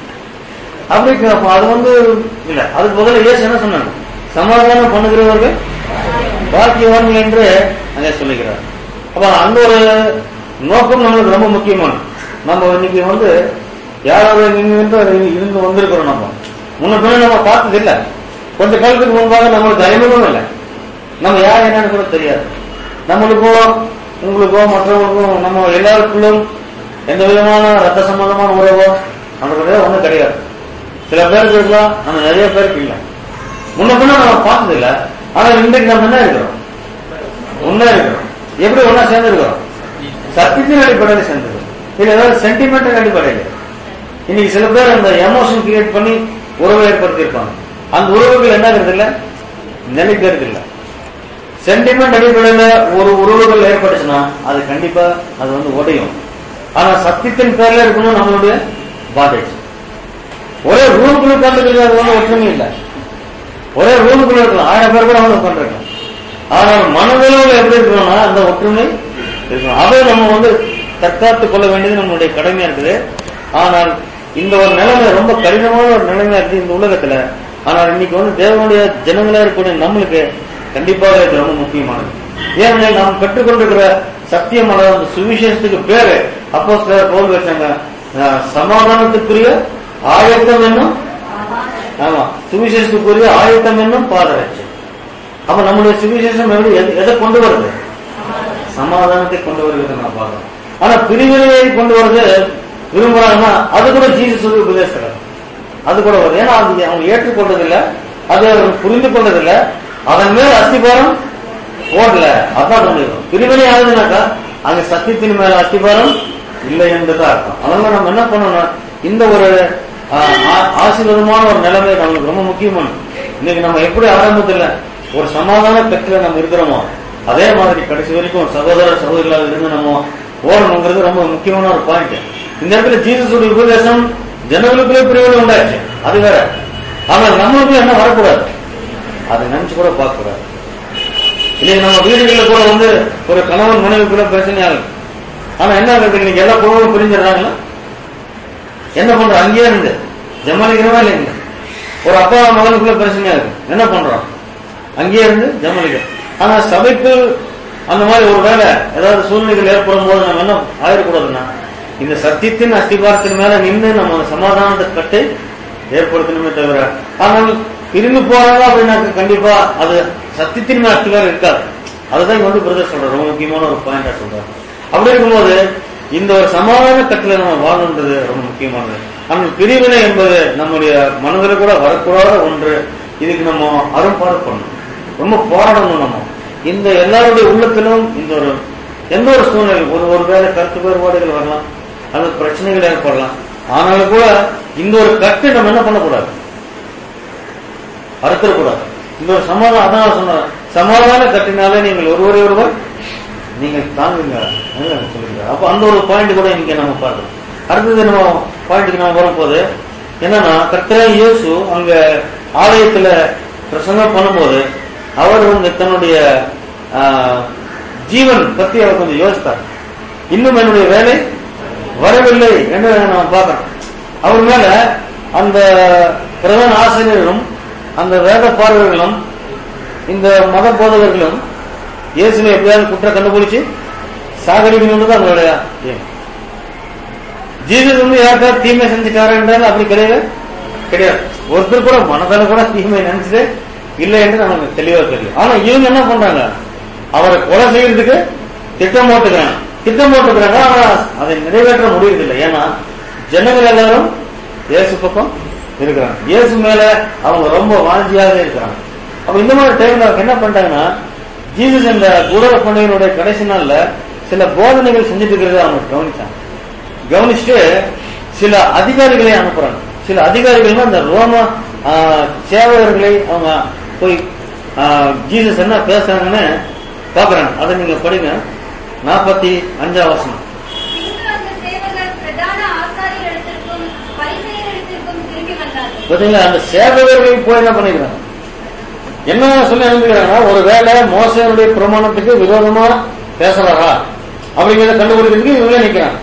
அப்படி அப்ப அது வந்து இல்ல அதுக்கு பதிலா இயேசு என்ன சொன்னாங்க சமாதானம் பண்ணுகிறவர்கள் பாக்கியவான் என்று அங்கே சொல்லுகிறார் அப்ப அந்த ஒரு நோக்கம் நம்மளுக்கு ரொம்ப முக்கியமானது நம்ம இன்னைக்கு வந்து யாராவது இருந்து இருந்து வந்திருக்கிறோம் நம்ம முன்ன பின்ன நம்ம பார்த்தது இல்ல கொஞ்ச காலத்துக்கு முன்பாக நம்மளுக்கு அறிமுகம் இல்லை நம்ம யார் என்னன்னு கூட தெரியாது நம்மளுக்கோ உங்களுக்கோ மற்றவங்களுக்கும் நம்ம எல்லாருக்குள்ளும் எந்த விதமான ரத்த சம்பந்தமான உறவோ நம்மளுக்கு ஒண்ணும் கிடையாது சில பேருக்கு இருக்கலாம் நம்ம நிறைய பேருக்கு இல்லை முன்ன பின்ன நம்ம பார்த்தது இல்ல ஆனா இன்றைக்கு நம்ம என்ன இருக்கிறோம் ஒன்னா இருக்கிறோம் எப்படி ஒன்னா சேர்ந்திருக்கிறோம் சத்தியத்தின் அடிப்படையில் சேர்ந்திருக்கிறோம் இல்ல ஏதாவது சென்டிமெண்ட் அடிப்படையில் இன்னைக்கு சில பேர் அந்த எமோஷன் கிரியேட் பண்ணி உறவை ஏற்படுத்தி இருப்பாங்க அந்த உறவுகள் என்ன ஆகுறது இல்ல நிலைக்கிறது இல்ல சென்டிமெண்ட் அடிப்படையில ஒரு உறவுகள் ஏற்பட்டுச்சுன்னா அது கண்டிப்பா அது வந்து உடையும் ஆனா சத்தியத்தின் பேர்ல இருக்கணும் நம்மளுடைய பாண்டேஜ் ஒரே ரூமுக்குள்ள உட்காந்துக்கிறது அது வந்து ஒற்றுமை இல்லை ஒரே ரூமுக்குள்ள இருக்கலாம் ஆயிரம் பேர் கூட அவங்க உட்காந்துருக்கலாம் ஆனால் மனதளவில் எப்படி இருக்கணும்னா அந்த ஒற்றுமை இருக்கணும் அதை நம்ம வந்து தற்காத்துக் கொள்ள வேண்டியது நம்மளுடைய கடமையா இருக்குது ஆனால் இந்த ஒரு நிலைமை ரொம்ப கடினமான ஒரு நிலைமையா இருக்கு இந்த உலகத்துல ஆனால் இன்னைக்கு வந்து தேவனுடைய ஜனங்களா இருக்கக்கூடிய நம்மளுக்கு கண்டிப்பாக இது ரொம்ப முக்கியமானது ஏனெனில் நாம் பெற்றுக்கொண்டிருக்கிற சத்தியம் அல்லது அந்த சுவிசேஷத்துக்கு பேரு அப்போ போல் வச்சாங்க அஹ், சமாதானத்துக்குரிய ஆயத்தம் என்னும் ஆமா சுவிசேஷத்துக்குரிய ஆயத்தம் என்னும் பாதரட்சை அப்ப நம்முடைய சுவிசேஷம் எப்படி எது- எதை கொண்டு வருது சமாதானத்தை கொண்டு வருகிறது நான் பார்க்கிறோம் ஆனா பிரிவினையை கொண்டு வருது விரும்புறாங்கன்னா அது கூட ஜீசஸ் வந்து உபதேசிக்கிறார் அது கூட வருது ஏன்னா அது அவங்க ஏற்றுக்கொண்டதில்லை அது அவர் புரிந்து கொண்டதில்லை அதன் மேல் அஸ்திபாரம் போடல அதான் சொல்லிடுறோம் பிரிவினை ஆகுதுனாக்கா அங்க சத்தியத்தின் மேல அஸ்திபாரம் இல்லை என்றுதான் அர்த்தம் அதனால நம்ம என்ன பண்ணணும் இந்த ஒரு ஆ, ஆ- ஆசீர்வாதமான ஒரு நிலைமை நம்மளுக்கு ரொம்ப முக்கியமானது இன்னைக்கு நம்ம எப்படி ஆரம்பத்துல ஒரு சமாதான பெற்றில நம்ம இருக்கிறோமோ அதே மாதிரி கடைசி வரைக்கும் ஒரு சகோதர சகோதரிகளாக இருந்து நம்ம ஓடணுங்கிறது ரொம்ப முக்கியமான ஒரு பாயிண்ட் இந்த இடத்துல ஜீசஸுடைய உபதேசம் ஜனங்களுக்குள்ளே பிரிவினை உண்டாச்சு அது வேற ஆனால் நம்மளுக்கு என்ன வரக்கூடாது அதை நினைச்சு கூட பார்க்க கூடாது இன்னைக்கு நம்ம வீடுகளில் கூட வந்து ஒரு கணவன் மனைவிக்குள்ள பிரச்சனையாகும் ஆனா என்ன இருக்கு இன்னைக்கு எல்லா குடும்பமும் பிரிஞ்சிடறாங்களா என்ன பண்ற அங்கேயே இருந்து ஜமாலிக்கிறவா இல்லைங்க ஒரு அப்பா மகனுக்குள்ள பிரச்சனையா இருக்கு என்ன பண்றோம் அங்கேயே இருந்து ஜமாலிக்கிறோம் ஆனா சபைக்கு அந்த மாதிரி ஒரு வேலை ஏதாவது சூழ்நிலைகள் ஏற்படும் போது நம்ம என்ன ஆயிடக்கூடாதுன்னா இந்த சத்தியத்தின் அஸ்திபாரத்தின் மேல நின்று நம்ம சமாதானத்தை கட்டு ஏற்படுத்தணுமே தவிர ஆனால் பிரிந்து போறாங்க அப்படின்னாக்க கண்டிப்பா அது சத்தியத்தின் மேல அஸ்திபாரம் இருக்காது அதுதான் இங்க வந்து பிரதர் சொல்ற ரொம்ப முக்கியமான ஒரு பாயிண்டா சொல்றாரு அப்படி இருக்கும்போது இந்த ஒரு சமாதான கட்டில நம்ம வாழணுன்றது ரொம்ப முக்கியமானது ஆனால் பிரிவினை என்பது நம்முடைய மனதில் கூட வரக்கூடாத ஒன்று இதுக்கு நம்ம அரும்பாடு பண்ணணும் ரொம்ப போராடணும் நம்ம இந்த எல்லாருடைய உள்ளத்திலும் இந்த ஒரு எந்த ஒரு சூழ்நிலை ஒரு ஒரு வேலை கருத்து வேறுபாடுகள் வரலாம் அல்லது பிரச்சனைகள் ஏற்படலாம் ஆனாலும் கூட இந்த ஒரு கட்டு நம்ம என்ன பண்ணக்கூடாது அறுத்துடக்கூடாது இந்த ஒரு சமாதானம் அதான் சொன்ன சமாதான கட்டினாலே நீங்கள் ஒருவரை ஒருவர் நீங்கள் தாங்குங்க அதுதான் சொல்லுங்க அப்ப அந்த ஒரு பாயிண்ட் கூட இங்க நம்ம பார்க்கணும் அடுத்தது நம்ம பாயிண்ட்டுக்கு நம்ம வரும்போது என்னன்னா கர்த்தரா இயேசு அங்க ஆலயத்துல பிரசங்கம் பண்ணும்போது அவர் வந்து தன்னுடைய ஆஹ், ஜீவன் பத்தி அவர் கொஞ்சம் யோசித்தார் இன்னும் என்னுடைய வேலை வரவில்லை என்று நம்ம பார்க்கிறோம் அவர் மேல அந்த பிரதான ஆசிரியர்களும் அந்த வேத பார்வைகளும் இந்த மத போதகர்களும் இயேசுவை எப்படியாவது குற்றம் கண்டுபிடிச்சு சாகடிக்கணும்னு தான் அவங்களுடைய aim. ஜீசஸ் வந்து யாருக்காவது தீமை செஞ்சுட்டாரு என்றால் அப்படி கிடையாது கிடையாது ஒருத்தர் கூட மனதால கூட தீமை நினைச்சது இல்லை என்று நமக்கு தெளிவா தெரியும் ஆனா இவங்க என்ன பண்றாங்க அவரை கொலை செய்யறதுக்கு திட்டம் போட்டுக்கிறாங்க திட்டம் போட்டுக்கிறாங்க ஆனா அதை நிறைவேற்ற முடியறதில்லை ஏன்னா ஜனங்கள் எல்லாரும் இயேசு பக்கம் இருக்கிறாங்க இயேசு மேல அவங்க ரொம்ப வாஞ்சியாக இருக்கிறாங்க அப்ப இந்த மாதிரி டைம்ல அவங்க என்ன பண்ணிட்டாங்கன்னா ஜீசஸ் இந்த குடல பண்டிகையினுடைய கடைசி நாள்ல சில போதனைகள் செஞ்சுட்டு இருக்கிறத அவங்க கவனிச்சாங்க கவனிச்சுட்டு சில அதிகாரிகளை அனுப்புறாங்க சில அதிகாரிகள் அந்த ரோம ஆ, சேவகர்களை அவங்க போய் ஆ, ஜீசஸ் என்ன பேசுறாங்கன்னு பாக்குறாங்க அதை நீங்க படிங்க நாற்பத்தி அஞ்சாம் வசனம் பின்பு அந்த சேவகர் பிரதான ஆசாரியரிடத்திற்கும் பரிசேயரிடத்திற்கும் திரும்பி வந்தார்கள் பாத்தீங்களா அந்த சேவகர்கள் போய் என்ன பண்ணிக்கிறாங்க என்ன சொல்லி அனுப்புகிறாங்கன்னா ஒரு வேலை மோசனுடைய பிரமாணத்துக்கு விரோதமா பேசுறாரா அப்படிங்கிறத கண்டுபிடிக்கிறதுக்கு இவங்களே நிக்கிறாங்க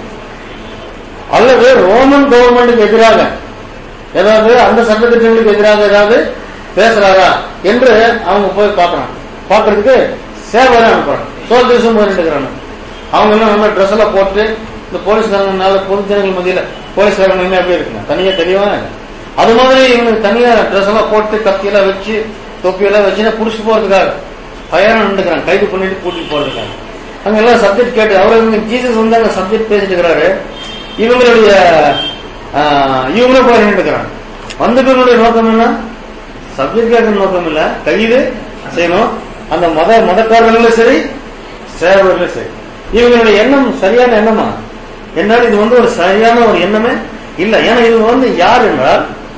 அல்லது ரோமன் கவர்மெண்ட்டுக்கு எதிராக ஏதாவது அந்த சட்டத்திட்டங்களுக்கு எதிராக ஏதாவது பேசுறாரா என்று அவங்க போய் பார்க்கறாங்க பார்க்கறதுக்கு சேவரை அனுப்புறாங்க சோல்ஜர்ஸும் போய் நின்றுக்கிறாங்க அவங்க எல்லாம் நம்ம ட்ரெஸ் எல்லாம் போட்டு இந்த போலீஸ்காரங்கனால பொதுஜனங்கள் மத்தியில போலீஸ்காரங்க என்ன எப்படி இருக்குங்க தனியா தெரியவா அது மாதிரி இவனுக்கு தனியா ட்ரெஸ் எல்லாம் போட்டு கத்தியெல்லாம் வச்சு தொப்பியெல்லாம் வச்சுன்னா புடிச்சு போறதுக்காக தயாரா நின்றுக்கிறாங்க கைது பண்ணிட்டு கூட்டிட்டு போறதுக்காக அங்க எல்லாம் சப்ஜெக்ட் கேட்டு அவர் இவங்க ஜீசஸ் வந்து அங்க சப்ஜெக்ட் பேசிட்டு இருக்கிறாரு இவங்களுடைய ஆஹ், இவங்களும் போய் நின்றுக்கிறாங்க வந்துட்டவங்களுடைய நோக்கம் என்ன சப்ஜெக்ட் கேட்கற நோக்கம் இல்ல கைது செய்யணும் அந்த மத மதக்காரர்களும் சரி சேவர்களும் சரி இவங்களுடைய எண்ணம் சரியான எண்ணமா என்னால் இது வந்து ஒரு சரியான ஒரு எண்ணமே இல்ல ஏன்னா இவங்க வந்து யார் என்றால்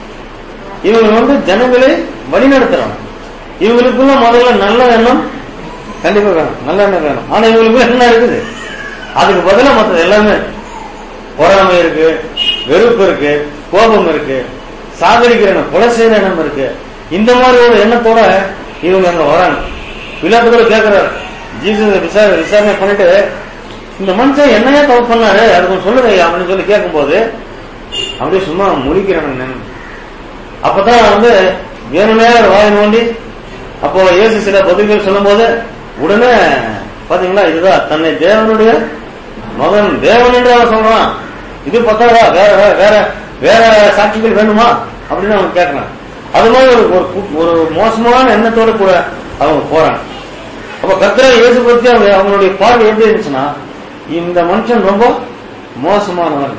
இவங்க வந்து ஜனங்களை வழிநடத்துறாங்க இவங்களுக்குள்ள முதல்ல நல்ல எண்ணம் கண்டிப்பா வேணும் நல்ல எண்ணம் வேணும் ஆனா இவங்களுக்கு என்ன இருக்குது அதுக்கு பதிலா மற்றது எல்லாமே இருக்கு. பொறாமை இருக்கு வெறுப்பு இருக்கு கோபம் இருக்கு சாகடிக்கிற எண்ணம் கொலை செய்யற எண்ணம் இருக்கு இந்த மாதிரி ஒரு எண்ணத்தோட இவங்க அங்க வராங்க பிலாத்து கூட கேட்கிறாரு ஜீசஸ் விசாரணை விசாரணை பண்ணிட்டு இந்த மனுஷன் என்னையா தப்பு பண்ணாரு அது கொஞ்சம் சொல்லுங்க ஐயா அப்படின்னு சொல்லி கேட்கும்போது அப்படியே சும்மா முழிக்கிறானுங்க அப்பதான் வந்து வேணுமே வாயை நோண்டி அப்போ இயேசு சில பதில்கள் சொல்லும்போது உடனே பாத்தீங்களா இதுதான் தன்னை தேவனுடைய மகன் தேவன் என்று அவன் சொல்றான் இது பத்தாதா வேற வேற வேற வேற சாட்சிகள் வேணுமா அப்படின்னு அவன் கேட்கறான் அது மாதிரி ஒரு ஒரு கு- ஒரு மோசமான எண்ணத்தோட கூட அவங்க போறாங்க அப்ப கத்திர இயேசு பத்தி அவங்க அவங்களுடைய பார்வை எப்படி இருந்துச்சுன்னா இந்த மனுஷன் ரொம்ப மோசமானவன்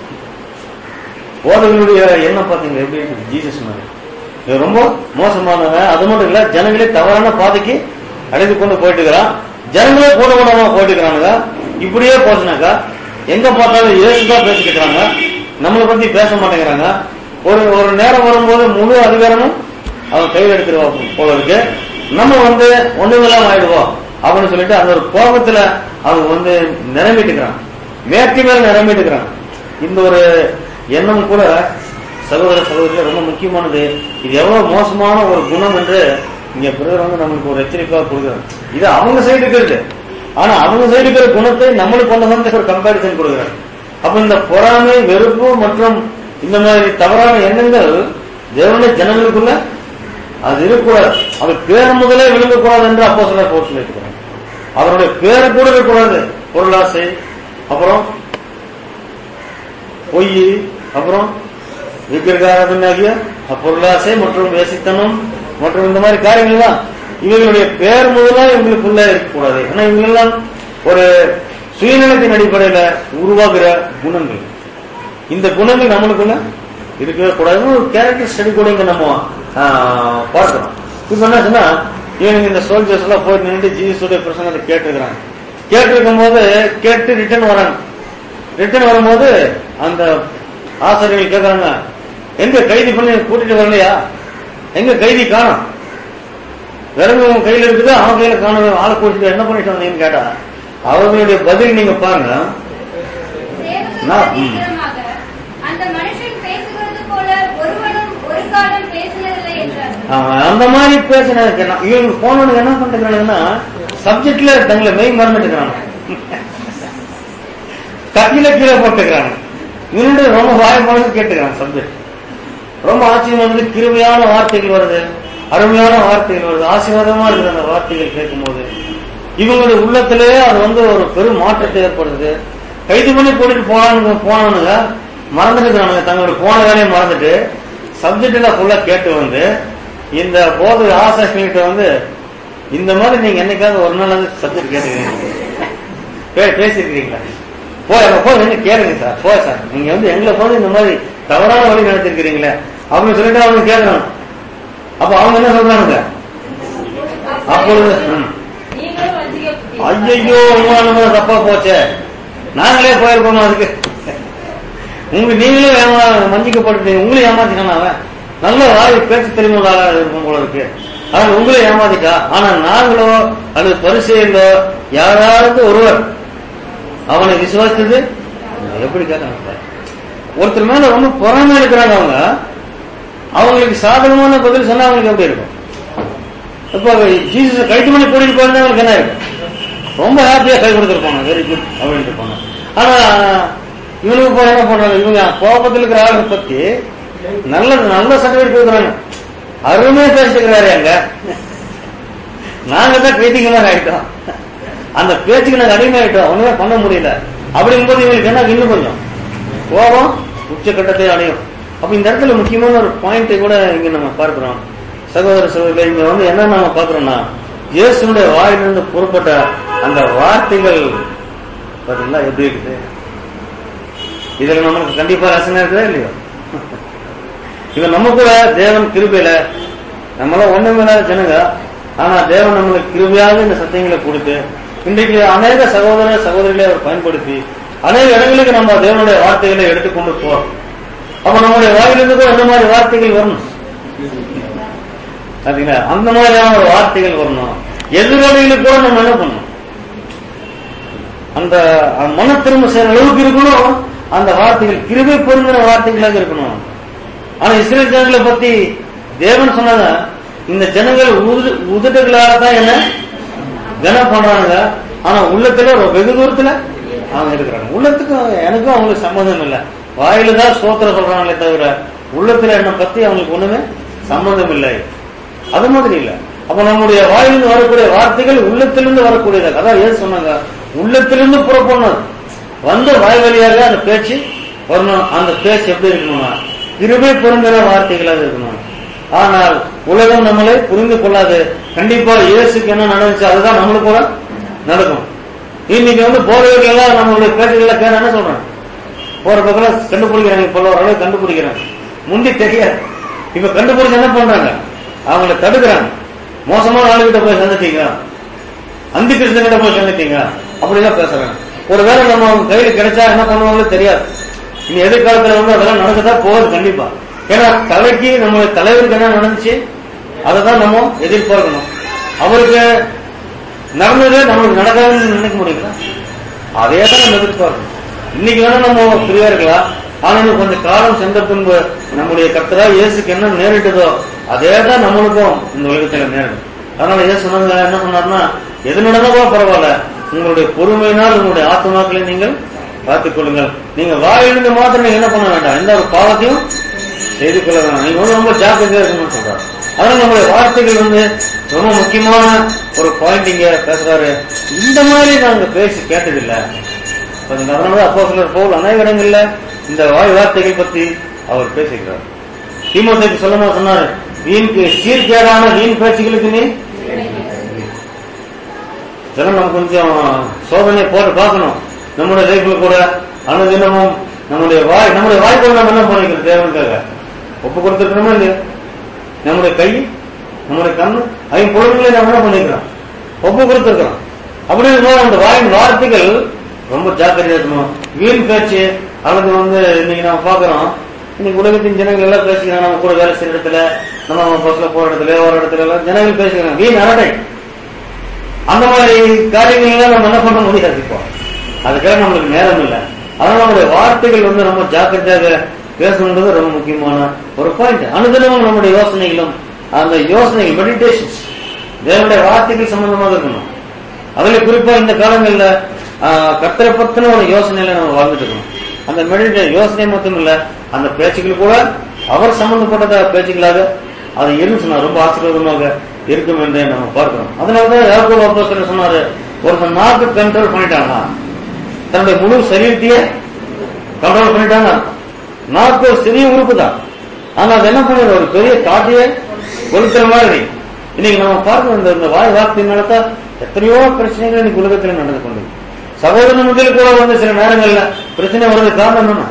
போதகர்களுடைய எண்ணம் பாத்தீங்க எப்படி இருக்கு ஜீசஸ் மாதிரி இவன் ரொம்ப மோசமானவன் அது மட்டும் இல்ல ஜனங்களே தவறான பாதைக்கு அழைத்து கொண்டு போயிட்டு இருக்கிறான் ஜனங்களே கூட கூடமா போயிட்டு இருக்கிறானுங்க இப்படியே போச்சுனாக்கா எங்க பார்த்தாலும் இயேசுதான் பேசிட்டு இருக்காங்க நம்மளை பத்தி பேச மாட்டேங்கிறாங்க ஒரு ஒரு நேரம் வரும்போது முழு அதிகாரமும் அவன் கையில் எடுத்துருவா போல இருக்கு நம்ம வந்து ஒண்ணுமில்லாம ஆயிடுவோம் அப்படின்னு சொல்லிட்டு அந்த ஒரு கோபத்துல அவங்க வந்து நிரம்பிட்டுக்கிறான் மேற்கு மேல நிரம்பிட்டுக்கிறான் இந்த ஒரு எண்ணம் கூட சகோதர சகோதரிகள் ரொம்ப முக்கியமானது இது எவ்வளவு மோசமான ஒரு குணம் என்று இங்க பிரதர் வந்து நம்மளுக்கு ஒரு எச்சரிக்கையா கொடுக்குறாங்க இது அவங்க சைடு இருக்கிறது ஆனா அவங்க சைடு இருக்கிற குணத்தை நம்மளுக்கு கொண்டு வந்து ஒரு கம்பேரிசன் கொடுக்குறாங்க அப்ப இந்த பொறாமை வெறுப்பு மற்றும் இந்த மாதிரி தவறான எண்ணங்கள் தேவனுடைய ஜனங்களுக்குள்ள அது இருக்கக்கூடாது அவர் பேர் முதலே விழுங்கக்கூடாது என்று அப்போ சில போட்டு இருக்கிறாங்க அவருடைய பேரை கூட இருக்கக்கூடாது பொருளாசை அப்புறம் பொய் அப்புறம் விக்கிரகாரதனாகிய பொருளாசை மற்றும் வேசித்தனம் மற்றும் இந்த மாதிரி காரியங்கள் தான் இவர்களுடைய பேர் முதலா இவங்களுக்குள்ள இருக்கக்கூடாது ஏன்னா இவங்கெல்லாம் ஒரு சுயநலத்தின் அடிப்படையில உருவாக்குற குணங்கள் இந்த குணங்கள் நம்மளுக்குள்ள இருக்கவே கூடாதுன்னு ஒரு கேரக்டர் ஸ்டடி கூட இங்க நம்ம ஆஹ், பார்க்கிறோம் இப்ப என்ன சொன்னா இவனுங்க இந்த சோல்ஜர்ஸ் எல்லாம் போய் நின்று ஜீசஸுடைய பிரசங்கத்தை கேட்டிருக்கிறாங்க கேட்டிருக்கும் போது கேட்டு ரிட்டர்ன் வராங்க ரிட்டர்ன் வரும்போது அந்த ஆசிரியர்கள் கேட்கறாங்க எங்க கைதி பண்ணி கூட்டிட்டு வரலையா எங்க கைதி காணும் விலங்கு உன் கையில இருக்குது அவன் கையில காணும் ஆளை கூட்டிட்டு என்ன பண்ணிட்டு வந்தீங்கன்னு கேட்டா அவர்களுடைய பதில் நீங்க பாருங்க தேவதூதன் நான், ம். சீக்கிரமாக, அந்த மனுஷன் பேசுகிறது போல ஒருவனும் ஒரு காலம் பேசினதில்லை என்றார் அவன் அந்த மாதிரி பேசினதுக்கு என்ன- இவங்க போனவனுக்கு என்ன பண்ணிக்கிறானுங்கன்னா சப்ஜெக்ட்ல தங்களை மெய் மறந்துட்டுக்கிறாங்க கீழ கீழே போட்டுக்கிறாங்க இவனுடைய ரொம்ப வாய் போனது கேட்டுக்கிறாங்க சப்ஜெக்ட் ரொம்ப ஆச்சரியம் வந்து கிருமையான வார்த்தைகள் வருது அருமையான வார்த்தைகள் வருது ஆசீர்வாதமா இருக்குது அந்த வார்த்தைகள் கேட்கும்போது இவங்களுடைய உள்ளத்திலே அது வந்து ஒரு பெரும் மாற்றத்தை ஏற்படுத்துது கைது பண்ணி கூட்டிட்டு போனானுங்க போனவனுங்க மறந்துட்டுக்கிறானுங்க தங்களுடைய போன வேலையை மறந்துட்டு சப்ஜெக்ட்ல ஃபுல்லா கேட்டு வந்து இந்த போது ஆசாஸ்மிகிட்ட வந்து இந்த மாதிரி நீங்க என்னைக்காவது ஒரு நாள் வந்து சப்ஜெக்ட் கேட்டுக்கிறீங்க பே- பேசியிருக்கிறீங்களா போய் அங்க போய் வந்து கேளுங்க சார் போய் சார் நீங்க வந்து எங்களை போது இந்த மாதிரி தவறான வழி நடத்திருக்கிறீங்களே அப்படின்னு சொல்லிட்டு அவங்க கேட்கறாங்க அப்ப அவங்க என்ன சொல்றாங்க அப்பொழுது ம். நீங்களும் வஞ்சிக்கப்பட்டீர்கள். ஐயோ உங்க தப்பா போச்சே நாங்களே போயிருக்கோம் அதுக்கு உங்க நீங்களும் ஏமா மஞ்சிக்கப்பட்டு உங்களையும் ஏமாத்திட்டான் அவன் நல்ல வாய் பேச்சு தெரியுமா இருக்கும் போல இருக்கு அவன் உங்களை ஏமாத்திட்டா ஆனா நாங்களோ அல்லது பரிசெயலோ யாராவது ஒருவர் அவனை விசுவாசித்தது எப்படி கேட்கணும் சார்? ஒருத்தர் மேல ரொம்ப பொறாமை இருக்கிறாங்க அவங்க அவங்களுக்கு சாதகமான பதில் சொன்னா அவங்களுக்கு எப்படி இருக்கும் இப்போ ஜீசஸ் கைது பண்ணி கூட்டிட்டு போயிருந்தா அவங்களுக்கு என்ன இருக்கும் ரொம்ப ஹாப்பியா கை கொடுத்துருப்பாங்க வெரி குட் அப்படின்ட்டு இருப்பாங்க ஆனா இவனுக்கு போய் என்ன பண்றாங்க இவங்க கோபத்தில் இருக்கிற ஆளுங்க பத்தி நல்ல நல்ல சர்டிபிகேட் கொடுக்குறாங்க அருமையா பேசிக்கிறாரு அங்க நாங்க தான் கிரிட்டிக்கலா ஆயிட்டோம் அந்த பேச்சுக்கு நாங்க அடிமையாயிட்டோம் ஒண்ணுமே பண்ண முடியல அப்படிங்கும்போது இவங்களுக்கு என்ன இன்னும் கொஞ்சம் கோபம் உச்சக்கட்டத்தை அடையும் அப்ப இந்த இடத்துல முக்கியமான ஒரு பாயிண்ட்டை கூட இங்க நம்ம பார்க்கிறோம் சகோதர சகோதரிகளை இங்க வந்து என்ன நாம பார்க்கிறோம்னா இயேசுடைய வாயிலிருந்து புறப்பட்ட அந்த வார்த்தைகள் பாத்தீங்களா எப்படி இருக்குது இதுல நமக்கு கண்டிப்பா ரசனை இருக்குதா இல்லையோ இவன் நம்ம கூட தேவன் கிருபையில நம்மளாம் ஒண்ணுமில்லாத ஜனங்க ஆனா தேவன் நம்மளுக்கு கிருபையாக இந்த சத்தியங்களை கொடுத்து இன்றைக்கு அநேக சகோதர சகோதரிகளை அவர் பயன்படுத்தி அநேக இடங்களுக்கு நம்ம தேவனுடைய வார்த்தைகளை எடுத்துக்கொண்டு போறோம் அப்ப நம்முடைய வாயிலிருந்து கூட என்ன மாதிரி வார்த்தைகள் வரணும் பாத்தீங்களா அந்த மாதிரியான ஒரு வார்த்தைகள் வரணும் எதிர்வழிகளுக்கு கூட நம்ம என்ன பண்ணணும் அந்த அந்த மன திரும்ப செய்யற அளவுக்கு இருக்கணும் அந்த வார்த்தைகள் கிருபை பொருந்தின வார்த்தைகளாக இருக்கணும் ஆனா இஸ்ரேல் ஜனங்களை பத்தி தேவன் சொன்னத இந்த ஜனங்கள் உது உதட்டுகளால தான் என்ன கனம் பண்றாங்க ஆனா உள்ளத்துல ஒரு வெகு தூரத்துல அவங்க இருக்கிறாங்க உள்ளத்துக்கும் எனக்கும் அவங்களுக்கு சம்மந்தம் இல்லை வாயில தான் ஸ்தோத்திரம் சொல்றாங்களே தவிர உள்ளத்துல என்ன பத்தி அவங்களுக்கு ஒண்ணுமே சம்மந்தம் இல்லை அது மாதிரி இல்ல அப்ப நம்முடைய வாயிலிருந்து வரக்கூடிய வார்த்தைகள் உள்ளத்திலிருந்து வரக்கூடியது அதான் ஏன் சொன்னாங்க உள்ளத்திலிருந்து புறப்படணும் வந்த வாய் வழியாக அந்த பேச்சு வரணும் அந்த பேச்சு எப்படி இருக்கணும்னா கிருபை பொருந்தின வார்த்தைகளாக இருக்கணும் ஆனால் உலகம் நம்மளை புரிந்து கொள்ளாது கண்டிப்பா இயேசுக்கு என்ன நடந்துச்சு அதுதான் நம்மளுக்கு கூட நடக்கும் இன்னைக்கு வந்து போறவர்கள் எல்லாம் நம்மளுடைய பேச்சுகளை கேட்க என்ன சொல்றாங்க போற பக்கம் கண்டுபிடிக்கிறாங்க இப்ப ஓரளவு கண்டுபிடிக்கிறாங்க முந்தி தெரியாது இப்ப கண்டுபிடிச்சு என்ன பண்றாங்க அவங்கள தடுக்கிறாங்க மோசமான ஆளுகிட்ட போய் சந்திட்டீங்க அந்தி கிருஷ்ணகிட்ட போய் சந்திட்டீங்க அப்படிலாம் பேசுறாங்க ஒருவேளை நம்ம அவங்க கையில கிடைச்சா என்ன பண்ணுவாங்களோ தெரியாது இனி எதிர்காலத்துல வந்து அதெல்லாம் நடக்கதான் போகுது கண்டிப்பா ஏன்னா தலைக்கு நம்ம தலைவருக்கு என்ன நடந்துச்சு அதை தான் நம்ம எதிர்பார்க்கணும் அவருக்கு நடந்ததே நம்மளுக்கு நடக்காதுன்னு நினைக்க முடியுங்களா அதே தான் நம்ம எதிர்பார்க்கணும் இன்னைக்கு வேணா நம்ம ஃப்ரீயா இருக்கலாம் ஆனா இன்னும் கொஞ்சம் காலம் சென்ற பின்பு நம்முடைய கர்த்தரா இயேசுக்கு என்ன நேரிட்டதோ அதே தான் நம்மளுக்கும் இந்த உலகத்துல நேரிடும் அதனால இயேசு சொன்னது என்ன சொன்னார்னா எது நடந்ததோ பரவாயில்ல உங்களுடைய பொறுமையினால் உங்களுடைய ஆத்மாக்களை நீங்கள் பார்த்துக் கொள்ளுங்கள் நீங்க வாயிலிருந்து மாத்திரம் நீங்க என்ன பண்ண வேண்டாம் எந்த ஒரு பாவத்தையும் செய்து கொள்ள வேண்டாம் நீங்க வந்து ரொம்ப ஜாக்கிரதையா இருக்கணும்னு சொல்றாரு அதனால நம்முடைய வார்த்தைகள் வந்து ரொம்ப முக்கியமான ஒரு பாயிண்ட் இங்க பேசுறாரு இந்த மாதிரி நாங்க பேசி கேட்டதில்லை பாருங்க, அதனால அப்போ சிலர் போல் அநேக இடங்கள்ல இந்த வாய் வார்த்தைகள் பத்தி அவர் பேசுகிறார் தீமோத்தேக்கு சொல்லும்போது சொன்னாரு வீண்க்கு சீர்கேடான வீண் பேச்சுகளுக்கு நீ இதெல்லாம் நம்ம கொஞ்சம் சோதனை போட்டு பார்க்கணும் நம்முடைய லைஃப்ல கூட அனுதினமும் நம்முடைய வாய் நம்முடைய வாய்ப்புகள் நம்ம என்ன பண்ணிக்கிறோம் தேவனுக்காக ஒப்பு கொடுத்துருக்கணுமா இல்லையா நம்முடைய கை நம்முடைய கண்ணு ஐந்து பொருள்களை நம்ம என்ன பண்ணிக்கிறோம் ஒப்பு கொடுத்துருக்கிறோம் அப்படி இருக்கும்போது அந்த வாயின் வார்த்தைகள் ரொம்ப ஜாக்கிரதையா இருக்கணும் வீண் பேச்சு அல்லது வந்து இன்னைக்கு நம்ம பாக்குறோம் இன்னைக்கு உலகத்தின் ஜனங்கள் எல்லாம் பேசிக்கிறாங்க நம்ம கூட வேலை செய்யற இடத்துல நம்ம பஸ்ல போற இடத்துல ஒரு இடத்துல எல்லாம் ஜனங்கள் பேசிக்கிறாங்க வீண் அரட்டை அந்த மாதிரி காரியங்கள் எல்லாம் நம்ம என்ன பண்ண முடியாது இப்போ அதுக்காக நம்மளுக்கு நேரம் இல்லை அதனால நம்முடைய வார்த்தைகள் வந்து ரொம்ப ஜாக்கிரதையாக பேசணுன்றது ரொம்ப முக்கியமான ஒரு பாயிண்ட் அனுதினமும் நம்முடைய யோசனைகளும் அந்த யோசனைகள் மெடிடேஷன்ஸ் தேவனுடைய வார்த்தைகள் சம்பந்தமாக இருக்கணும் அதுல குறிப்பா இந்த காலங்கள்ல ஆஹ், கர்த்தரை பத்தின ஒரு யோசனையில நம்ம வாழ்ந்துட்டு இருக்கணும் அந்த மெடிடே யோசனை மட்டும் இல்ல அந்த பேச்சுக்கள் கூட அவர் சம்பந்தப்பட்ட பேச்சுக்களாக அது இருந்துச்சுன்னா ரொம்ப ஆசீர்வாதமாக இருக்கும் என்று நம்ம பார்க்கிறோம் அதனாலதான் யாருக்கும் அப்போஸ்தலர் சொன்னாரு ஒருத்தன் நாக்கு கண்ட்ரோல் பண்ணிட்டானா தன்னுடைய முழு சரீரத்தையே கண்ட்ரோல் பண்ணிட்டான்னு அர்த்தம். நாக்கு ஒரு சிறிய உறுப்பு தான் ஆனா அது என்ன பண்ணுது ஒரு பெரிய காட்டையே கொளுத்துற மாதிரி இன்னைக்கு நம்ம பார்க்கிறோம் இந்த இந்த வாய் வார்த்தையினால தான் எத்தனையோ பிரச்சனைகள் இன்னைக்கு உலகத்தில் நடந்து கொண்டு சகோதரன் முதல் கூட வந்து சில நேரங்கள்ல பிரச்சனை வர்றது காரணம் என்னன்னா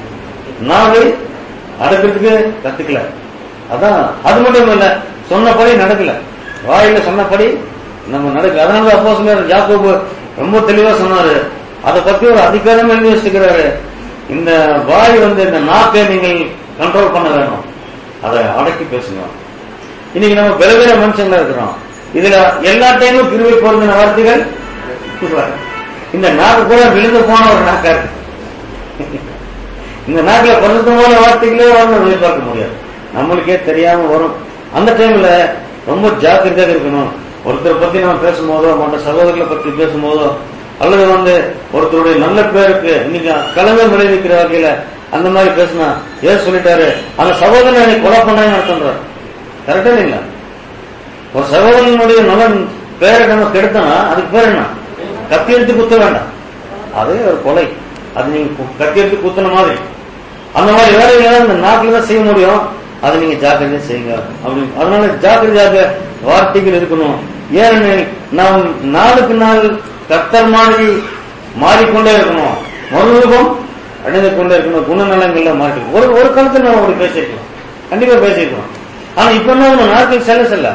நாவை அடக்கிறதுக்கு கத்துக்கல அதான் அது மட்டும் இல்ல சொன்னபடி நடக்கல வாயில சொன்னபடி நம்ம நடக்கல அதனால அப்போ சொல்ல ஜாக்கோபு ரொம்ப தெளிவா சொன்னாரு அதை பத்தி ஒரு அதிகாரம் எழுதி வச்சுக்கிறாரு இந்த வாய் வந்து இந்த நாக்கை நீங்கள் கண்ட்ரோல் பண்ண வேணும் அதை அடக்கி பேசுங்க இன்னைக்கு நம்ம பலவீன மனுஷங்களா இருக்கிறோம் இதுல எல்லா டைமும் கிருவை பொருந்தின வார்த்தைகள் சொல்றாரு. இந்த நாக்கு கூட விழுந்து போன ஒரு நாக்கா இருக்கு இந்த நாட்டுல பரிசுத்தமான வார்த்தைகளே வந்து எதிர்பார்க்க முடியாது நம்மளுக்கே தெரியாம வரும் அந்த டைம்ல ரொம்ப ஜாக்கிரதையாக இருக்கணும் ஒருத்தரை பத்தி நம்ம பேசும்போதோ மற்ற சகோதரர்களை பத்தி பேசும்போதோ அல்லது வந்து ஒருத்தருடைய நல்ல பேருக்கு இன்னைக்கு கலங்க விளைவிக்கிற வகையில அந்த மாதிரி பேசினா ஏன் சொல்லிட்டாரு அந்த சகோதரனை என்னை கொலை பண்ணாங்கன்னு அர்த்தம்ன்றார் கரெக்டா இல்லைங்களா ஒரு சகோதரனுடைய நலன் பேரை நம்ம கெடுத்தோம்னா அதுக்கு பேர் என்ன கத்தி எடுத்து குத்த வேண்டாம் அது ஒரு கொலை அது நீங்க கு- கத்தி எடுத்து குத்துன மாதிரி அந்த மாதிரி வேலைகளை இந்த நாட்டில் தான் செய்ய முடியும் அதை நீங்க ஜாக்கிரதையா செய்யுங்க அப்படின்னு அதனால ஜாக்கிரதையாக வார்த்தைகள் இருக்கணும் ஏனெனில் நாம் நாளுக்கு நாள் கர்த்தர் மாதிரி மாறிக்கொண்டே இருக்கணும் மறுரூபம் அடைந்து கொண்டே இருக்கணும் குணநலங்கள்ல மாறி ஒரு ஒரு காலத்துல நம்ம அப்படி பேசியிருக்கலாம் கண்டிப்பா பேசியிருக்கலாம் ஆனா இப்ப என்ன ஆகணும்? நாட்கள் செல்ல செல்ல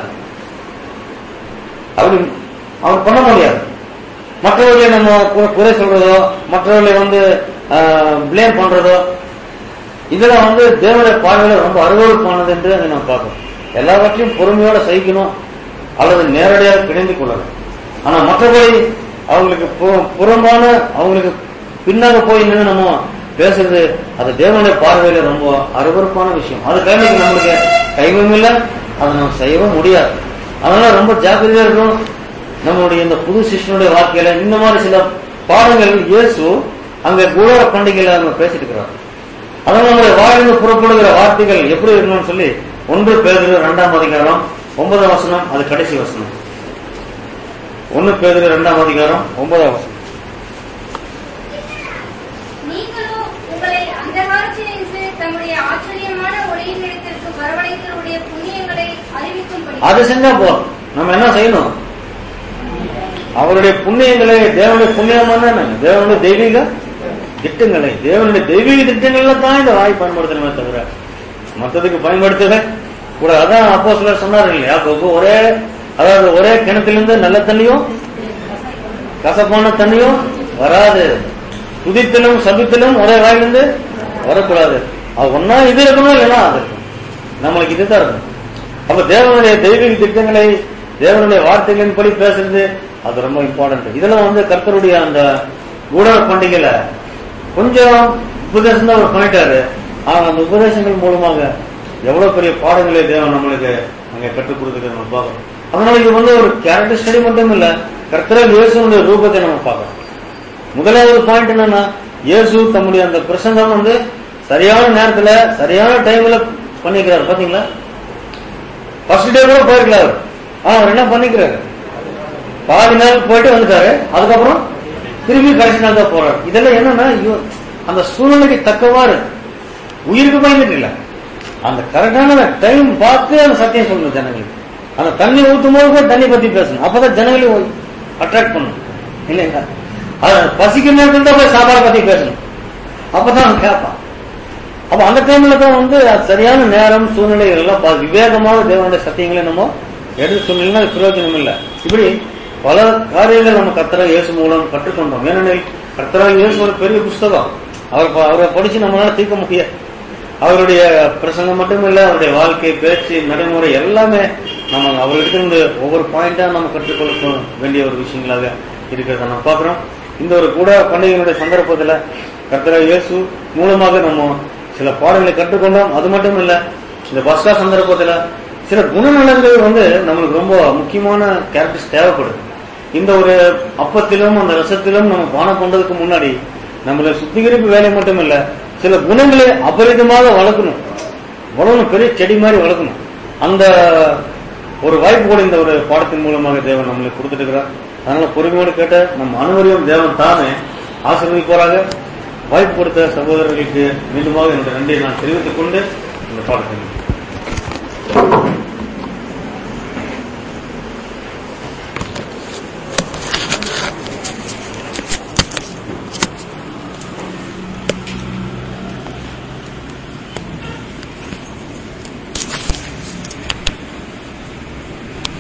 அப்படி அவர் பண்ண முடியாது மற்றவர்களை நம்ம கு- குறை சொல்றதோ மற்றவர்களை வந்து பிளேம் பண்றதோ இதெல்லாம் வந்து தேவனுடைய பார்வையில ரொம்ப அருவருப்பானது என்று அதை நம்ம பார்க்கணும் எல்லாவற்றையும் பொறுமையோட சகிக்கணும் அல்லது நேரடியாக கிடைந்து கொள்ளணும் ஆனா மற்றபடி அவங்களுக்கு பு- புறம்பான அவங்களுக்கு பின்னாக போய் நின்று நம்ம பேசுறது அது தேவனுடைய பார்வையில ரொம்ப அருவருப்பான விஷயம் அது கைமைக்கு நம்மளுக்கு கைவும் இல்லை அதை நம்ம செய்யவும் முடியாது அதனால ரொம்ப ஜாக்கிரதையா இருக்கணும் நம்மளுடைய இந்த புது சிஷ்யனுடைய வாழ்க்கையில இந்த மாதிரி சில பாடங்கள் இயேசு அங்க குருவார பண்டிகையில அவங்க பேசிட்டு இருக்கிறார் அதனால நம்முடைய வாயிலிருந்து புறப்படுகிற வார்த்தைகள் எப்படி இருக்கணும்னு சொல்லி ஒன்று பேதுரு இரண்டாம் அதிகாரம் ஒன்பதாம் வசனம் அது கடைசி வசனம் ஒன்னு பேதுரு இரண்டாம் அதிகாரம் ஒன்பதாம் வசனம் நீங்களோ உங்களை அந்தகாரத்தினின்று தம்முடைய ஆச்சரியமான ஒளியின் இடத்திற்கு வரவழைத்தவருடைய புண்ணியங்களை அறிவிக்கும்படி அது செஞ்சா போதும் நம்ம என்ன செய்யணும் அவருடைய புண்ணியங்களை தேவனுடைய புண்ணியமான என்னங்க? தேவனுடைய தெய்வீக திட்டங்களை தேவனுடைய தெய்வீக திட்டங்கள்ல தான் இந்த வாய் பயன்படுத்தணுமே தவிர மத்ததுக்கு பயன்படுத்தவே கூட அதான் அப்போ சிலர் சொன்னாரு இல்லையா அப்போ ஒரே அதாவது ஒரே கிணத்திலிருந்து நல்ல தண்ணியும் கசப்பான தண்ணியும் வராது துதித்திலும் சபித்திலும் ஒரே வாயிலிருந்து வரக்கூடாது அது ஒன்னா இது இருக்கணும் இல்லைன்னா அது இருக்கணும். நம்மளுக்கு இதுதான் இருக்கணும் அப்ப தேவனுடைய தெய்வீக திட்டங்களை தேவனுடைய வார்த்தைகளின் படி பேசுறது அது ரொம்ப இம்பார்ட்டன்ட் இதெல்லாம் வந்து கர்த்தருடைய அந்த ஊடக பண்டிகையில கொஞ்சம் உபதேசம் தான் ஒரு பாயிண்டாரு ஆனா அந்த உபதேசங்கள் மூலமாக எவ்வளவு பெரிய பாடங்களை தேவன் நம்மளுக்கு அங்க கற்றுக் கொடுத்துட்டு நம்ம பார்க்கணும் அதனால இது வந்து ஒரு கேரக்டர் ஸ்டடி மட்டும் இல்ல கர்த்தரால் இயேசுனுடைய ரூபத்தை நம்ம பார்க்கணும் முதலாவது பாயிண்ட் என்னன்னா இயேசு தம்முடைய அந்த பிரசங்கம் வந்து சரியான நேரத்துல சரியான டைம்ல பண்ணிக்கிறார் பாத்தீங்களா ஃபர்ஸ்ட் டே கூட போயிருக்கல அவர் ஆனா அவர் என்ன பண்ணிக்கிறாரு பாதி நாள் போயிட்டு வந்துட்டாரு அதுக்கப்புறம் திரும்பி கடைசி நாள் தான் போறாரு இதெல்லாம் என்னன்னா ஐயோ, அந்த சூழ்நிலைக்கு தக்கவாறு உயிருக்கு பயந்துட்டு இல்ல அந்த கரெக்டான டைம் பார்த்து அந்த சத்தியம் சொல்லணும் ஜனங்களுக்கு அந்த தண்ணி ஊத்தும் போது கூட தண்ணி பத்தி பேசணும் அப்பதான் ஜனங்களையும் அட்ராக்ட் பண்ணணும் இல்லைங்களா அது பசிக்கும் நேரத்துல தான் போய் சாப்பாடு பத்தி பேசணும் அப்பதான் அவன் கேட்பான் அப்ப அந்த டைம்ல தான் வந்து அது சரியான நேரம் சூழ்நிலைகள் எல்லாம் பா- விவேகமாக தேவனுடைய சத்தியங்களை நம்ம எடுத்து சொன்னீங்கன்னா அது பிரயோஜனம் இல்லை இப்படி பல காரியங்கள் நம்ம கர்த்தரா இயேசு மூலம் கற்றுக்கொண்டோம் ஏனெனில் கர்த்தரா இயேசு ஒரு பெரிய புஸ்தகம் அவர் ப- அவரை படிச்சு நம்மளால தீர்க்க முடியாது அவருடைய பிரசங்கம் மட்டும் இல்ல அவருடைய வாழ்க்கை பேச்சு நடைமுறை எல்லாமே நம்ம அவர்கிட்ட ஒவ்வொரு பாயிண்டா நம்ம கற்றுக்கொள்ள வேண்டிய ஒரு விஷயங்களாக இருக்கிறத நம்ம பார்க்கிறோம் இந்த ஒரு கூட பண்டிகையினுடைய சந்தர்ப்பத்துல கர்த்தரா இயேசு மூலமாக நம்ம சில பாடங்களை கற்றுக்கொண்டோம் அது மட்டும் இல்ல இந்த பஸ்கா சந்தர்ப்பத்துல சில குணநலங்கள் வந்து நம்மளுக்கு ரொம்ப முக்கியமான கேரக்டர்ஸ் தேவைப்படுது இந்த ஒரு அப்பத்திலும் அந்த ரசத்திலும் நம்ம பானம் பண்றதுக்கு முன்னாடி நம்மள சுத்திகரிப்பு வேலை மட்டும் இல்ல சில குணங்களை அபரிதமாக வளர்க்கணும் வளரணும் பெரிய செடி மாதிரி வளர்க்கணும் அந்த ஒரு வாய்ப்பு கூட இந்த ஒரு பாடத்தின் மூலமாக தேவன் நம்மளுக்கு கொடுத்துட்டு இருக்கிறார் அதனால பொறுமையோடு கேட்ட நம்ம அனுமதியும் தேவன் தானே ஆசீர்வதிப்போராக வாய்ப்பு கொடுத்த சகோதரர்களுக்கு மீண்டுமாக என்னுடைய நன்றியை நான் தெரிவித்துக் கொண்டு இந்த பாடத்தை